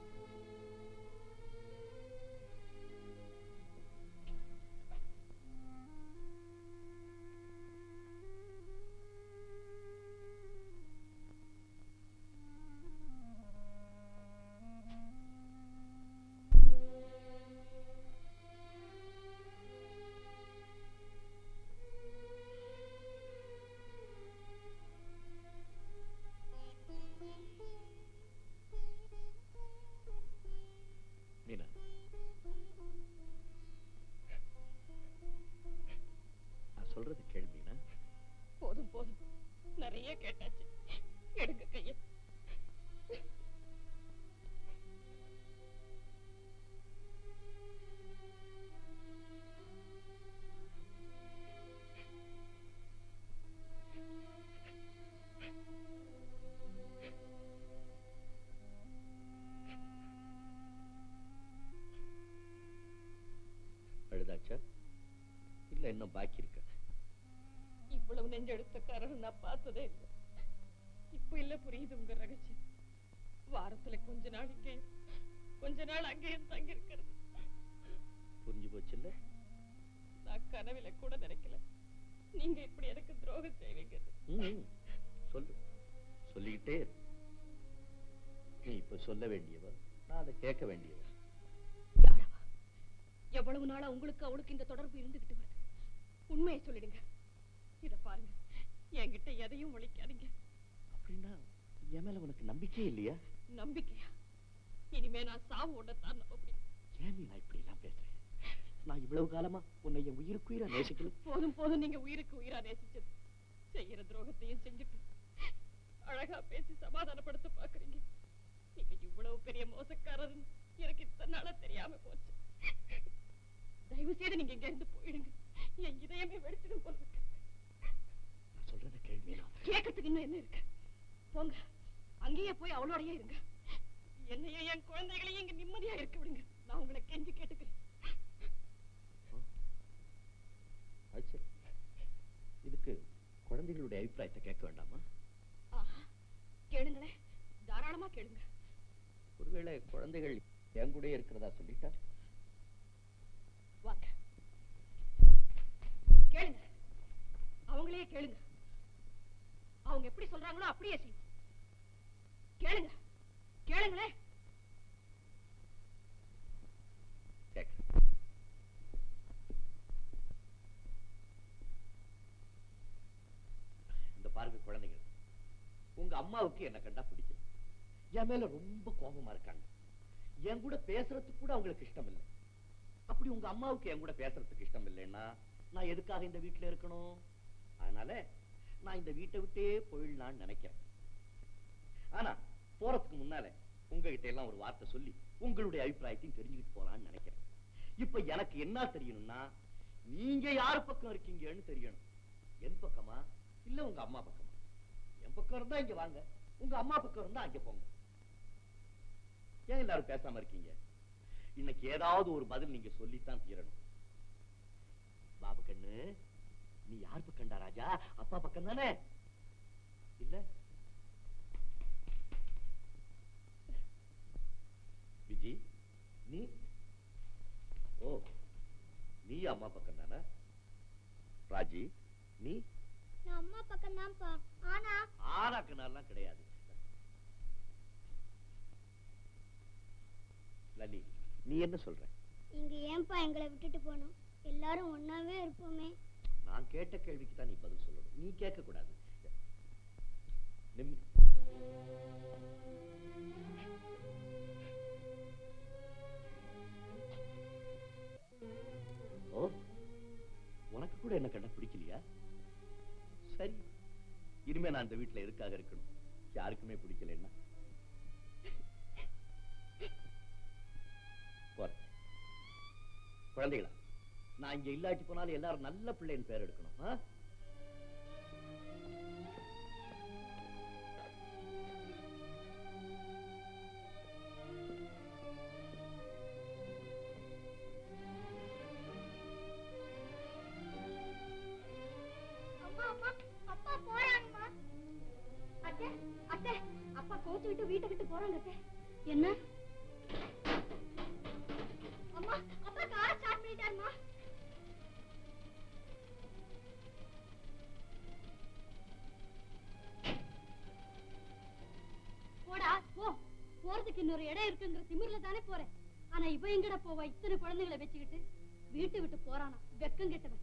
மீனா நான் சொல்றது கேள் மீனா போதும் போதும் நிறைய கேட்டாச்சு எடுங்க கைய அழுதாச்சா இல்ல இன்னும் பாக்கி இருக்கா இவ்வளவு நெஞ்செடுத்தக்காரர் நான் பார்த்ததே இல்லை இப்ப இல்ல புரியுது உங்க ரகசியம் வாரத்துல கொஞ்ச நாள் இங்கேயும் கொஞ்ச நாள் அங்கேயும் தங்கி இருக்கிறது புரிஞ்சு போச்சு இல்ல நான் கனவில கூட நினைக்கல நீங்க இப்படி எனக்கு துரோகம் செய்வீங்க ம், சொல்லு சொல்லிக்கிட்டே இரு. நீ இப்ப சொல்ல வேண்டியவ நான் அதை கேட்க வேண்டியவ யாரவா எவ்வளவு நாளா உங்களுக்கு அவளுக்கு இந்த தொடர்பு இருந்துகிட்டு வருது உண்மையை சொல்லிடுங்க இத பாருங்க என்கிட்ட எதையும் ஒழிக்காதீங்க அப்படின்னா என் மேல உனக்கு நம்பிக்கையே இல்லையா நம்பிக்கையா இனிமே நான் சாவு ஒண்ணத்தான் நம்ப முடியும் ஏன் நீ நான் இப்படி எல்லாம் பேசுறேன் நான் இவ்வளவு காலமா உன்னை என் உயிருக்குயிரா நேசிக்கல போதும் போதும் நீங்க உயிருக்கு உயிரா நேசிச்சது செய்யற துரோகத்தையும் செஞ்சுட்டு அழகா பேசி சமாதானப்படுத்த பாக்குறீங்க நீங்க இவ்வளவு பெரிய மோசக்காரர்னு எனக்கு இத்தனை நாளா தெரியாம போச்சு தயவு செய்து நீங்க இங்க இருந்து போயிடுங்க என் இதயமே வெடிச்சிடும் போல இருக்கு நான் சொல்றத கேள்வி கேட்கறதுக்கு இன்னும் என்ன இருக்கு போங்க அங்கேயே போய் அவளோடயே இருங்க என்னையும் என் குழந்தைகளையும் இங்க நிம்மதியா இருக்க விடுங்க நான் உங்களை கெஞ்சி கேட்டுக்கிறேன் உங்களுடைய அபிப்பிராயத்தை கேட்க வேண்டாமா ஆஹா, கேளுங்களேன் தாராளமா கேளுங்க ஒருவேளை குழந்தைகள் என் கூட இருக்கிறதா சொல்லிட்டா வாங்க கேளுங்க அவங்களே கேளுங்க அவங்க எப்படி சொல்றாங்களோ அப்படியே செய்யும் கேளுங்க கேளுங்களேன் கேட்க இந்த பாருங்க குழந்தைகள் உங்க அம்மாவுக்கு என்ன கண்டா பிடிக்கும் என் மேல ரொம்ப கோபமா இருக்காங்க என் கூட பேசுறதுக்கு கூட அவங்களுக்கு இஷ்டம் இல்லை அப்படி உங்க அம்மாவுக்கு என் கூட பேசுறதுக்கு இஷ்டம் இல்லைன்னா நான் எதுக்காக இந்த வீட்டுல இருக்கணும் அதனால நான் இந்த வீட்டை விட்டே போயிடலாம்னு நினைக்கிறேன் ஆனா போறதுக்கு முன்னால உங்ககிட்ட எல்லாம் ஒரு வார்த்தை சொல்லி உங்களுடைய அபிப்பிராயத்தையும் தெரிஞ்சுக்கிட்டு போலாம்னு நினைக்கிறேன் இப்ப எனக்கு என்ன தெரியணும்னா நீங்க யார் பக்கம் இருக்கீங்கன்னு தெரியணும் என் பக்கமா இல்ல உங்க அம்மா பக்கமா என் பக்கம் இருந்தா இங்க வாங்க உங்க அம்மா பக்கம் இருந்தா அங்க போங்க ஏன் எல்லாரும் பேசாம இருக்கீங்க இன்னைக்கு ஏதாவது ஒரு பதில் நீங்க சொல்லித்தான் தீரணும் பாபு கண்ணு நீ யார் பக்கம்டா ராஜா அப்பா பக்கம் தானே இல்ல விஜி நீ ஓ நீ அம்மா பக்கம் தானே ராஜி நீ நான் அம்மா பக்கம் தான்ப்பா ஆனா ஆனாக்குனாலாம் கிடையாது லலி நீ என்ன சொல்ற இங்க ஏன்பா எங்களை விட்டுட்டு போகணும் எல்லாரும் ஒண்ணாவே இருப்போமே நான் கேட்ட கேள்விக்கு தான் நீ பதில் சொல்லணும் நீ கேட்க கூடாது நிம்மி- ஓ உனக்கு கூட என்ன கண்ட பிடிக்கலையா சரி இனிமே நான் இந்த வீட்டுல எதுக்காக இருக்கணும் யாருக்குமே பிடிக்கலன்னா போறேன் குழந்தைகளா நான் இங்க இல்லாட்டி போனாலும் எல்லாரும் நல்ல பிள்ளைன்னு பேர் எடுக்கணும் ஆ? அம்மா அம்மா அப்பா போறாங்கம்மா அத்தை அத்தை அப்பா கோச்சு விட்டு வீட்டை விட்டு போறாங்க அத்தை என்ன அம்மா அப்பா கார் ஸ்டார்ட் பண்ணிட்டாருமா போடா போ போறதுக்கு இன்னொரு இடம் இருக்குங்கிற திமிர்ல தானே போறேன் ஆனா இவ எங்கடா போவா இத்தனை குழந்தைகளை வச்சுக்கிட்டு வீட்டு விட்டு போறானா வெக்கம் கெட்டவன்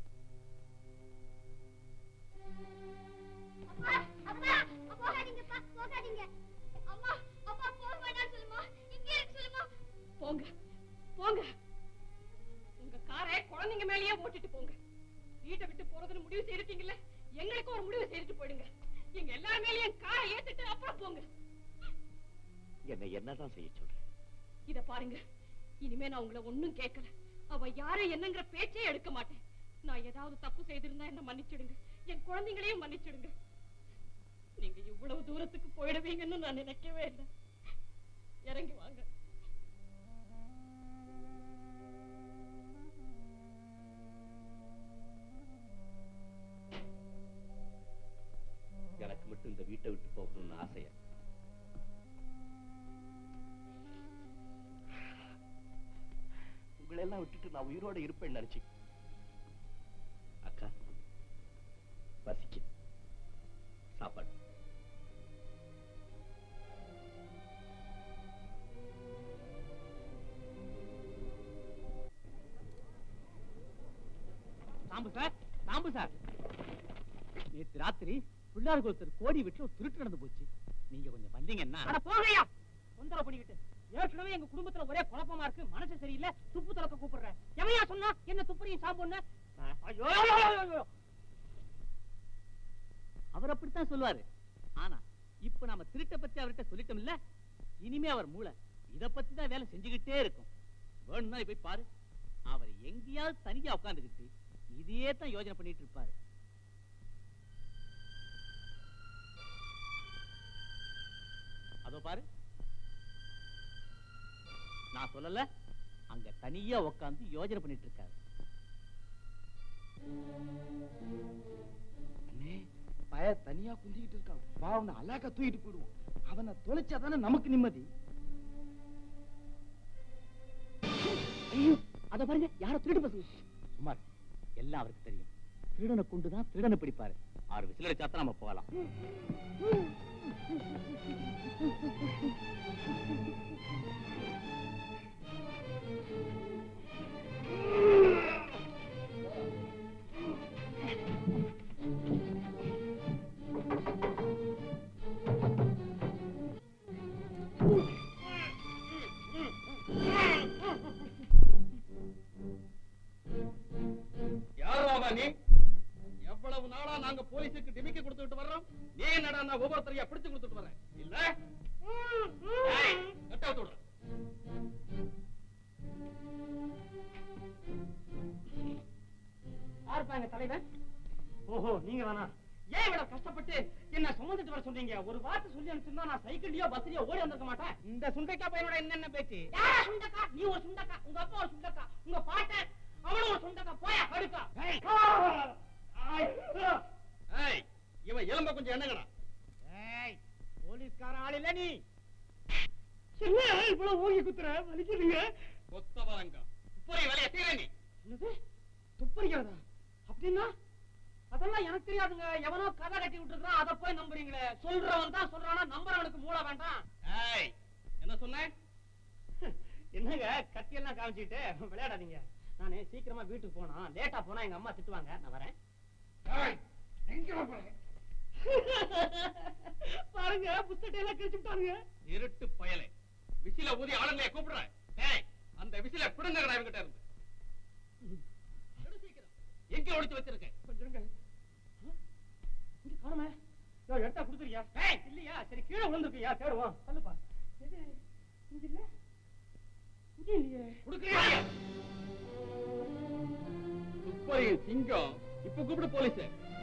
அப்பா அப்பா போகாதீங்கப்பா போகாதீங்க அம்மா அப்பா போக வேண்டாம் சொல்லுமா இங்க இருக்கு சொல்லுமா போங்க போங்க உங்க காரை குழந்தைங்க மேலயே ஓட்டிட்டு போங்க வீட்டை விட்டு போறதுன்னு முடிவு செய்திருக்கீங்கல்ல எங்களுக்கு ஒரு முடிவு செய்துட்டு போயிடுங்க எங்க எல்லார் மேலயும் காரை ஏத்திட்டு அப்புறம் போங்க என்னை என்னதான் செய்ய சொல்ற இத பாருங்க இனிமே நான் உங்களை ஒண்ணும் கேட்கல அவ யாரு என்னங்கிற பேச்சே எடுக்க மாட்டேன் நான் ஏதாவது தப்பு செய்திருந்தா என்ன மன்னிச்சிடுங்க என் குழந்தைங்களையும் மன்னிச்சிடுங்க நீங்க இவ்வளவு தூரத்துக்கு போயிடுவீங்கன்னு நான் நினைக்கவே இல்லை இறங்கி வாங்க எனக்கு மட்டும் இந்த வீட்டை விட்டு போகணும்னு ஆசையா உங்களை எல்லாம் விட்டுட்டு நான் உயிரோட இருப்பேன்னு நினைச்சு அக்கா பசிக்கு சாப்பாடு சாம்பு சார் சாம்பு சார் நேத்து ராத்திரி பிள்ளாருக்கு ஒருத்தர் கோடி வீட்டுல ஒரு திருட்டு நடந்து போச்சு நீங்க கொஞ்சம் வந்தீங்கன்னா அட போகையா தொந்தரவு பண்ணிக்கிட்டு ஏற்கனவே எங்க குடும்பத்துல ஒரே குழப்பமா இருக்கு மனசு சரியில்லை துப்பு துறக்க கூப்பிடுறேன் எவையா சொன்னா என்ன துப்புரையும் சாம்புன்னு ஐயோ ஐயோ, ஐயோ, ஐயோ. அவர் அப்படித்தான் சொல்லுவாரு ஆனா இப்ப நாம திருட்ட பத்தி அவர்கிட்ட சொல்லிட்டோம் இல்ல இனிமே அவர் மூளை இத பத்தி தான் வேலை செஞ்சுக்கிட்டே இருக்கும் வேணும்னா நீ போய் பாரு அவர் எங்கேயாவது தனியா உட்கார்ந்துகிட்டு இதையே தான் யோசனை பண்ணிட்டு இருப்பாரு அதோ பாரு நான் சொல்லல அங்க தனியா உட்கார்ந்து யோசனை பண்ணிட்டு இருக்காரு அண்ணே பய தனியா குந்திக்கிட்டு இருக்கான் வா அவனை அலாக்கா தூக்கிட்டு போயிடுவோம் அவனை தொலைச்சாதானே நமக்கு நிம்மதி ஐயோ அத பாருங்க யாரோ திருடு பசங்க குமார் எல்லாம் அவருக்கு தெரியும் திருடனை கொண்டுதான் திருடனை பிடிப்பாரு ஆறு விசில் அடிச்சா நம்ம போகலாம் யாராவா நீ எவ்வளவு நாளா நாங்க போலீஸுக்கு டிமிக்கி கொடுத்துட்டு வர்றோம் நீ என்னடா நான் ஒவ்வொருத்தரையா பிடிச்சு கொடுத்துட்டு வர்றேன் இல்ல ஏய், கட்ட அவுத்து விடுறேன். யாருப்பாங்க தலைவன் ஓஹோ நீங்க வேணா ஏன் இவ்வளவு கஷ்டப்பட்டு என்ன சுமந்துட்டு வர சொன்னீங்க ஒரு வார்த்தை சொல்லி அனுப்பிச்சிருந்தா நான் சைக்கிள்லயோ பஸ்லயோ ஓடி வந்திருக்க மாட்டேன் இந்த சுண்டைக்கா பையனோட என்னென்ன பேச்சு யாரா சுண்டக்கா நீ ஒரு சுண்டக்கா உங்க அப்பா ஒரு சுண்டக்கா உங்க பாட்டன் அவனும் ஒரு சுண்டக்கா போயா கடுக்கா ஏய் இவன் எலும்ப கொஞ்சம் என்னங்கடா ஏய் போலீஸ்கார ஆள் இல்ல நீ என்ன இவ்வளவு ஊகி குத்துற வலிக்குதுங்க கொத்தவரங்க புரிய வேலையை செய்யற நீ என்னது துப்பறிக்கிறதா அப்படின்னா அதெல்லாம் எனக்கு தெரியாதுங்க எவனோ கதை கட்டி விட்டுருக்கான் அதை போய் நம்புறீங்களே சொல்றவன் தான் சொல்றானா நம்புறவனுக்கு மூளை வேண்டாம் ஏய் என்ன சொன்ன என்னங்க கத்தியெல்லாம் காமிச்சிட்டு விளையாடாதீங்க நானு சீக்கிரமா வீட்டுக்கு போனா லேட்டா போனா எங்க அம்மா திட்டுவாங்க நான் வரேன் பாருங்க புத்தட்டை எல்லாம் கிழிச்சு விட்டானுங்க இருட்டு பயலே விசில ஊதி ஆளுங்களை கூப்பிடுறேன் டேய் அந்த விசில பிடுங்கடா இவங்கிட்ட இருந்து எடு சீக்கிரம். எங்க ஒளிச்சு வச்சிருக்கேன் கொஞ்சம் இருங்க. ஆ? இங்க காணுமே யோ எடுத்தா கொடுத்துருக்கியா ஏய் இல்லையா சரி கீழே விழுந்துருக்கியா தேடுவோம் சொல்லுப்பா எது இங்க இல்ல இங்க இல்லையே குடுக்கறியா துப்பறி சிங்கம் இப்ப கூப்பிடு போலீஸ்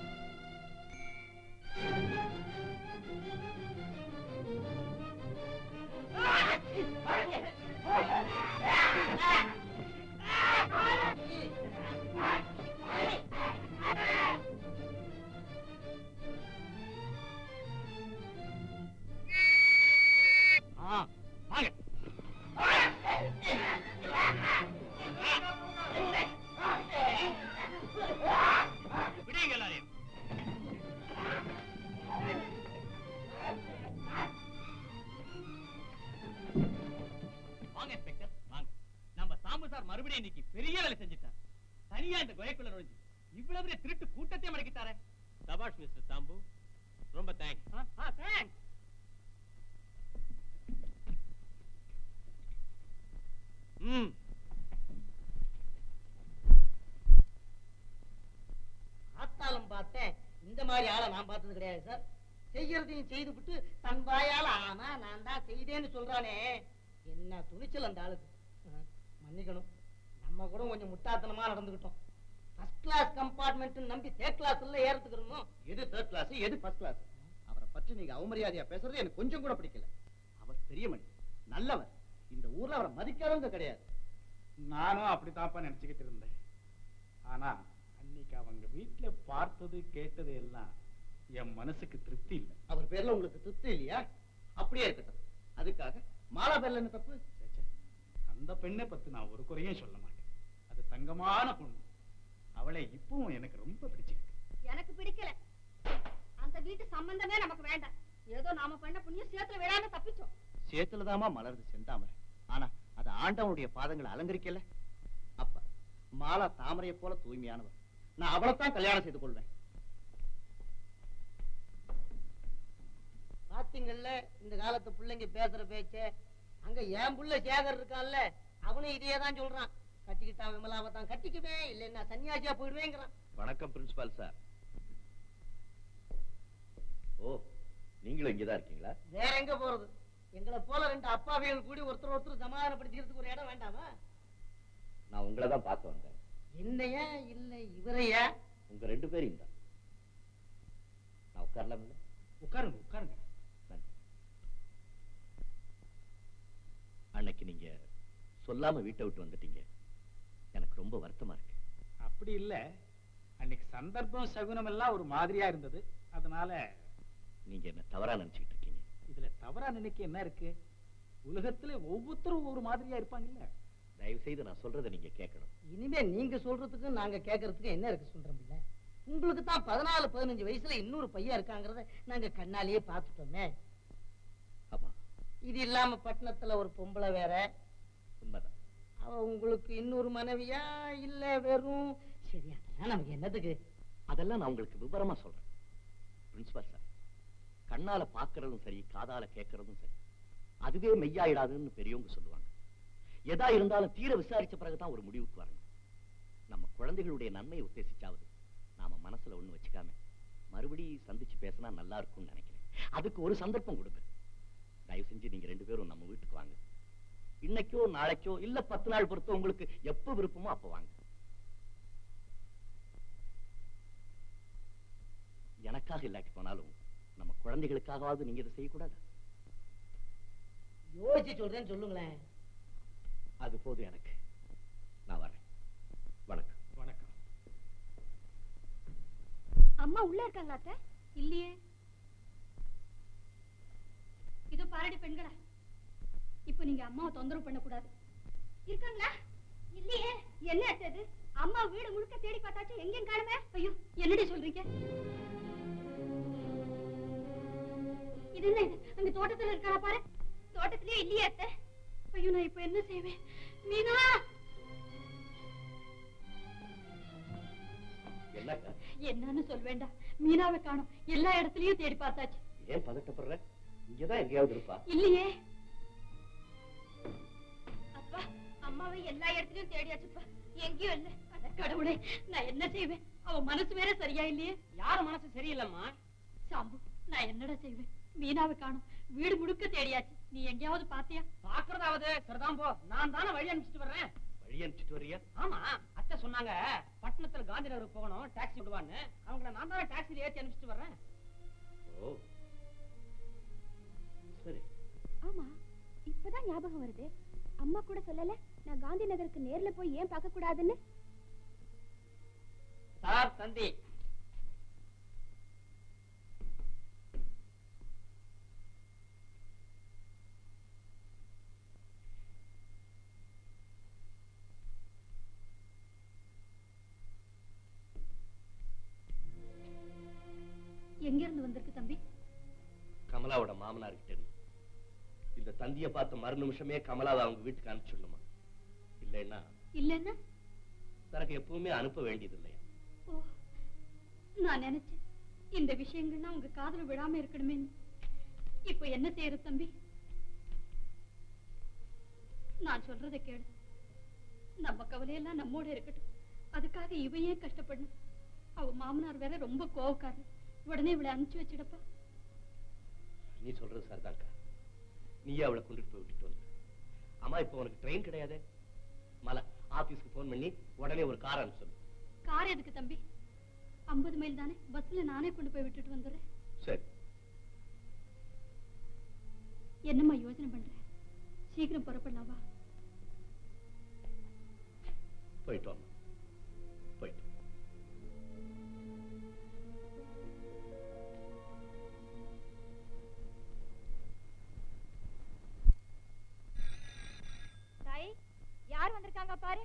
ஆ வாங்க விடுங்க எல்லாரையும் வாங்க இன்ஸ்பெக்டர் வாங்க நம்ம சாம்பு சார் மறுபடியும் இன்னைக்கு பெரிய வேலை செஞ்சுட்டார் தனியா இந்த கொலைக்குள்ள நுழைஞ்சு இவ்வளவு பெரிய திருட்டு கூட்டத்தையும் மடக்கிட்டாரே சபாஷ் மிஸ்டர் சாம்பு ரொம்ப தேங்க்ஸ் ஆ தேங்க்ஸ் ம் ஆத்தாலும் பார்த்தேன் இந்த மாதிரி ஆளை நான் பார்த்தது கிடையாது சார் செய்யறதையும் செய்துவிட்டு தன் வாயால ஆனா நான் தான் செய்தேன்னு சொல்றானே என்ன துணிச்சல் அந்த ஆளுக்கு ஆ, மன்னிக்கணும் நம்ம கூட கொஞ்சம் முட்டாத்தனமா நடந்துக்கிட்டோம் ஃபர்ஸ்ட் கிளாஸ் கம்பார்ட்மெண்ட் நம்பி தேர்ட் கிளாஸ்ல ஏறத்துக்கிறோமோ எது தேர்ட் கிளாஸ் எது ஃபர்ஸ்ட் கிளாஸ் அவரை பற்றி நீங்க அவமரியாதையா பேசுறது எனக்கு கொஞ்சம் கூட பிடிக்கல அவர் பெரிய மனிதர் நல்லவர் இந்த ஊர்ல அவரை மதிக்காதவங்க கிடையாது நானும் அப்படித்தாப்பா நினைச்சுக்கிட்டு இருந்தேன் ஆனா அன்னைக்கு அவங்க வீட்டுல பார்த்தது கேட்டது எல்லாம் என் மனசுக்கு திருப்தி இல்லை அவர் பேர்ல உங்களுக்கு திருப்தி இல்லையா அப்படியே இருக்கட்டும் அதுக்காக மாலா பேர்ல என்ன தப்பு ச்சே, ச்சே. அந்த பெண்ணை பத்தி நான் ஒரு குறையும் சொல்ல மாட்டேன் அது தங்கமான பொண்ணு அவளை இப்பவும் எனக்கு ரொம்ப பிடிச்சிருக்கு எனக்கு பிடிக்கல அந்த வீட்டு சம்பந்தமே நமக்கு வேண்டாம் ஏதோ நாம பண்ண புண்ணியம் சேத்துல விழாம தப்பிச்சோம் சேத்துலதாமா மலருது செந்தாமரை ஆனா அது ஆண்டவனுடைய பாதங்களை அலங்கரிக்கல அப்ப மாலா தாமரையை போல தூய்மையானவர் நான் அவளைத்தான் கல்யாணம் செய்து கொள்வேன் பாத்தீங்கல்ல இந்த காலத்து பிள்ளைங்க பேசுற பேச்ச அங்க என் புள்ள சேகர் இருக்கான்ல அவனும் இதையே தான் சொல்றான் கட்டிக்கிட்டான் விமலாவை தான் கட்டிக்குவேன் இல்லைன்னா சன்னியாசியா போயிடுவேங்கிறான் வணக்கம் பிரின்சிபால் சார் ஓ நீங்களும் இங்கதான் இருக்கீங்களா வேற எங்க போறது எங்களை போல ரெண்டு அப்பாவிகள் கூடி ஒருத்தர் ஒருத்தர் சமாதானப்படுத்திக்கிறதுக்கு ஒரு இடம் வேண்டாமா நான் உங்களை தான் பார்க்க வந்தேன் என்னையா இல்ல இவரையா உங்க ரெண்டு பேரையும் தான் நான் உட்காரலாம்ல உட்காருங்க உட்காருங்க நன்றி. அன்னைக்கு நீங்க சொல்லாம வீட்டை விட்டு வந்துட்டீங்க எனக்கு ரொம்ப வருத்தமா இருக்கு அப்படி இல்ல அன்னைக்கு சந்தர்ப்பம் சகுனம் எல்லாம் ஒரு மாதிரியா இருந்தது அதனால நீங்க என்ன தவறா நினைச்சுக்கிட்டு இருக்கீங்க இதுல தவறா நினைக்க என்ன இருக்கு உலகத்துல ஒவ்வொருத்தரும் ஒரு மாதிரியா இருப்பாங்கல்ல தயவு செய்து நான் சொல்றதை நீங்க கேட்கணும் இனிமே நீங்க சொல்றதுக்கும் நாங்க கேட்கறதுக்கும் என்ன இருக்கு சொல்றோம்ல உங்களுக்கு தான் பதினாலு பதினஞ்சு வயசுல இன்னொரு பையன் இருக்காங்கிறத நாங்க கண்ணாலேயே பார்த்துட்டோமே ஆமா இது இல்லாம பட்டணத்துல ஒரு பொம்பளை வேற உண்மைதான் அவ உங்களுக்கு இன்னொரு மனைவியா இல்ல வெறும் சரி அதெல்லாம் நமக்கு என்னதுக்கு அதெல்லாம் நான் உங்களுக்கு விவரமா சொல்றேன் பிரின்சிபால் சார் கண்ணால பாக்குறதும் சரி காதால கேட்கறதும் சரி அதுவே மெய்யாயிடாதுன்னு பெரியவங்க சொல்லுவாங்க எதா இருந்தாலும் தீர விசாரிச்ச பிறகுதான் ஒரு முடிவுக்கு வரணும் நம்ம குழந்தைகளுடைய நன்மையை உத்தேசிச்சாவது நாம மனசுல ஒண்ணு வச்சுக்காம மறுபடியும் சந்திச்சு பேசினா நல்லா இருக்கும்னு நினைக்கிறேன் அதுக்கு ஒரு சந்தர்ப்பம் கொடுங்க தயவு செஞ்சு நீங்க ரெண்டு பேரும் நம்ம வீட்டுக்கு வாங்க இன்னைக்கோ நாளைக்கோ இல்ல பத்து நாள் பொறுத்து உங்களுக்கு எப்ப விருப்பமோ அப்ப வாங்க எனக்காக இல்லாட்டி போனாலும் நம்ம குழந்தைகளுக்காகவாவது நீங்க இதை செய்யக்கூடாது யோசிச்சு சொல்றேன்னு சொல்லுங்களேன் அது போதும் எனக்கு நான் வரேன் வணக்கம் வணக்கம் அம்மா உள்ள இருக்காங்களா அத்தை இல்லையே இதோ பாரடி பெண்களா இப்போ நீங்க அம்மாவை தொந்தரவு பண்ணக்கூடாது இருக்காங்களா இல்லையே என்ன அத்தை இது அம்மா வீடு முழுக்க தேடி பார்த்தாச்சு எங்கேயும் காணுமே ஐயோ என்னடி சொல்றீங்க இது என்ன இது அங்க தோட்டத்துல இருக்காளா பாரு தோட்டத்திலே இல்லையே அத்தை ஐயோ நான் இப்ப என்ன செய்வேன் மீனா என்னக்கா என்னன்னு சொல்ல வேண்டாம் மீனாவை காணோம் எல்லா இடத்துலயும் தேடி பார்த்தாச்சு ஏன் பதட்டப்படுற இங்கதான் எங்கேயாவது இருப்பா இல்லையே அப்பா அம்மாவை எல்லா இடத்துலயும் தேடியாச்சுப்பா எங்கேயும் இல்ல அட கடவுளே நான் என்ன செய்வேன் அவ மனசு வேற சரியா இல்லையே யார் மனசு சரியில்லைம்மா சாம்பு நான் என்னடா செய்வேன் மீனாவை காணோம் வீடு முழுக்க தேடியாச்சு நீ எங்கேயாவது பாத்தியா பாக்குறதாவது சரிதான் போ நான் தானே வழி அனுப்பிச்சிட்டு வர்றேன் வழி அனுப்பிச்சிட்டு வரியா ஆமா அத்தை சொன்னாங்க பட்டணத்துல காந்தி நகருக்கு போகணும் டாக்ஸி விடுவான்னு அவங்கள நான் தானே டாக்ஸில ஏத்தி அனுப்பிச்சிட்டு வர்றேன் ஓ சரி ஆமா இப்பதான் ஞாபகம் வருது அம்மா கூட சொல்லல நான் காந்தி நகருக்கு நேர்ல போய் ஏன் பார்க்க கூடாதுன்னு சார் தந்தி எங்க இருந்து வந்திருக்கு தம்பி கமலாவோட மாமனார்கிட்ட இருந்து இந்த தந்திய பார்த்த மறு நிமிஷமே கமலாவை அவங்க வீட்டுக்கு அனுப்பிச்சிடணுமா இல்லைன்னா இல்லன்னா தனக்கு எப்பவுமே அனுப்ப வேண்டியது இல்லையா ஓ நான் நினைச்சேன் இந்த விஷயங்கள்லாம் உங்க காதுல விழாம இருக்கணுமே இப்போ என்ன செய்யறது தம்பி நான் சொல்றதை கேளு நம்ம கவலையெல்லாம் நம்மோட இருக்கட்டும் அதுக்காக இவ ஏன் கஷ்டப்படணும் அவ மாமனார் வேற ரொம்ப கோவக்காரர் உடனே இவளை அனுப்பிச்சு வச்சிடப்பா நீ சொல்றது சரிதான்க்கா நீயே அவளை கொண்டுட்டு போய் விட்டுட்டு வந்து அம்மா இப்போ உனக்கு ட்ரெயின் கிடையாதே மலை ஆபீஸ்க்கு ஃபோன் பண்ணி உடனே ஒரு கார் அனுப்பி சொல்லு கார் எதுக்கு தம்பி ஐம்பது மைல் தானே பஸ்ல நானே கொண்டு போய் விட்டுட்டு வந்துடுறேன் சரி என்னம்மா யோசனை பண்ற சீக்கிரம் புறப்படலாம் வா போயிட்டு வாங்க போயிட்டு தாய் யார் வந்திருக்காங்க பாரு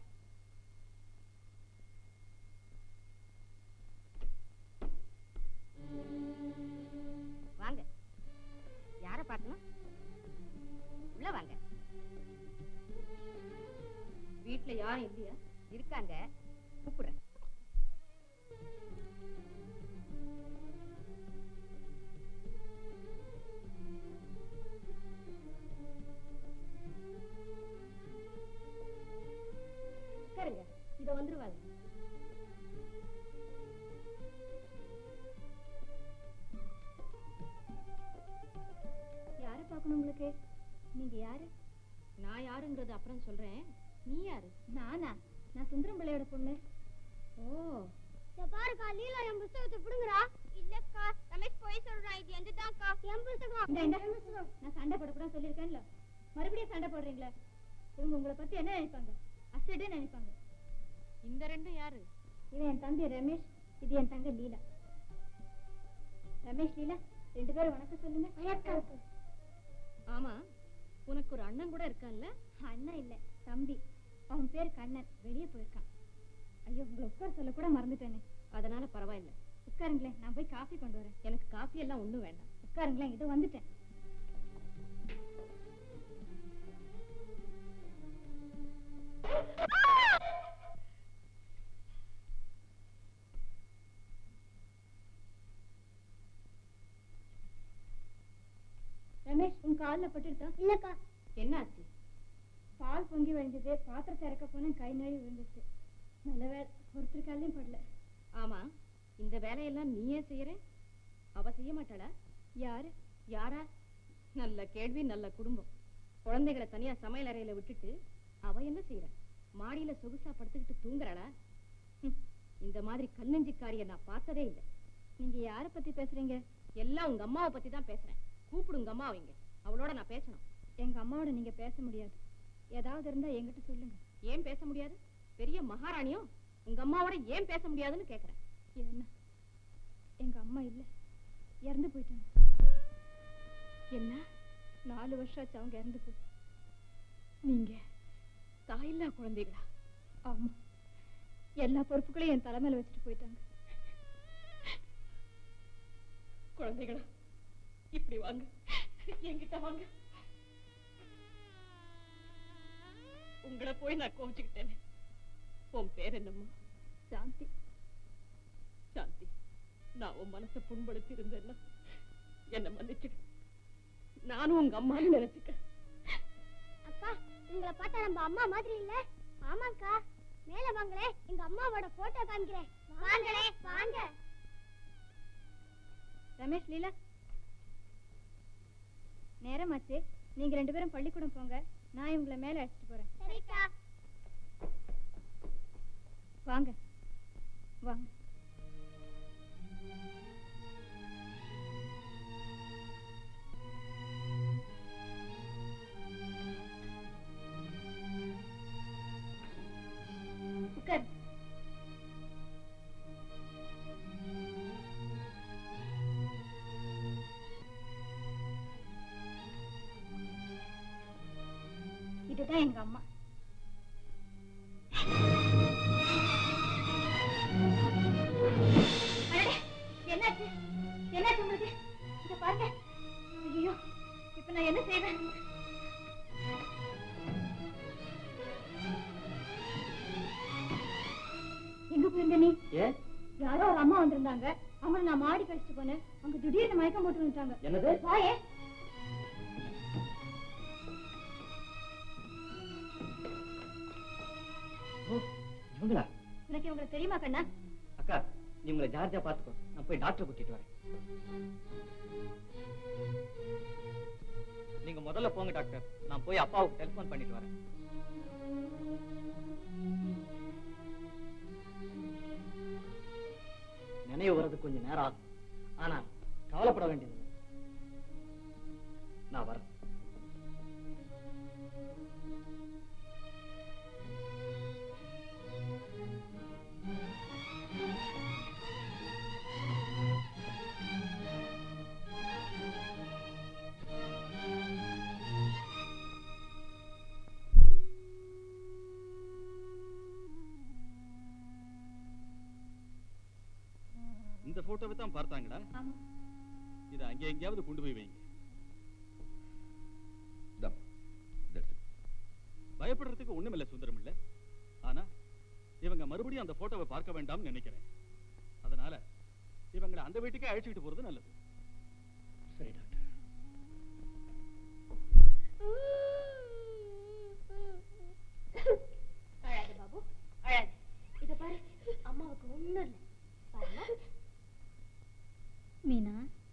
வாங்க யார பார்க்கணும் உள்ள வாங்க வீட்ல யாரும் இல்லையா இருக்காங்க கூப்பிடுறேன் உட்காருங்க இத வந்துருவாங்க யார பார்க்கணும் உங்களுக்கு நீங்க யாரு நான் யாருங்கிறது அப்புறம் சொல்றேன் நீ யாரு நானா நான் சுந்தரம் பிள்ளையோட பொண்ணு ஓ பாருக்கா லீலா என் புஸ்தகத்தை புடுங்குறா இல்லக்கா ரமேஷ் போய் சொல்றான் இது எந்ததான்க்கா என் புஸ்தகம் இந்த இந்த நான் சண்டை போடக்கூடாது சொல்லியிருக்கேன்ல மறுபடியும் சண்டை போடுறீங்களே இவங்க உங்களை பத்தி என்ன நினைப்பாங்க அசடே நினைப்பாங்க இந்த ரெண்டும் யாரு இவன் என் தம்பி ரமேஷ் இது என் தங்க லீலா ரமேஷ் லீலா ரெண்டு பேரும் வணக்கம் சொல்லுங்க வணக்கம் ஆமா உனக்கு ஒரு அண்ணன் கூட இருக்கான்ல அண்ணன் இல்ல தம்பி அவன் பேர் கண்ணன் வெளியே போயிருக்கான் ஐயோ உங்களை உட்கார சொல்ல கூட மறந்துட்டேனே அதனால பரவாயில்ல உட்காருங்களேன் நான் போய் காஃபி கொண்டு வரேன் எனக்கு காஃபி எல்லாம் ஒண்ணும் வேண்டாம் உட்காருங்களேன் இது வந்துட்டேன் ரமேஷ் உன் காலில் பட்டுடுதா இல்லக்கா என்னாச்சு பால் பொங்கி வழிஞ்சது பாத்திரத்தை இறக்க போனேன் கை நழுவி விழுந்துச்சு நல்ல வேலை ஒருத்தர் காலையும் படல ஆமா இந்த வேலையெல்லாம் நீயே செய்யற அவ செய்ய மாட்டாளா யாரு யாரா நல்ல கேள்வி நல்ல குடும்பம் குழந்தைகளை தனியா சமையல் அறையில விட்டுட்டு அவ என்ன செய்யற மாடியில சொகுசா படுத்துக்கிட்டு தூங்குறாளா ஹம், இந்த மாதிரி கல்லஞ்சிக்காரிய நான் பார்த்ததே இல்லை நீங்க யாரை பத்தி பேசுறீங்க எல்லாம் உங்க அம்மாவை பத்தி தான் பேசுறேன் கூப்பிடு உங்க அம்மாவை இங்க அவளோட நான் பேசணும் எங்க அம்மாவோட நீங்க பேச முடியாது ஏதாவது இருந்தா என்கிட்ட சொல்லுங்க ஏன் பேச முடியாது பெரிய மகாராணியும் உங்க அம்மாவோட ஏன் பேச முடியாதுன்னு கேக்குறேன் என்ன எங்க அம்மா இல்ல இறந்து போயிட்டாங்க என்ன நாலு வருஷம் ஆச்சு அவங்க இறந்து போய் நீங்க தாயில்லா குழந்தைகளா ஆமா எல்லா பொறுப்புகளையும் என் தலைமையில வச்சுட்டு போயிட்டாங்க குழந்தைகளா இப்படி வாங்க என்கிட்ட வாங்க உங்களை போய் நான் கோவிச்சுக்கிட்டேனே உன் பேர் என்னம்மா சாந்தி சாந்தி நான் உன் மனசை புண்படுத்தி இருந்தேன்னா என்ன மன்னிச்சிடு நானும் உங்க அம்மான்னு நினைச்சுக்கிறேன் அக்கா உங்களை பார்த்தா நம்ம அம்மா மாதிரி இல்ல ஆமாக்கா மேல வாங்களே எங்க அம்மாவோட போட்டோ காமிக்கிறேன் வாங்களே வாங்க ரமேஷ் லீலா நேரமாச்சு நீங்க ரெண்டு பேரும் பள்ளிக்கூடம் போங்க நான் இவங்களை மேல அழைச்சிட்டு போறேன் சரிக்கா வாங்க வாங்க உட்கார் இதுதான் எங்க அம்மா அடடே, என்னாச்சு என்னாச்சு உங்களுக்கு இத பாருங்க ஐயோ இப்ப நான் என்ன செய்வேன் எங்க போயிருந்த நீ ஏன் யாரோ ஒரு அம்மா வந்திருந்தாங்க அவங்கள நான் மாடி கழிச்சிட்டு போனேன் அவங்க திடீர்னு மயக்கம் போட்டு வந்துட்டாங்க என்னது? வாயே இவங்களா உனக்கு இவங்களை தெரியுமா கண்ணா அக்கா நீ உங்களை ஜார்ஜா பாத்துக்கோ நான் போய் டாக்டர் கூட்டிட்டு வரேன் நீங்க முதல்ல போங்க டாக்டர் நான் போய் அப்பாவுக்கு டெலிபோன் பண்ணிட்டு வரேன் நினைவு வர்றது கொஞ்சம் நேரம் ஆகும் ஆனா கவலைப்பட வேண்டியது நான் வரேன் இந்த போட்டோவை தான் பார்த்தாங்களா ஆமா இதை அங்க எங்கேயாவது கொண்டு போய் வைங்க இந்தா, இதை எடுத்து. பயப்படுறதுக்கு ஒண்ணுமில்ல சுந்தரம் இல்ல ஆனா இவங்க மறுபடியும் அந்த போட்டோவை பார்க்க வேண்டாம்னு நினைக்கிறேன் அதனால இவங்களை அந்த வீட்டுக்கே அழைச்சிட்டு போறது நல்லது சரி டாக்டர் அழாது பாபு அழாது இத பாரு அம்மாவுக்கு ஒண்ணும் இல்ல பாருமா மீனா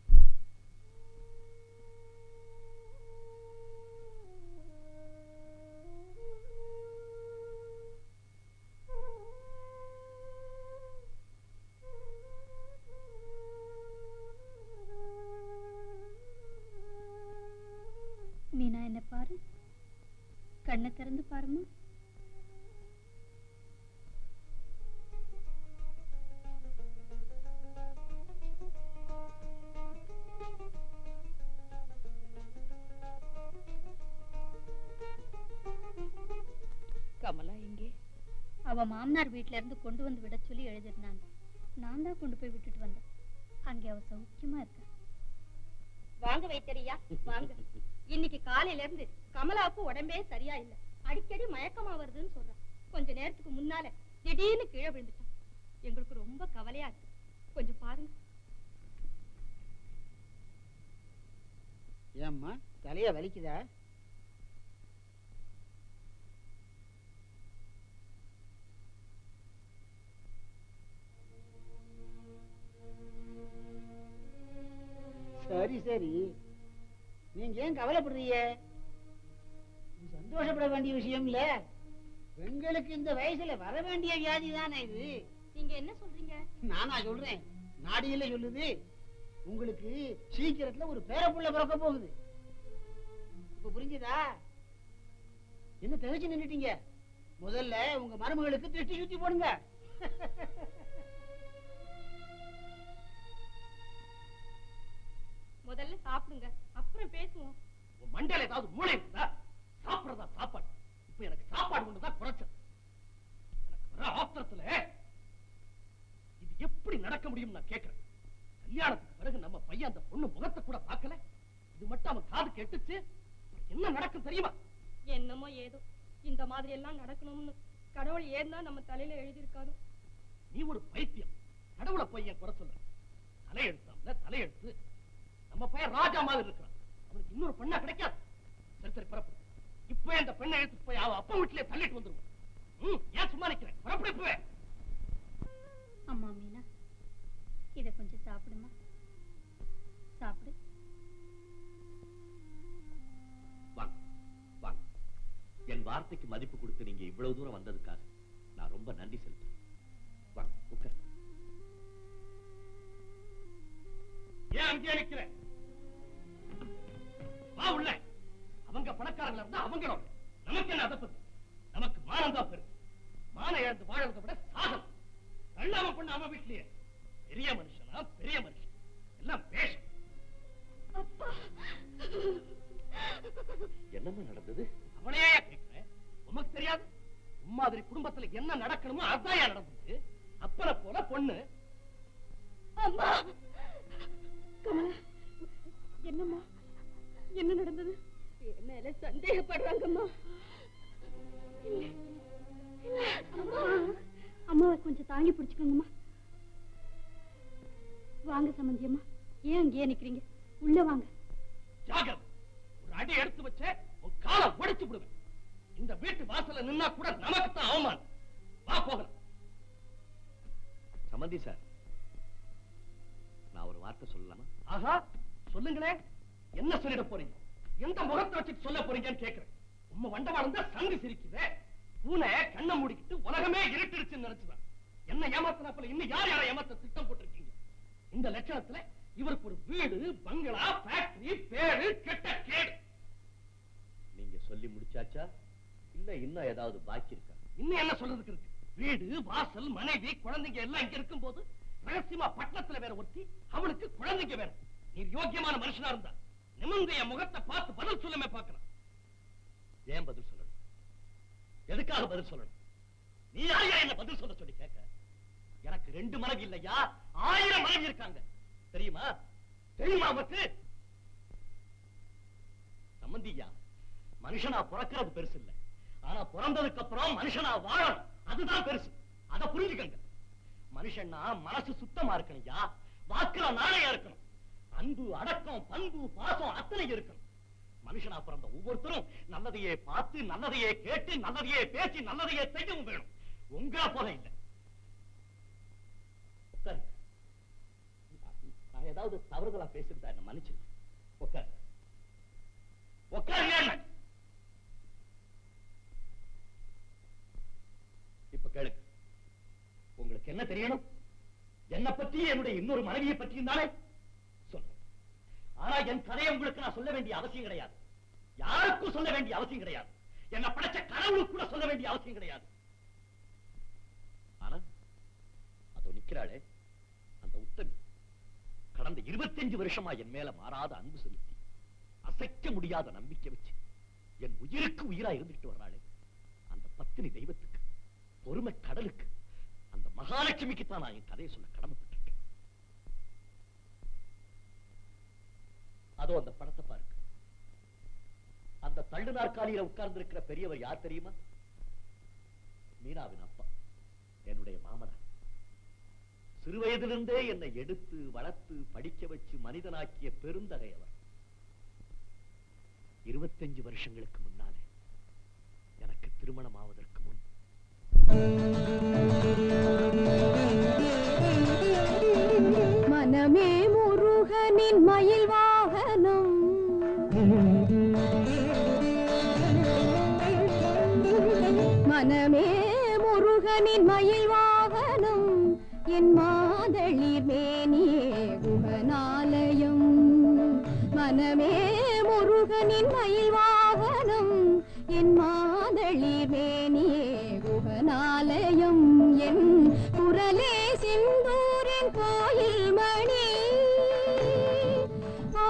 மீனா என்ன பாரு கண்ணை திறந்து பாருமா அவ மாமனார் வீட்ல இருந்து கொண்டு வந்து விட சொல்லி எழுதிருந்தாங்க நான் தான் கொண்டு போய் விட்டுட்டு வந்தேன் அங்கே அவ சௌக்கியமா இருக்கா வாங்க வைத்தறியா வாங்க இன்னைக்கு காலையில இருந்து கமலாவுக்கு உடம்பே சரியா இல்ல அடிக்கடி மயக்கமா வருதுன்னு சொல்றான் கொஞ்ச நேரத்துக்கு முன்னால திடீர்னு கீழே விழுந்துட்டான் எங்களுக்கு ரொம்ப கவலையா இருக்கு கொஞ்சம் பாருங்க ஏம்மா தலைய வலிக்குதா சரி சரி நீங்க ஏன் கவலைப்படுறீங்க இது சந்தோஷப்பட வேண்டிய விஷயம் இல்ல பெண்களுக்கு இந்த வயசுல வர வேண்டிய வியாதி தானே இது நீங்க என்ன சொல்றீங்க நானா சொல்றேன் நாடியில சொல்லுது உங்களுக்கு சீக்கிரத்துல ஒரு பேரப்புள்ள பிறக்க போகுது இப்ப புரிஞ்சுதா என்ன தகச்சு நின்னுட்டீங்க முதல்ல உங்க மருமகளுக்கு திருஷ்டி சுத்தி போடுங்க முதல்ல சாப்பிடுங்க அப்புறம் பேசுவோம் உன் மண்டையில ஏதாவது மூளை இருக்குதா சாப்பிடுறதா சாப்பாடு இப்ப எனக்கு சாப்பாடு ஒண்ணுதான் குறைச்சல் எனக்கு வர ஆத்திரத்துல இது எப்படி நடக்க முடியும் நான் கேட்கிறேன் கல்யாணத்துக்கு பிறகு நம்ம பையன் அந்த பொண்ணு முகத்தை கூட பார்க்கல இது மட்டும் அவன் காது கெட்டுச்சு அப்புறம் என்ன நடக்கும் தெரியுமா என்னமோ ஏதோ இந்த மாதிரி எல்லாம் நடக்கணும்னு கடவுள் ஏன் தான் நம்ம தலையில எழுதியிருக்காரு நீ ஒரு பைத்தியம் கடவுளை பையன் குறை சொல்ற தலையெழுத்தாம்ல தலையெழுத்து நம்ம பையன் ராஜா மாதிரி இருக்கிறான் அவனுக்கு இன்னொரு பெண்ணா கிடைக்காது சரி சரி பரப்பு இப்ப இந்த பெண்ணை எடுத்துட்டு போய் அவ அப்பா வீட்டிலே தள்ளிட்டு வந்துருவோம் ம், ஏன் சும்மா நிக்கிறேன் பரப்பு இப்பவே அம்மா மீனா இத கொஞ்சம் சாப்பிடுமா சாப்பிடு வாங்க வாங்க என் வார்த்தைக்கு மதிப்பு கொடுத்து நீங்க இவ்வளவு தூரம் வந்ததுக்காக நான் ரொம்ப நன்றி செலுத்துறேன் வாங்க உட்கார் ஏன் அங்கேயே நிக்கிற வா உள்ள அவங்க பணக்காரங்களா இருந்தா அவங்களோட நமக்கு என்ன அதை பத்தி நமக்கு மானம் தான் பெரு மானம் இழந்து வாழறதை விட சாகம் கல்லாம பண்ண அவன் வீட்லயே பெரிய மனுஷனா பெரிய மனுஷன் எல்லாம் பேச என்னம்மா நடந்தது அவனையே கேட்கிறேன் உமக்கு தெரியாது உம்மாதிரி குடும்பத்துல என்ன நடக்கணுமோ அதான் நடந்தது அப்பனை போல பொண்ணு அம்மா கமலா என்னம்மா என்ன நடந்தது என் மேல சந்தேகப்படுறாங்கம்மா இல்ல, இல்ல, அம்மா அம்மாவை கொஞ்சம் தாங்கி பிடிச்சுக்கோங்கம்மா வாங்க சம்பந்தி அம்மா ஏன் அங்கேயே நிக்கிறீங்க உள்ள வாங்க ஜாகிரதை ஒரு அடி எடுத்து வச்சே உன் காலை உடைச்சு விடுவேன் இந்த வீட்டு வாசல்ல நின்னா கூட நமக்கு தான் அவமானம் வா போகலாம் சம்மந்தி சார் நான் ஒரு வார்த்தை சொல்லலாமா ஆஹா சொல்லுங்களேன் என்ன சொல்லிட போறீங்க எந்த முகத்தை வச்சுட்டு சொல்ல போறீங்கன்னு கேக்குறேன் உம்ம வண்டவாளம் தான் சங்கு சிரிக்குதே பூனை கண்ணை மூடிக்கிட்டு உலகமே இருட்டுடுச்சுன்னு நினைச்சுதான் என்ன ஏமாத்தினாப்புல இன்னும் யார் யாரை ஏமாத்த திட்டம் போட்டிருக்கீங்க இந்த லட்சணத்துல இவருக்கு ஒரு வீடு பங்களா ஃபேக்டரி பேரு கெட்ட கேடு நீங்க சொல்லி முடிச்சாச்சா இல்ல இன்னும் ஏதாவது பாக்கி இருக்கா இன்னும் என்ன சொல்றதுக்கு இருக்கு வீடு வாசல் மனைவி குழந்தைங்க எல்லாம் இங்க இருக்கும் போது ரகசியமா பட்டணத்துல வேற ஒருத்தி அவளுக்கு குழந்தைங்க வேற நீர் யோக்கியமான மனுஷனா இருந்தா நிமிர்ந்த என் முகத்தை பார்த்து பதில் சொல்லுமே பார்க்கலாம் ஏன் பதில் சொல்லணும் எதுக்காக பதில் சொல்லணும் நீ யாரையா என்ன பதில் சொல்ல சொல்லி கேட்க எனக்கு ரெண்டு மனைவி இல்லையா ஆயிரம் மனைவி இருக்காங்க தெரியுமா தெரியுமா உனக்கு சம்மந்தியா மனுஷனா பிறக்கிறது பெருசு இல்ல ஆனா பிறந்ததுக்கு அப்புறம் மனுஷனா வாழணும் அதுதான் பெருசு அத புரிஞ்சுக்கங்க மனுஷன்னா மனசு சுத்தமா இருக்கணும்யா வாக்குல நாணயம் இருக்கணும் அன்பு அடக்கம் பண்பு பாசம் அத்தனை இருக்கணும் மனுஷனா பிறந்த ஒவ்வொருத்தரும் நல்லதையே பார்த்து நல்லதையே கேட்டு நல்லதையே பேசி நல்லதையே செய்யவும் வேணும் உங்களை போல இல்ல உட்காருங்க. நான் ஏதாவது தவறுதலா பேசிருந்தா என்ன மன்னிச்சு உட்காரு உட்காருங்க இப்ப கேளுங்க உங்களுக்கு என்ன தெரியணும் என்ன பத்தி என்னுடைய இன்னொரு மனைவியை பற்றியும் தானே சொல்றேன் ஆனா என் கதையை உங்களுக்கு நான் சொல்ல வேண்டிய அவசியம் கிடையாது யாருக்கும் சொல்ல வேண்டிய அவசியம் கிடையாது என்ன படைச்ச கடவுளுக்கு கூட சொல்ல வேண்டிய அவசியம் கிடையாது ஆனா அதோ நிக்கிறாளே அந்த உத்தமி கடந்த 25 வருஷமா என் மேல மாறாத அன்பு செலுத்தி அசைக்க முடியாத நம்பிக்கை வச்சு என் உயிருக்கு உயிரா இருந்துட்டு வர்றாளே அந்த பத்தினி தெய்வத்துக்கு பொறுமை கடை மகாலட்சுமிக்கு தான் நான் என் கதையை சொல்ல கடமைப்பட்டிருக்கேன் அதோ அந்த படத்தை பாருங்க அந்த தள்ளு நாற்காலியில உட்கார்ந்து இருக்கிற பெரியவர் யார் தெரியுமா மீனாவின் அப்பா என்னுடைய மாமனார் சிறு வயதிலிருந்தே என்னை எடுத்து வளர்த்து படிக்க வச்சு மனிதனாக்கிய பெருந்தகை அவர் இருபத்தஞ்சு வருஷங்களுக்கு முன்னாலே எனக்கு திருமணம் ஆவதற்கு முன் மனமே முருகனின் மயில் வாகனம் மனமே முருகனின் மயில் வாகனம் என் மாதளிர் மேனியே குகனாலயம் மனமே முருகனின் மயில் வாகனம் என் மாதளிர் மேனியே குகனாலயம் என் குரலே சிந்தூரின் கோயில் மணி ஆ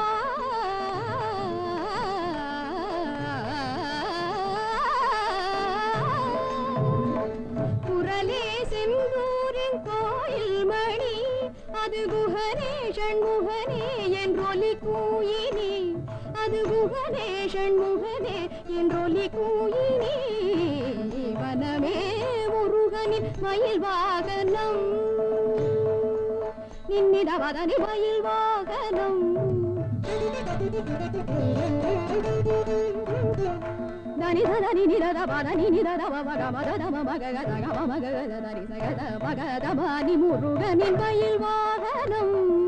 குரலே செந்தூரின் கோயில் மணி அது குஹனே ஷண்முகனே என்றொலி கூயினி அது குஹனே ஷண்முகனே என்றொலி கூயினி வனமே முருகனின் மயில் வாகனம் நின்னிடவதனி மயில் வாகனம் దని దని నిరద పద ని నిరద మగ మద దమ మగ గద గమ మగ గద దని సగద మగ దమ ని మురుగనిன் மயில் வாகனம்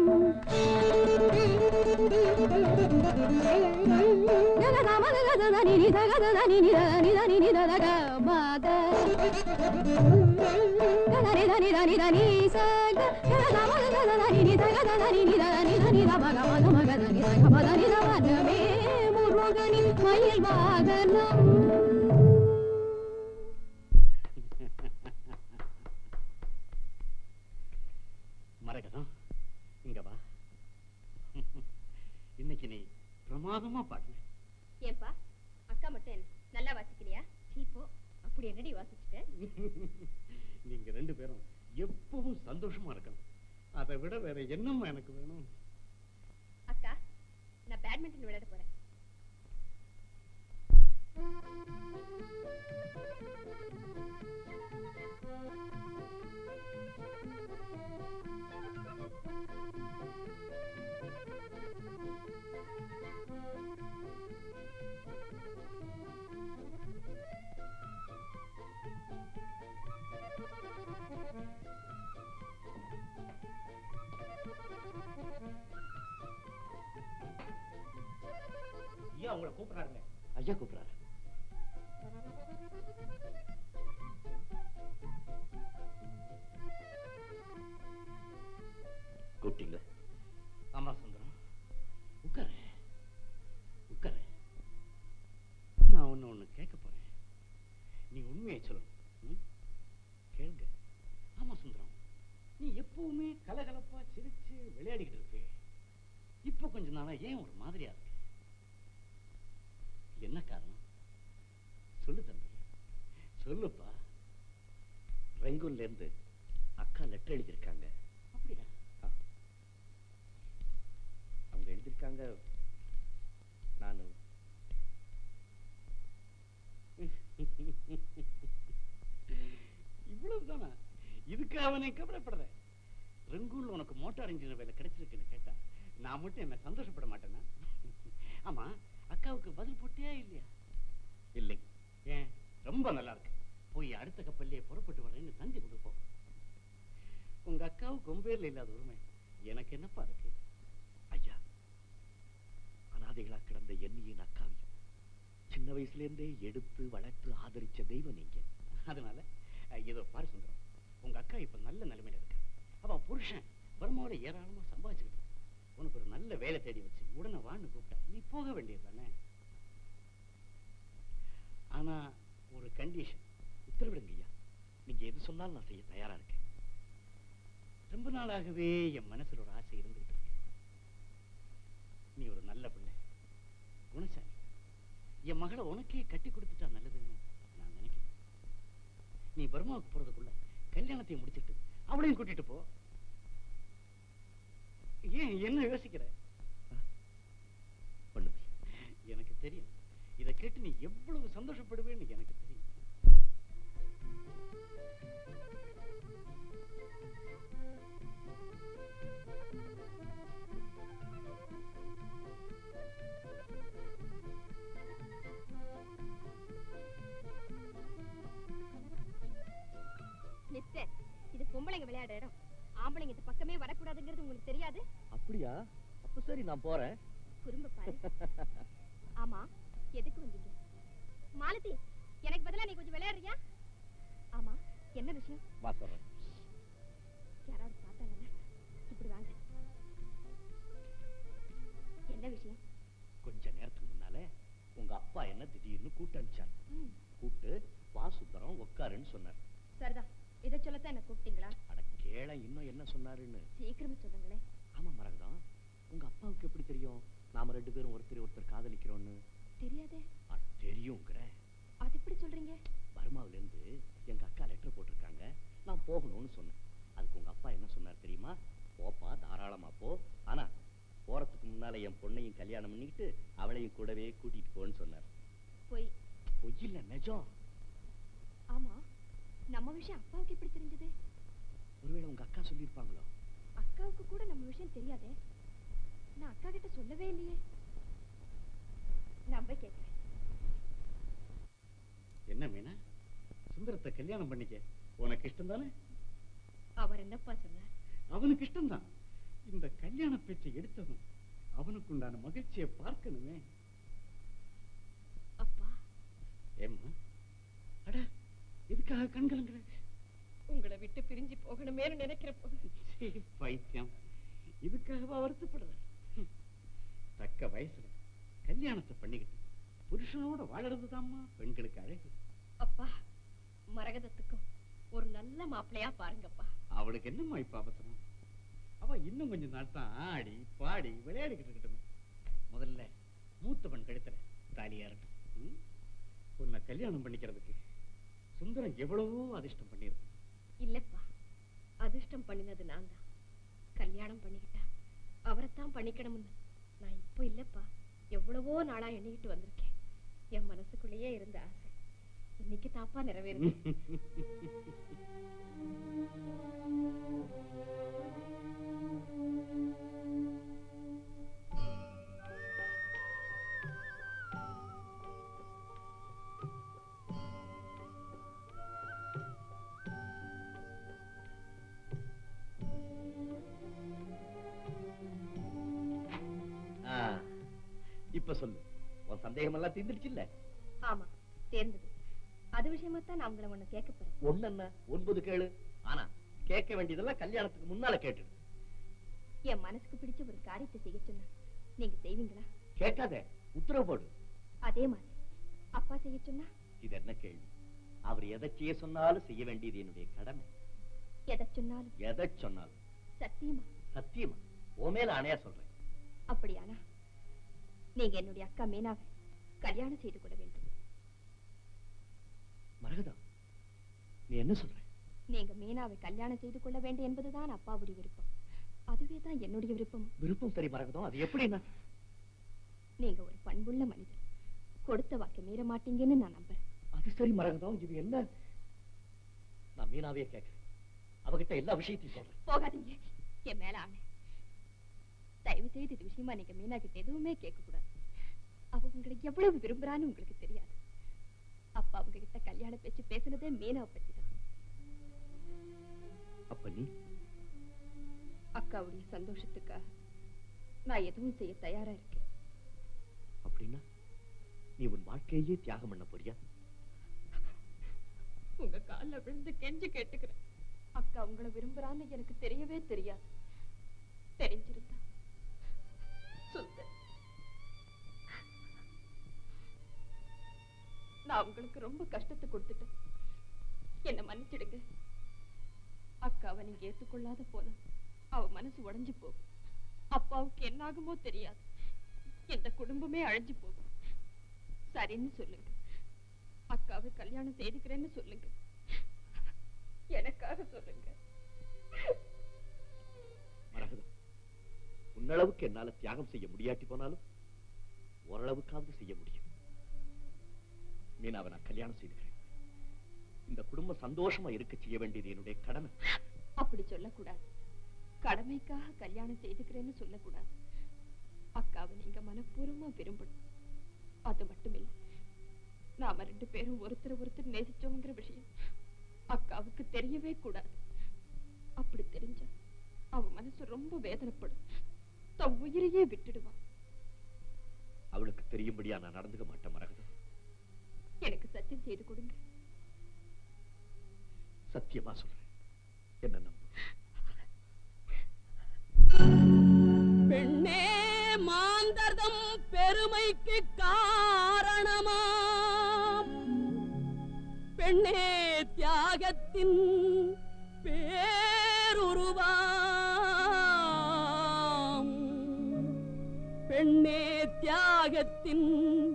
గగ దమ గగ దని ని సగద దని ని దని దని ని దద గ మద గదని దని దని దని సగ గగ దమ గగ దని ని సగద దని ని దని దని ద మగ మద మగ దని సగ మద ని ద మదమే முருகனின் மயில் வாகனம் மரகதம் இங்க வா இன்னைக்கு நீ பிரமாதமா பாடுன ஏன்பா அக்கா மட்டும் என்ன நல்லா வாசிக்கலையா சீப்போ அப்படி என்னடி வாசிச்சுட்ட நீங்க ரெண்டு பேரும் எப்பவும் சந்தோஷமா இருக்கணும் அதை விட வேற என்னம்மா எனக்கு வேணும் அக்கா நான் பேட்மிண்டன் விளையாட போறேன் ஐயா உங்களை கூப்பிடுறாருங்க ஐயா கூப்பிடுறாரு கூப்பிட்டீங்களா ஆமா சுந்தரம் உட்காரு உட்காரு நான் ஒண்ணு ஒண்ணு கேட்க போறேன் நீ உண்மையை சொல்லணும் ம்? கேளுங்க ஆமா சுந்தரம் நீ எப்பவுமே கலகலப்பா சிரிச்சு விளையாடிக்கிட்டு இருப்பே இப்போ கொஞ்ச நாளா ஏன் ஒரு மாதிரியா இருக்கு என்ன காரணம் சொல்லு தம்பி சொல்லுப்பா ரெங்கூன்ல இருந்து அக்கா லெட்டர் எழுதியிருக்காங்க அப்படியா அவங்க எழுதியிருக்காங்க நான் இவ்வளவுதானா இதுக்கு அவனை கவலைப்படுற ரெங்கூர்ல உனக்கு மோட்டார் இன்ஜினியர் வேலை கிடைச்சிருக்குன்னு கேட்டா நான் மட்டும் என்ன சந்தோஷப்பட மாட்டேனா ஆமா அக்காவுக்கு பதில் போட்டியா இல்லையா இல்லை ஏன் ரொம்ப நல்லா இருக்கு போய் அடுத்த கப்பல்லே புறப்பட்டு வரேன்னு தந்தி கொடுப்போம் உங்க அக்காவுக்கு உம்பேர்ல இல்லாத உரிமை எனக்கு என்னப்பா இருக்கு ஐயா அனாதைகளா கிடந்த என்னையும் அக்காவையும் சின்ன வயசுல இருந்தே எடுத்து வளர்த்து ஆதரிச்ச தெய்வம் நீங்க அதனால அஹ், இதோ பாரு சுந்தரம் உங்க அக்கா இப்ப நல்ல நிலைமையில இருக்கு அவ புருஷன் பர்மாவோட ஏராளமா சம்பாதிச்சுக்கிட்டு இருக்கான். உனக்கு ஒரு நல்ல வேலை தேடி வச்சு உடனே வான்னு கூப்பிட்டா நீ போக வேண்டியது தானே ஆனா ஒரு கண்டிஷன் உத்தரவிடுங்க ஐயா நீங்க எது சொன்னாலும் நான் செய்ய தயாரா இருக்கேன் ரொம்ப நாளாகவே என் மனசுல ஒரு ஆசை இருந்துகிட்டு இருக்கு நீ ஒரு நல்ல பிள்ளை குணசாலி என் மகளை உனக்கே கட்டி கொடுத்துட்டா நல்லதுன்னு நான் நினைக்கிறேன் நீ பர்மாவுக்கு போறதுக்குள்ள கல்யாணத்தை முடிச்சிட்டு அவளையும் கூட்டிட்டு போ ஏன் என்ன யோசிக்கிற ஒண்ணுமே எனக்கு தெரியும் இதை கேட்டு நீ எவ்வளவு சந்தோஷப்படுவேன்னு எனக்கு தெரியும் மிஸ்டர் இது பொம்பளைங்க விளையாடுற இடம் ஆம்பளைங்க இந்த பக்கமே வரக்கூடாதுங்கிறது உங்களுக்கு தெரியாது அப்படியா அப்ப சரி நான் போறேன் குறும்ப பாரு ஆமா எதுக்கு வந்தீங்க மாலதி எனக்கு பதிலா நீ கொஞ்சம் விளையாடுறியா ஆமா என்ன விஷயம் வா சொல்றேன் யாராவது பார்த்தாங்கன்னா இப்படி வாங்க என்ன விஷயம் கொஞ்ச நேரத்துக்கு முன்னால உங்க அப்பா என்ன திடீர்னு கூட்டு அனுப்பிச்சார் ம், கூப்பிட்டு வா சுந்தரம் உட்காருன்னு சொன்னார் சரிதான் இதை சொல்லத்தான் என்ன கூப்பிட்டீங்களா அட கேள இன்னும் என்ன சொன்னாருன்னு சீக்கிரமா சொல்லுங்களேன் ஆமா மரகதம் உங்க அப்பாவுக்கு எப்படி தெரியும் நாம ரெண்டு பேரும் ஒருத்தர் ஒருத்தர் காதலிக்கிறோம்னு தெரியாதே அட தெரியுங்கிற அது எப்படி சொல்றீங்க பர்மாவுல இருந்து எங்க அக்கா லெட்டர் போட்டிருக்காங்க நான் போகணும்னு சொன்னேன் அதுக்கு உங்க அப்பா என்ன சொன்னார் தெரியுமா போப்பா தாராளமா போ ஆனா போறதுக்கு முன்னால என் பொண்ணையும் கல்யாணம் பண்ணிக்கிட்டு அவளையும் கூடவே கூட்டிட்டு போன்னு சொன்னார் போய் பொய் இல்ல நிஜம் ஆமா நம்ம விஷயம் அப்பாவுக்கு எப்படி தெரிஞ்சது ஒருவேளை உங்க அக்கா சொல்லியிருப்பாங்களோ அக்காவுக்கு கூட நம்ம விஷயம் தெரியாதே நான் அக்கா கிட்ட சொல்லவே இல்லையே நான் போய் கேட்கிறேன் என்ன மீனா சுந்தரத்தை கல்யாணம் பண்ணிக்க உனக்கு இஷ்டம் தானே அவர் என்னப்பா சொன்னார் அவனுக்கு இஷ்டம்தான் இந்த கல்யாண பேச்சை எடுத்ததும் அவனுக்கு உண்டான மகிழ்ச்சியை பார்க்கணுமே அப்பா ஏம்மா அட எதுக்காக கண்கலங்குற உங்களை விட்டு பிரிஞ்சு போகணுமேன்னு நினைக்கிற போது சீ, பைத்தியம் இதுக்காகவா வருத்தப்படுற ஹம். தக்க வயசுல கல்யாணத்தை பண்ணிக்கிட்டு புருஷனோட வாழறதுதாம்மா பெண்களுக்கு அழகு அப்பா மரகதத்துக்கும் ஒரு நல்ல மாப்பிள்ளையா பாருங்கப்பா அவளுக்கு என்னம்மா இப்ப அவசரம் அவ இன்னும் கொஞ்ச நாள் தான் ஆடி பாடி விளையாடிக்கிட்டு இருக்கட்டும் முதல்ல மூத்தவன் கழுத்துல தாலியா இருக்கட்டும் ம்? உன்னை கல்யாணம் பண்ணிக்கிறதுக்கு சுந்தரம் எவ்வளவோ அதிர்ஷ்டம் பண்ணியிருக்கான் இல்லப்பா அதிர்ஷ்டம் பண்ணினது நான் தான் கல்யாணம் பண்ணிக்கிட்டா அவரைத்தான் பண்ணிக்கணும்னு நான் இப்போ இல்லப்பா எவ்வளவோ நாளா எண்ணிக்கிட்டு வந்திருக்கேன் என் மனசுக்குள்ளேயே இருந்த ஆசை இன்னைக்கு தாப்பா நிறைவேறுது ஆ, இப்ப சொல்லு உன் சந்தேகம் எல்லாம் தீர்ந்துடுச்சு இல்ல ஆமா தேர்ந்தது அது விஷயமா தான் நான் உங்களை ஒண்ணு கேட்க போறேன் ஒண்ணு என்ன ஒன்பது கேளு ஆனா கேட்க வேண்டியதெல்லாம் கல்யாணத்துக்கு முன்னால கேட்டுடு என் மனசுக்கு பிடிச்ச ஒரு காரியத்தை செய்ய சொன்னா நீங்க செய்வீங்களா கேட்காத உத்தரவு போடு அதே மாதிரி அப்பா செய்ய சொன்னா இது என்ன கேள்வி அவர் எதை செய்ய சொன்னாலும் செய்ய வேண்டியது என்னுடைய கடமை எதை சொன்னாலும் எதை சொன்னாலும் சத்தியமா சத்தியமா உன் மேல ஆணையா சொல்றேன் அப்படியானா நீங்க என்னுடைய அக்கா மீனாவை கல்யாணம் செய்து கொள்ள வேண்டும் மரகதா நீ என்ன சொல்ற நீங்க மீனாவை கல்யாணம் செய்து கொள்ள வேண்டும் என்பதுதான் அப்பாவுடைய விருப்பம் அதுவே தான் என்னுடைய விருப்பம் விருப்பம் சரி மரகதம் அது எப்படின்னா நீங்க ஒரு பண்புள்ள மனிதர் கொடுத்த வாக்கை மீற மாட்டீங்கன்னு நான் நம்புறேன் அது சரி மரகதம் இது என்ன நான் மீனாவே கேட்கிறேன் அவகிட்ட எல்லா விஷயத்தையும் சொல்றேன் போகாதீங்க என் மேல ஆணை தயவு செய்து இது விஷயமா நீங்க மீனா கிட்ட எதுவுமே கேட்க கூடாது அவ உங்களை எவ்வளவு விரும்புறான்னு உங்களுக்கு தெரியாது அப்பா அவங்க கிட்ட கல்யாண பேச்சு பேசுனதே மீனாவை பத்தி தான் அப்ப நீ அக்காவுடைய சந்தோஷத்துக்காக நான் எதுவும் செய்ய தயாரா இருக்கேன் அப்படின்னா நீ உன் வாழ்க்கையே தியாகம் பண்ண போறியா உங்க கால்ல விழுந்து கெஞ்சி கேட்டுக்கிறேன் அக்கா உங்களை விரும்புறான்னு எனக்கு தெரியவே தெரியாது தெரிஞ்சிருந்தா சுந்தர் நான் உங்களுக்கு ரொம்ப கஷ்டத்தை கொடுத்துட்டேன் என்ன மன்னிச்சிடுங்க அக்காவை நீங்க ஏத்துக்கொள்ளாத போனா அவ மனசு உடைஞ்சு போகும் அப்பாவுக்கு என்ன ஆகுமோ தெரியாது இந்த குடும்பமே அழிஞ்சு போகும் சரின்னு சொல்லுங்க அக்காவை கல்யாணம் செய்துக்கிறேன்னு சொல்லுங்க எனக்காக சொல்லுங்க உன்னளவுக்கு என்னால தியாகம் செய்ய முடியாட்டி போனாலும் ஓரளவுக்காவது செய்ய முடியும் மீனாவை நான் கல்யாணம் செய்துக்கிறேன் இந்த குடும்பம் சந்தோஷமா இருக்க செய்ய வேண்டியது என்னுடைய கடமை அப்படி சொல்லக்கூடாது கடமைக்காக கல்யாணம் செய்துக்கிறேன்னு சொல்லக்கூடாது அக்காவை நீங்க மனப்பூர்வமா விரும்பணும் அது மட்டுமில்லை நாம ரெண்டு பேரும் ஒருத்தர் ஒருத்தர் நேசிச்சோங்கிற விஷயம் அக்காவுக்கு தெரியவே கூடாது அப்படி தெரிஞ்சா அவ மனசு ரொம்ப வேதனைப்படும் தன் உயிரையே விட்டுடுவான் அவளுக்கு தெரியும்படியா நான் நடந்துக்க மாட்டேன் மரகதம் எனக்கு சத்தியம் செய்து கொடுங்க சத்தியமா சொல்றேன் என்ன நம்பு பெண்ணே மாந்தர்தம் பெருமைக்கு காரணமாம் பெண்ணே தியாகத்தின் பேருருவாம் பெண்ணே தியாகத்தின்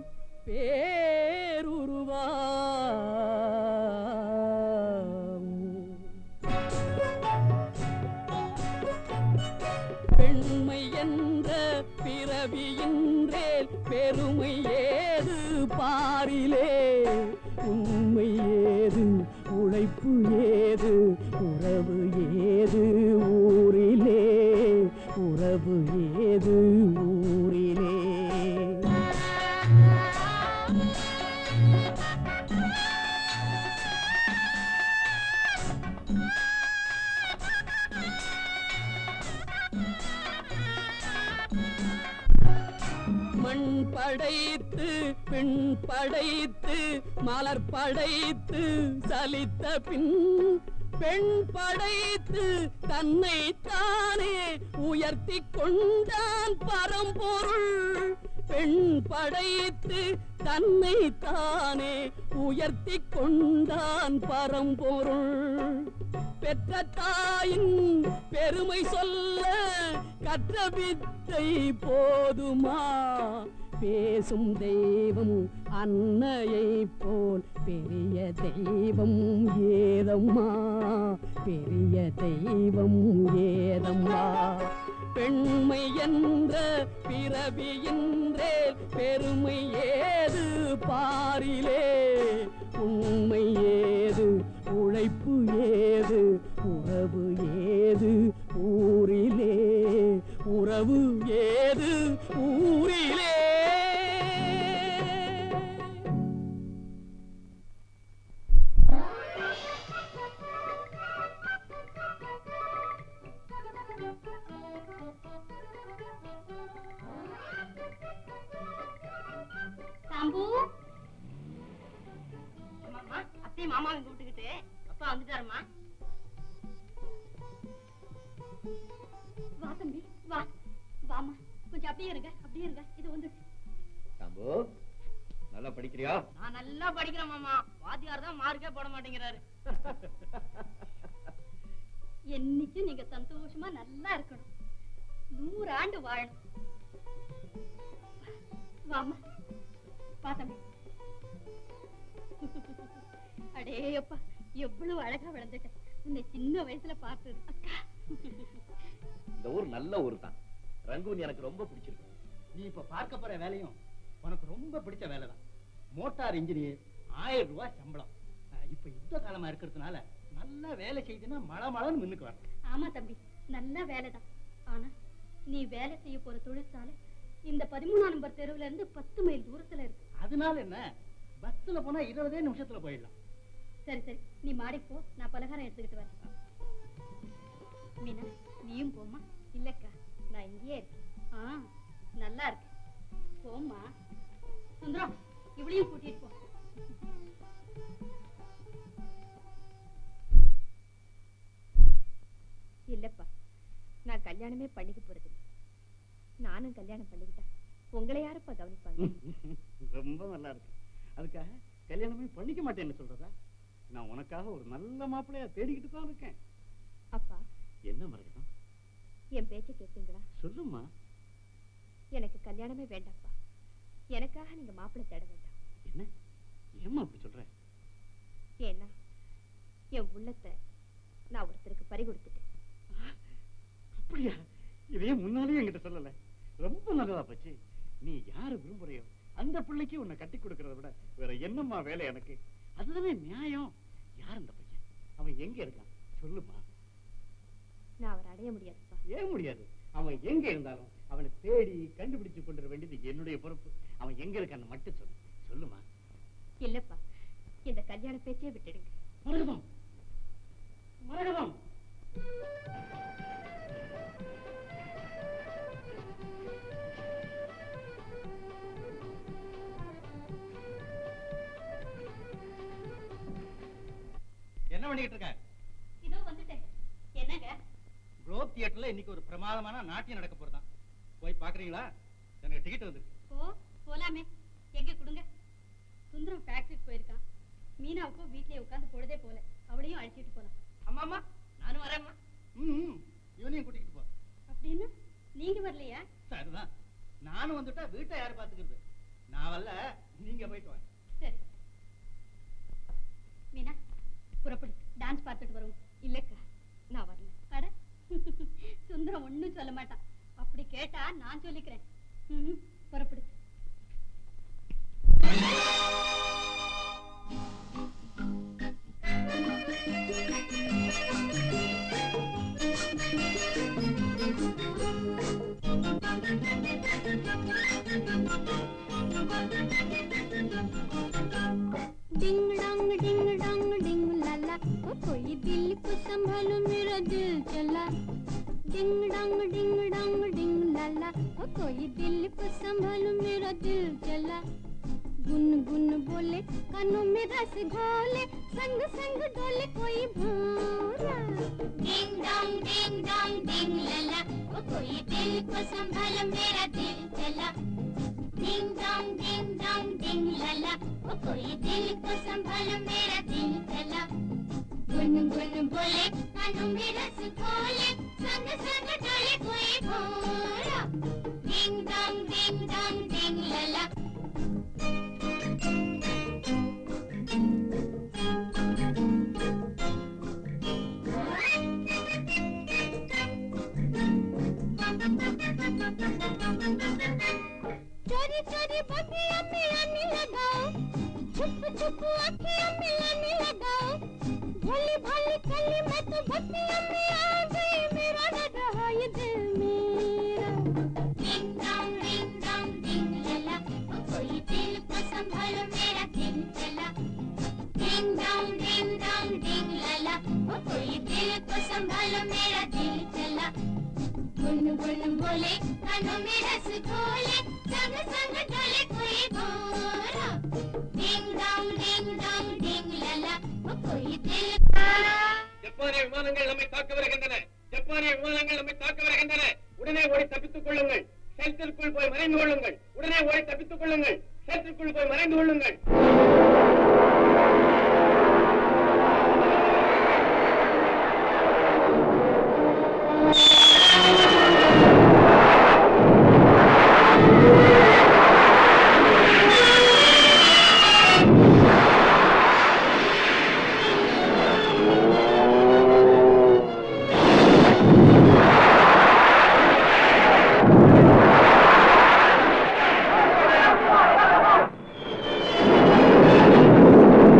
பேருருவாம் பெண்மை என்ற பிறவியின்றேல் பெருமை ஏது பாரிலே உண்மை ஏது உழைப்பு ஏது உறவு ஏது ஊரிலே உறவு ஏது ஊரிலே மண் படைத்து பெண் படைத்து மலர் படைத்து சலித்த பின் பெண் படைத்து தன்னை தானே உயர்த்தி கொண்டான் பரம்பொருள் பெண் படைத்து தன்னை தானே உயர்த்தி கொண்டான் பரம்பொருள் பெற்ற தாயின் பெருமை சொல்ல கற்ற வித்தை போதுமா பேசும் தெய்வம் அன்னையை போல் பெரிய தெய்வம் ஏதம்மா பெரிய தெய்வம் ஏதம்மா பெண்மை என்ற பிறவியின்றே பெருமை ஏது பாரிலே உண்மை ஏது உழைப்பு ஏது உறவு ஏது ஊரிலே உறவு ஏது ஊரிலே சாம்பு மாமா அத்தை மாமாவை கூப்பிட்டுக்கிட்டு அப்பா வந்துட்டாருமா வா தம்பி வா வாமா கொஞ்சம் அப்படியே இருங்க அப்படியே இருங்க இது வந்து சாம்பு நல்லா படிக்கிறியா நான் நல்லா படிக்கிறேன் மாமா வாத்தியார் தான் மார்க்கே போட மாட்டேங்கிறாரு என்னைக்கும் நீங்க சந்தோஷமா நல்லா இருக்கணும் நூறு ஆண்டு வாழணும் வாமா வா தம்பி அடே அப்பா எவ்வளவு அழகா வளர்ந்துட்ட உன்னை சின்ன வயசுல பார்த்தது அக்கா இந்த ஊர் நல்ல ஊர் தான் ரங்கூன் எனக்கு ரொம்ப பிடிச்சிருக்கு நீ இப்ப பார்க்க போற வேலையும் உனக்கு ரொம்ப பிடிச்ச வேலை தான் மோட்டார் இன்ஜினியர் ஆயிரம் ரூபாய் சம்பளம் அஹ் இப்ப யுத்த காலமா இருக்கிறதுனால நல்லா வேலை செய்துன்னா மழை மழைன்னு முன்னுக்கு வர ஆமா தம்பி நல்ல வேலைதான் ஆனா நீ வேலை செய்ய போற தொழிற்சாலை இந்த பதிமூணாம் நம்பர் தெருவுல இருந்து பத்து மைல் தூரத்துல இருக்கு அதனால என்ன பஸ்ல போனா இருபதே நிமிஷத்துல போயிடலாம் சரி சரி நீ மாடிக்கு போ நான் பலகாரம் எடுத்துக்கிட்டு வரேன் மீனா நீயும் போம்மா இல்லக்கா நான் இங்கேயே இருக்கேன் ஆ நல்லா இருக்கு போம்மா சுந்தரம் இவளையும் கூட்டிட்டு போ இல்லப்பா நான் கல்யாணமே பண்ணிக்க போறது நானும் கல்யாணம் பண்ணிக்கிட்டா உங்களை யாருப்பா கவனிப்பாங்க ரொம்ப நல்லா இருக்கு அதுக்காக கல்யாணமே பண்ணிக்க மாட்டேன்னு சொல்றதா நான் உனக்காக ஒரு நல்ல மாப்பிள்ளையா தேடிக்கிட்டு தான் இருக்கேன் அப்பா என்ன மரகதம் என் பேச்சை கேட்பீங்களா சொல்லுமா எனக்கு கல்யாணமே வேண்டாம்ப்பா எனக்காக நீங்க மாப்பிள்ளை தேட வேண்டாம் என்ன ஏம்மா அப்படி சொல்ற ஏன்னா என் உள்ளத்தை நான் ஒருத்தருக்கு பறி கொடுத்துட்டேன் அப்படியா இதையே முன்னாலேயே என்கிட்ட சொல்லல ரொம்ப நல்லதா போச்சு நீ யாரு விரும்புறியோ அந்த பிள்ளைக்கு உன்னை கட்டி கொடுக்கறத விட வேற என்னம்மா வேலை எனக்கு அதுதானே நியாயம் யார் அந்த பையன் அவன் எங்க இருக்கான் சொல்லுமா நான் அவரை அடைய முடியாதுப்பா ஏன் முடியாது அவன் எங்க இருந்தாலும் அவனை தேடி கண்டுபிடிச்சு கொண்டு வர வேண்டியது என்னுடைய பொறுப்பு அவன் எங்க இருக்கான்னு மட்டும் சொல்லு சொல்லுமா இல்லப்பா இந்த கல்யாண பேச்சே விட்டுடுங்க மரகதம் மரகதம் என்ன பண்ணிக்கிட்டு இருக்க இதோ வந்துட்டேன் என்னங்க குளோப் தியேட்டர்ல இன்னைக்கு ஒரு பிரமாதமான நாட்டியம் நடக்க போறதான் போய் பாக்குறீங்களா எனக்கு டிக்கெட் வந்து ஓ போலாமே எங்க கொடுங்க சுந்தரம் ஃபேக்டரிக்கு போயிருக்கான் மீனாவுக்கும் வீட்லயே உட்கார்ந்து பொழுதே போல அவளையும் அழைச்சிட்டு போலாம் அம்மா அம்மா நானும் வரேம்மா ம் இவனையும் கூட்டிக்கிட்டு போ அப்படின்னு நீங்க வரலையா சரிதான் நானும் வந்துட்டா வீட்டை யாரு பாத்துக்கிறது நான் வரல நீங்க போயிட்டு வாங்க சரி மீனா புறப்படு டான்ஸ் பார்த்துட்டு வருவோம் இல்லக்கா நான் வரல அட சுந்தரம் ஒண்ணும் சொல்ல மாட்டான் அப்படி கேட்டா நான் சொல்லிக்கிறேன் ம், புறப்படு डिंग डंग डिंग डंग डिंग लाला ओ कोई दिल को संभालो मेरा दिल चला डिंग डंग डिंग डंग डिंग लाला ओ कोई दिल को संभालो मेरा दिल चला गुन गुन बोले कानों में रस घोले संग संग डोले कोई भोरा ding dong ding dong ding लला ओ कोई दिल को संभाल मेरा दिल चला ding dong ding dong ding लला ओ कोई दिल को संभाल मेरा दिल चला गुन गुन बोले कानों में रस खोले संग संग डोले कोई भोरा ding dong ding dong ding लला चोरी चोरी बगिया मिलाने लगाओ छुप छुप अखियां मिलाने लगाओ भोली भाली कली मैं तो बगिया में आ गई मेरा न रहा ये दिल मेरा ding dong ding dong ding लला ओ कोई दिल को संभालो मेरा दिल चला ding dong ding dong ding लला ओ कोई दिल को संभालो मेरा दिल चला गुन गुन बोले कानों में रस घोले संग संग डोले कोई भोरा ding dong ding dong ding लला ओ कोई दिल ஜப்பானிய விமானங்கள் நம்மை தாக்க வருகின்றன ஜப்பானிய விமானங்கள் நம்மை தாக்க வருகின்றன உடனே ஓடி தப்பித்துக் கொள்ளுங்கள் ஷெல்டருக்குள் போய் மறைந்து கொள்ளுங்கள் உடனே ஓடி தப்பித்துக் கொள்ளுங்கள் ஷெல்டருக்குள் போய் மறைந்து கொள்ளுங்கள் Thank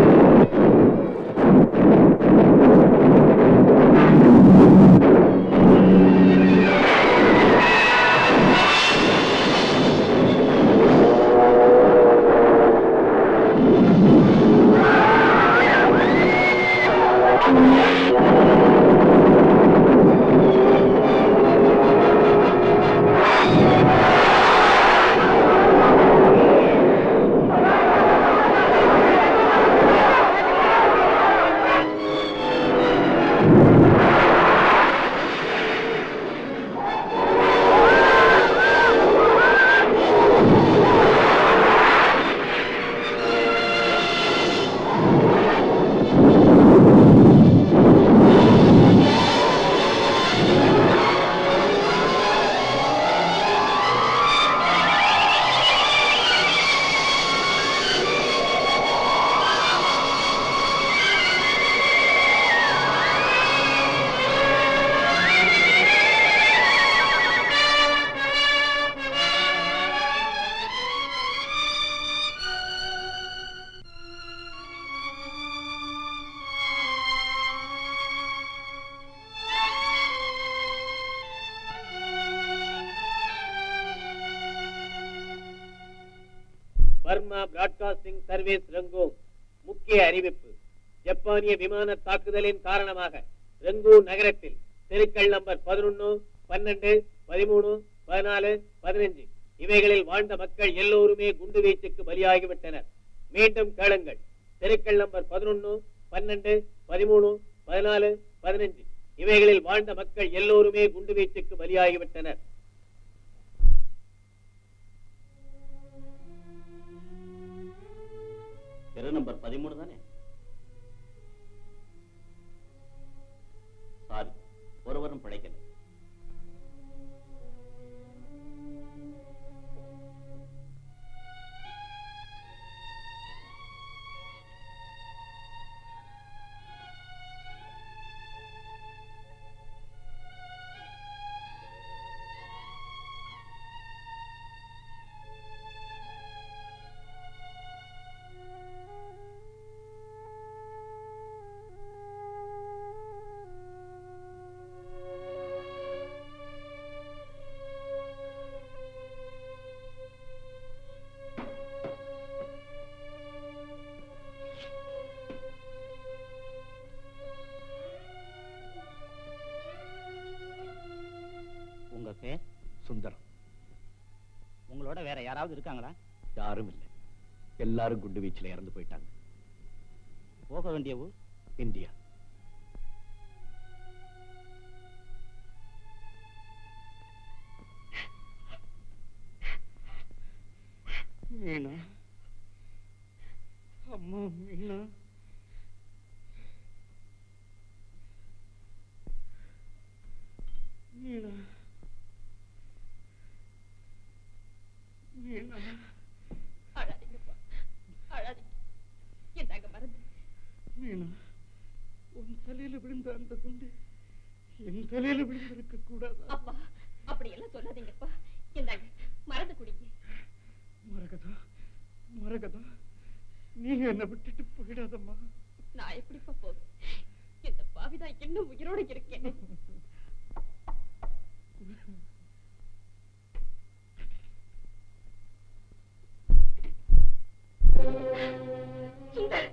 Burma broadcasting service Rangoon முக்கிய அறிவிப்பு ஜப்பானிய விமான தாக்குதலின் காரணமாக ரங்கூன் நகரத்தில் தெருக்கள் நம்பர் பதினொன்னு பன்னெண்டு பதிமூணு பதினாலு பதினஞ்சு இவைகளில் வாழ்ந்த மக்கள் எல்லோருமே குண்டு வீச்சுக்கு பலியாகிவிட்டனர் மீண்டும் கேளுங்கள் தெருக்கள் நம்பர் பதினொன்னு பன்னெண்டு பதிமூணு பதினாலு பதினஞ்சு இவைகளில் வாழ்ந்த மக்கள் எல்லோருமே குண்டு வீச்சுக்கு பலியாகிவிட்டனர் தெரு நம்பர் பதிமூணு தானே சாரி ஒருவரும் பிழைக்கல உங்க பேர் சுந்தரம் உங்களோட வேற யாராவது இருக்காங்களா யாரும் இல்லை எல்லாரும் குண்டு வீச்சுல இறந்து போயிட்டாங்க போக வேண்டிய ஊர் இந்தியா மீனா அம்மா மீனா மீனா மீனா அழாதீங்கப்பா அழாதீங்க இந்தாங்க மருந்து மீனா உன் தலையில விழுந்த அந்த குண்டு என் தலையில விழுந்திருக்க கூடாதா அப்பா அப்படி எல்லாம் சொல்லாதீங்கப்பா இந்தாங்க மருந்து குடிங்க மரகதா மரகதா நீங்க என்ன விட்டுட்டு போயிடாதம்மா நான் எப்படிப்பா போவேன் இந்த பாவிதான் இன்னும் உயிரோட இருக்கேன் சுந்தர்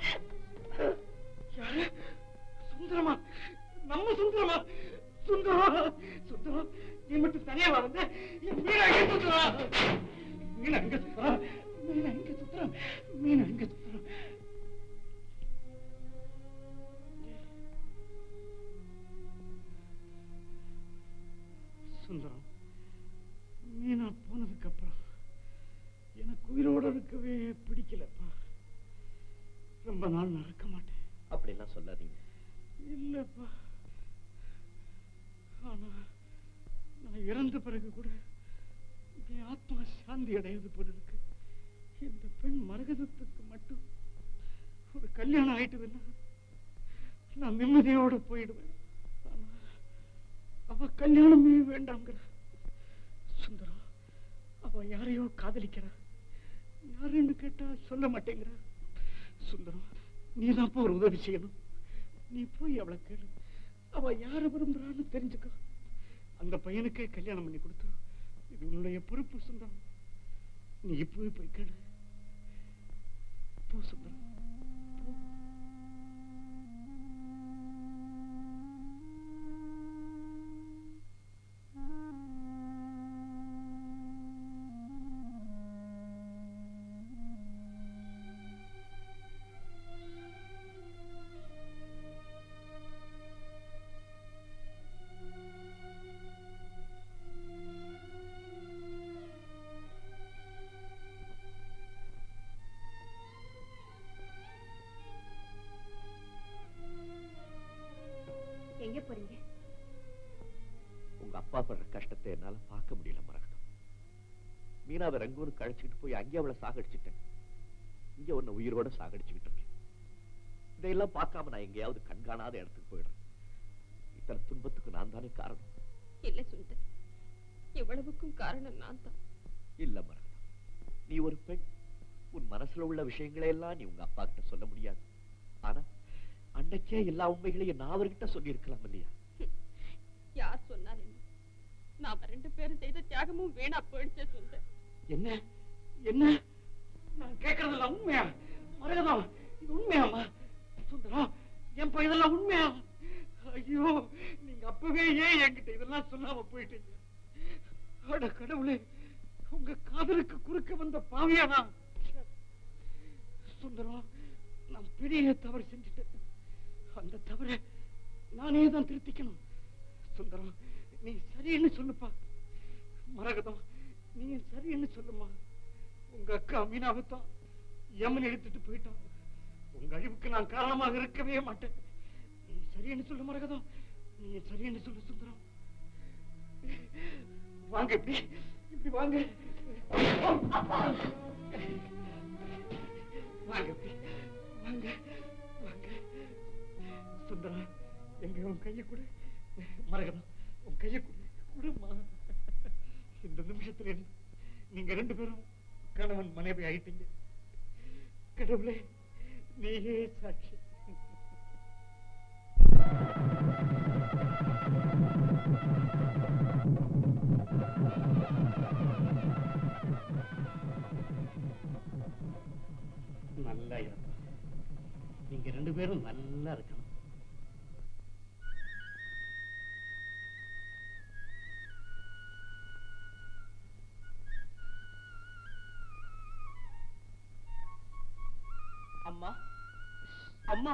யாரு சுந்தரமா நம்ம சுந்தரமா சுந்தரமா சுந்தரம் நீ மட்டும் தனியா வந்த என் மீனா எங்க சுந்தரா மீனா எங்க சுந்தரா மீனா எங்க சுந்தரம் மீனா எங்க சுந்தரம் சுந்தரம் மீனா போனதுக்கு அப்புறம் எனக்கு உயிரோட இருக்கவே பிடிக்கலப்பா ரொம்ப நாள் நான் இருக்க மாட்டேன் அப்படிலாம் சொல்லாதீங்க இல்லப்பா ஆனா நான் இறந்த பிறகு கூட என் ஆத்மா சாந்தி அடையாது போல இருக்கு இந்த பெண் மரகதத்துக்கு மட்டும் ஒரு கல்யாணம் ஆயிட்டுதுன்னா நான் நிம்மதியோட போயிடுவேன் ஆனா அவ கல்யாணமே வேண்டாங்கிற சுந்தரம் அவ யாரையோ காதலிக்கிறா யாருன்னு கேட்டா சொல்ல மாட்டேங்கிறா சுந்தரம் நீ தான் ஒரு உதவி செய்யணும் நீ போய் அவளை கேளு அவ யார விரும்புறான்னு தெரிஞ்சுக்கோ அந்த பையனுக்கே கல்யாணம் பண்ணி கொடுத்துரு இது உன்னுடைய பொறுப்பு சுந்தரம் நீ இப்பவே போய் கேளு போ சுந்தரம் போ. எங்க போறீங்க உங்க அப்பா படுற கஷ்டத்தை என்னால பார்க்க முடியல மரகதம் மீனாவை ரங்கூனுக்கு அழைச்சிட்டு போய் அங்கே அவளை சாகடிச்சிட்டேன் இங்க உன்னை உயிரோட சாகடிச்சுக்கிட்டு இருக்கேன் இதையெல்லாம் பார்க்காம நான் எங்கேயாவது கண்காணாத இடத்துக்கு போயிடுறேன் இத்தனை துன்பத்துக்கு நான் தானே காரணம் இல்ல சுந்தர் இவ்வளவுக்கும் காரணம் நான் தான் இல்ல மரகதம் நீ ஒரு பெண் உன் மனசுல உள்ள விஷயங்களை எல்லாம் நீ உங்க அப்பா கிட்ட சொல்ல முடியாது ஆனா அன்னைக்கே எல்லா உண்மைகளையும் நான் அவர்கிட்ட சொல்லி இருக்கலாம் இல்லையா யார் சொன்னால் என்ன நாம ரெண்டு பேரும் செய்த தியாகமும் வீணா போயிடுச்சே சுந்தர் என்ன என்ன நான் கேட்கறதெல்லாம் உண்மையா மரகதம் இது உண்மையாமா சுந்தரம் என் இதெல்லாம் உண்மையா ஐயோ நீங்க அப்பவே ஏன் என்கிட்ட இதெல்லாம் சொல்லாம போயிட்டீங்க அட கடவுளே உங்க காதலுக்கு குறுக்க வந்த பாவியானா சுந்தரம் நான் பெரிய தவறு செஞ்சுட்டேன் அந்த தவறை நானே தான் திருத்திக்கணும் சுந்தரம் நீ சரின்னு சொல்லுப்பா மரகதம் நீ சரின்னு சொல்லுமா உங்க அக்கா மீனாவைத்தான் யமன் எடுத்துட்டு போயிட்டான் உங்க அழிவுக்கு நான் காரணமாக இருக்கவே மாட்டேன் நீ சரின்னு சொல்லு மரகதம் நீ சரின்னு சொல்லு சுந்தரம் வாங்க இப்படி இப்படி வாங்க வாங்க இப்படி வாங்க வாங்க சுந்தரம் எங்க உன் கையை கொடு மரகதம் உன் கையை கொடு கொடுமா இந்த நிமிஷத்துல இருந்து நீங்க ரெண்டு பேரும் கணவன் மனைவி ஆயிட்டீங்க கடவுளே நீயே சாட்சி நல்லா இருப்பா நீங்க ரெண்டு பேரும் நல்லா இருக்கணும் அம்மா அம்மா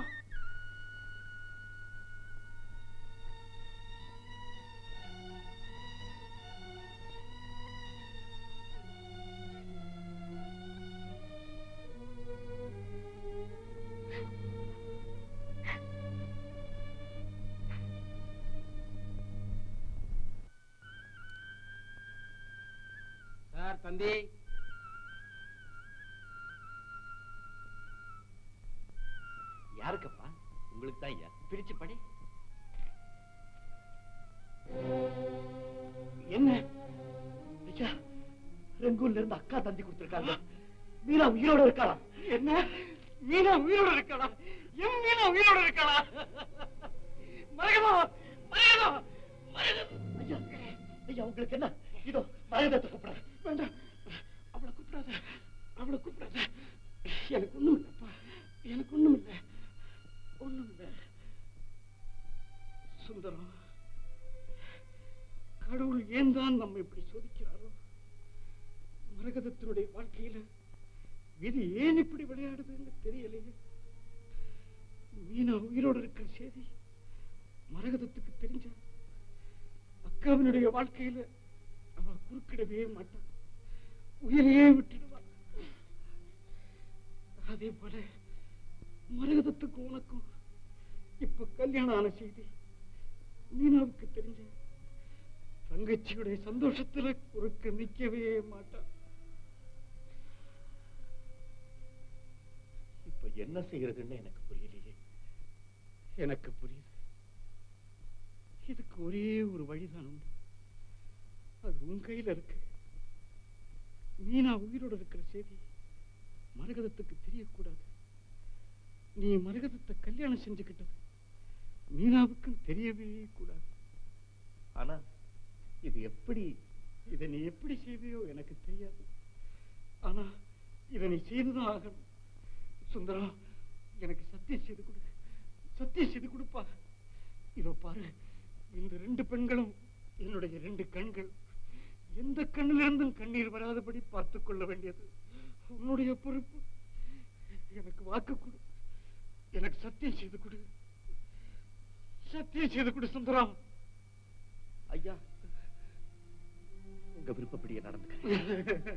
சார் தந்தி யாருக்கப்பா உங்களுக்கு தான் ஐயா பிரிச்சு படி என்ன ஐயா ரெங்கூர்ல இருந்து அக்கா தந்தி கொடுத்திருக்காங்க மீனா உயிரோட இருக்காளா என்ன மீனா உயிரோட இருக்காளா என் மீனா உயிரோட இருக்காளா மரகதம் மரகதம் மரகதம் ஐயா ஐயா உங்களுக்கு என்ன இதோ மரகதத்தை கூப்பிட வேண்டாம் அவளை கூப்பிடாத அவளை கூப்பிடாத எனக்கு ஒண்ணும் இல்லப்பா எனக்கு ஒண்ணும் இல்லை ஒண்ணும் இல்லை சுந்தரம் கடவுள் ஏன் தான் நம்ம இப்படி சோதிக்கிறாரோ மரகதத்தினுடைய வாழ்க்கையில விதி ஏன் இப்படி விளையாடுதுன்னு தெரியலையே மீனா உயிரோடு இருக்கிற செய்தி மரகதத்துக்கு தெரிஞ்ச அக்காவினுடைய வாழ்க்கையில அவ குறுக்கிடவே மாட்டான் உயிரையே விட்டுடுவா அதே போல மரகதத்துக்கு உனக்கும் இப்ப கல்யாணம் ஆன செய்தி மீனாவுக்கு தெரிஞ்ச தங்கச்சியுடைய சந்தோஷத்துல குறுக்க நிக்கவே மாட்டான் இப்ப என்ன செய்யறதுன்னு எனக்கு புரியலையே எனக்கு புரியுது இதுக்கு ஒரே ஒரு வழிதான் உண்டு அது உன் கையில இருக்கு மீனா உயிரோட இருக்கிற செய்தி மரகதத்துக்கு தெரியக்கூடாது நீ மரகதத்தை கல்யாணம் செஞ்சுக்கிட்டது மீனாவுக்கும் தெரியவே கூடாது ஆனா இது எப்படி இதை நீ எப்படி செய்வியோ எனக்கு தெரியாது ஆனா இதை நீ செய்துதான் ஆகணும் சுந்தரம் எனக்கு சத்தியம் செய்து கொடு சத்தியம் செய்து கொடுப்பா இதோ பாரு இந்த ரெண்டு பெண்களும் என்னுடைய ரெண்டு கண்கள் எந்த கண்ணிலிருந்தும் கண்ணீர் வராதபடி பார்த்துக் கொள்ள வேண்டியது உன்னுடைய பொறுப்பு எனக்கு வாக்கு கொடு எனக்கு சத்தியம் செய்து கொடு சத்தியம் செய்து கொடு சுந்தரம் ஐயா உங்க விருப்பப்படியே நடந்துக்கிறேன்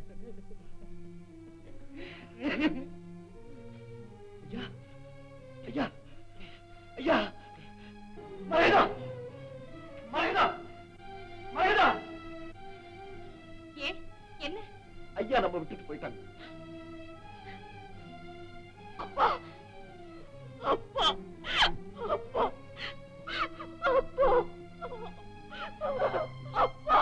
ஐயா ஐயா ஐயா மரகதா மரகதா மரகதா ஏ என்ன ஐயா நம்ம விட்டுட்டு போயிட்டாங்க அப்பா அப்பா அப்பா அப்பா அப்பா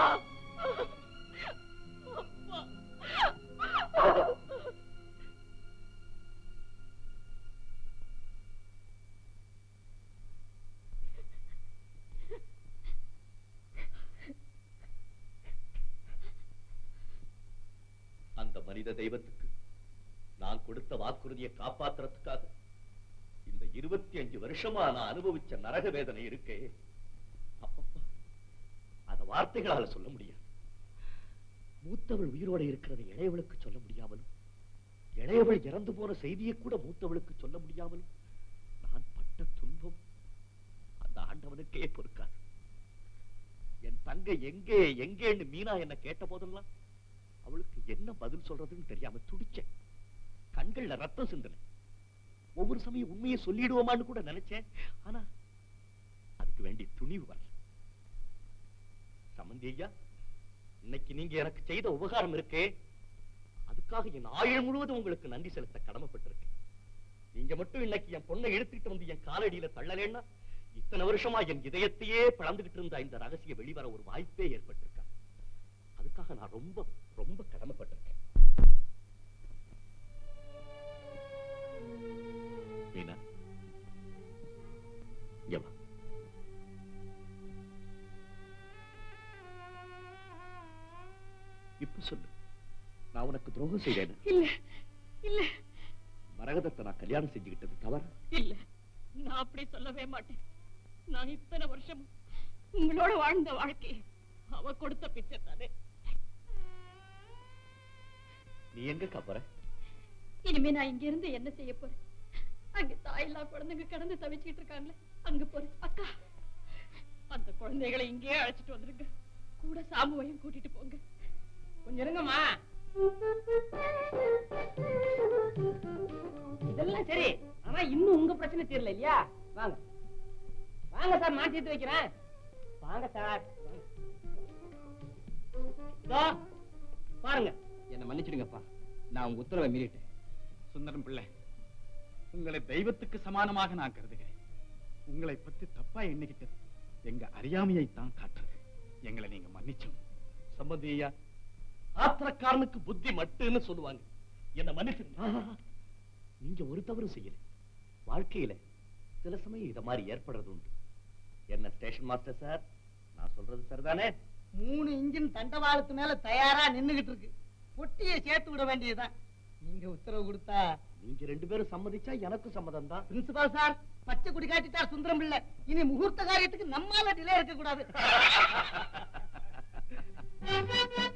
அந்த மனித தெய்வத்துக்கு நான் கொடுத்த வாக்குறுதியை காப்பாத்துறதுக்காக இந்த இருபத்தி அஞ்சு வருஷமா நான் அனுபவிச்ச நரக வேதனை இருக்கே அப்பப்பா அத வார்த்தைகளால சொல்ல முடியாது மூத்தவள் உயிரோட இருக்கிறதை இளையவளுக்கு சொல்ல முடியாமலும் இளையவள் இறந்து போன செய்தியை கூட மூத்தவளுக்கு சொல்ல முடியாமலும் நான் பட்ட துன்பம் அந்த ஆண்டவனுக்கே பொறுக்காது என் தங்க எங்கே எங்கேன்னு மீனா என்ன கேட்ட போதெல்லாம் அவளுக்கு என்ன பதில் சொல்றதுன்னு தெரியாம துடிச்சேன் கண்கள்ல ரத்தம் சிந்தன ஒவ்வொரு சமயம் உண்மையை சொல்லிடுவோமான்னு கூட நினைச்சேன் ஆனா அதுக்கு வேண்டிய துணிவு வரல சமந்தி ஐயா இன்னைக்கு நீங்க எனக்கு செய்த உபகாரம் இருக்கே அதுக்காக என் ஆயுள் முழுவதும் உங்களுக்கு நன்றி செலுத்த கடமைப்பட்டிருக்கேன் நீங்க மட்டும் இன்னைக்கு என் பொண்ணை இழுத்துட்டு வந்து என் காலடியில தள்ளலேன்னா இத்தனை வருஷமா என் இதயத்தையே பிளந்துகிட்டு இருந்த இந்த ரகசிய வெளிவர ஒரு வாய்ப்பே ஏற்பட்டிருக்கா அதுக்காக நான் ரொம்ப ரொம்ப கடமைப்பட்டிருக்கேன் மீனா இங்க வா. இப்ப சொல்லு நான் உனக்கு துரோகம் செய்தேன் இல்ல இல்ல மரகதத்தை நான் கல்யாணம் செஞ்சுக்கிட்டது தவறு இல்ல நான் அப்படி சொல்லவே மாட்டேன் நான் இத்தனை வருஷம் உங்களோட வாழ்ந்த வாழ்க்கை அவ கொடுத்த பிச்சை தானே நீ எங்க கப்பற இனிமே நான் இங்க இருந்து என்ன செய்ய போறேன் அங்க தாயில்லா குழந்தைங்க கடந்து தவிச்சுக்கிட்டு இருக்காங்களே அங்க போறேன் அக்கா அந்த குழந்தைகளை இங்கேயே அழைச்சிட்டு வந்துருங்க கூட சாமுவையும் கூட்டிட்டு போங்க கொஞ்சம் இருங்கம்மா இதெல்லாம் சரி ஆனா இன்னும் உங்க பிரச்சனை தீரல இல்லையா வாங்க வாங்க சார் நான் தீர்த்து வைக்கிறேன் வாங்க சார் இதோ பாருங்க என்ன மன்னிச்சிடுங்கப்பா நான் உங்க உத்தரவை மீறிட்டேன் சுந்தரம் பிள்ளை உங்களை தெய்வத்துக்கு சமானமாக நான் கருதுகிறேன் உங்களை பத்தி தப்பா எண்ணிக்கிட்டது எங்க அறியாமையை தான் காட்டுறது எங்களை நீங்க மன்னிச்சும் சம்பந்தி ஐயா ஆத்திரக்காரனுக்கு புத்தி மட்டுன்னு சொல்லுவாங்க என்ன மன்னிச்சு நீங்க ஒரு தவறு செய்யல வாழ்க்கையில சில சமயம் இத மாதிரி ஏற்படுறது உண்டு என்ன ஸ்டேஷன் மாஸ்டர் சார் நான் சொல்றது சரிதானே மூணு இன்ஜின் தண்டவாளத்து மேல தயாரா நின்னுகிட்டு இருக்கு பொட்டியை சேர்த்து விட வேண்டியதுதான் நீங்க உத்தரவு கொடுத்தா நீங்க ரெண்டு பேரும் சம்மதிச்சா எனக்கும் சம்மதம் தான் பிரின்சிபால் சார் பச்சை குடி காட்டிட்டார் சுந்தரம் பிள்ளை இனி முகூர்த்த காரியத்துக்கு நம்மால டிலே இருக்க கூடாது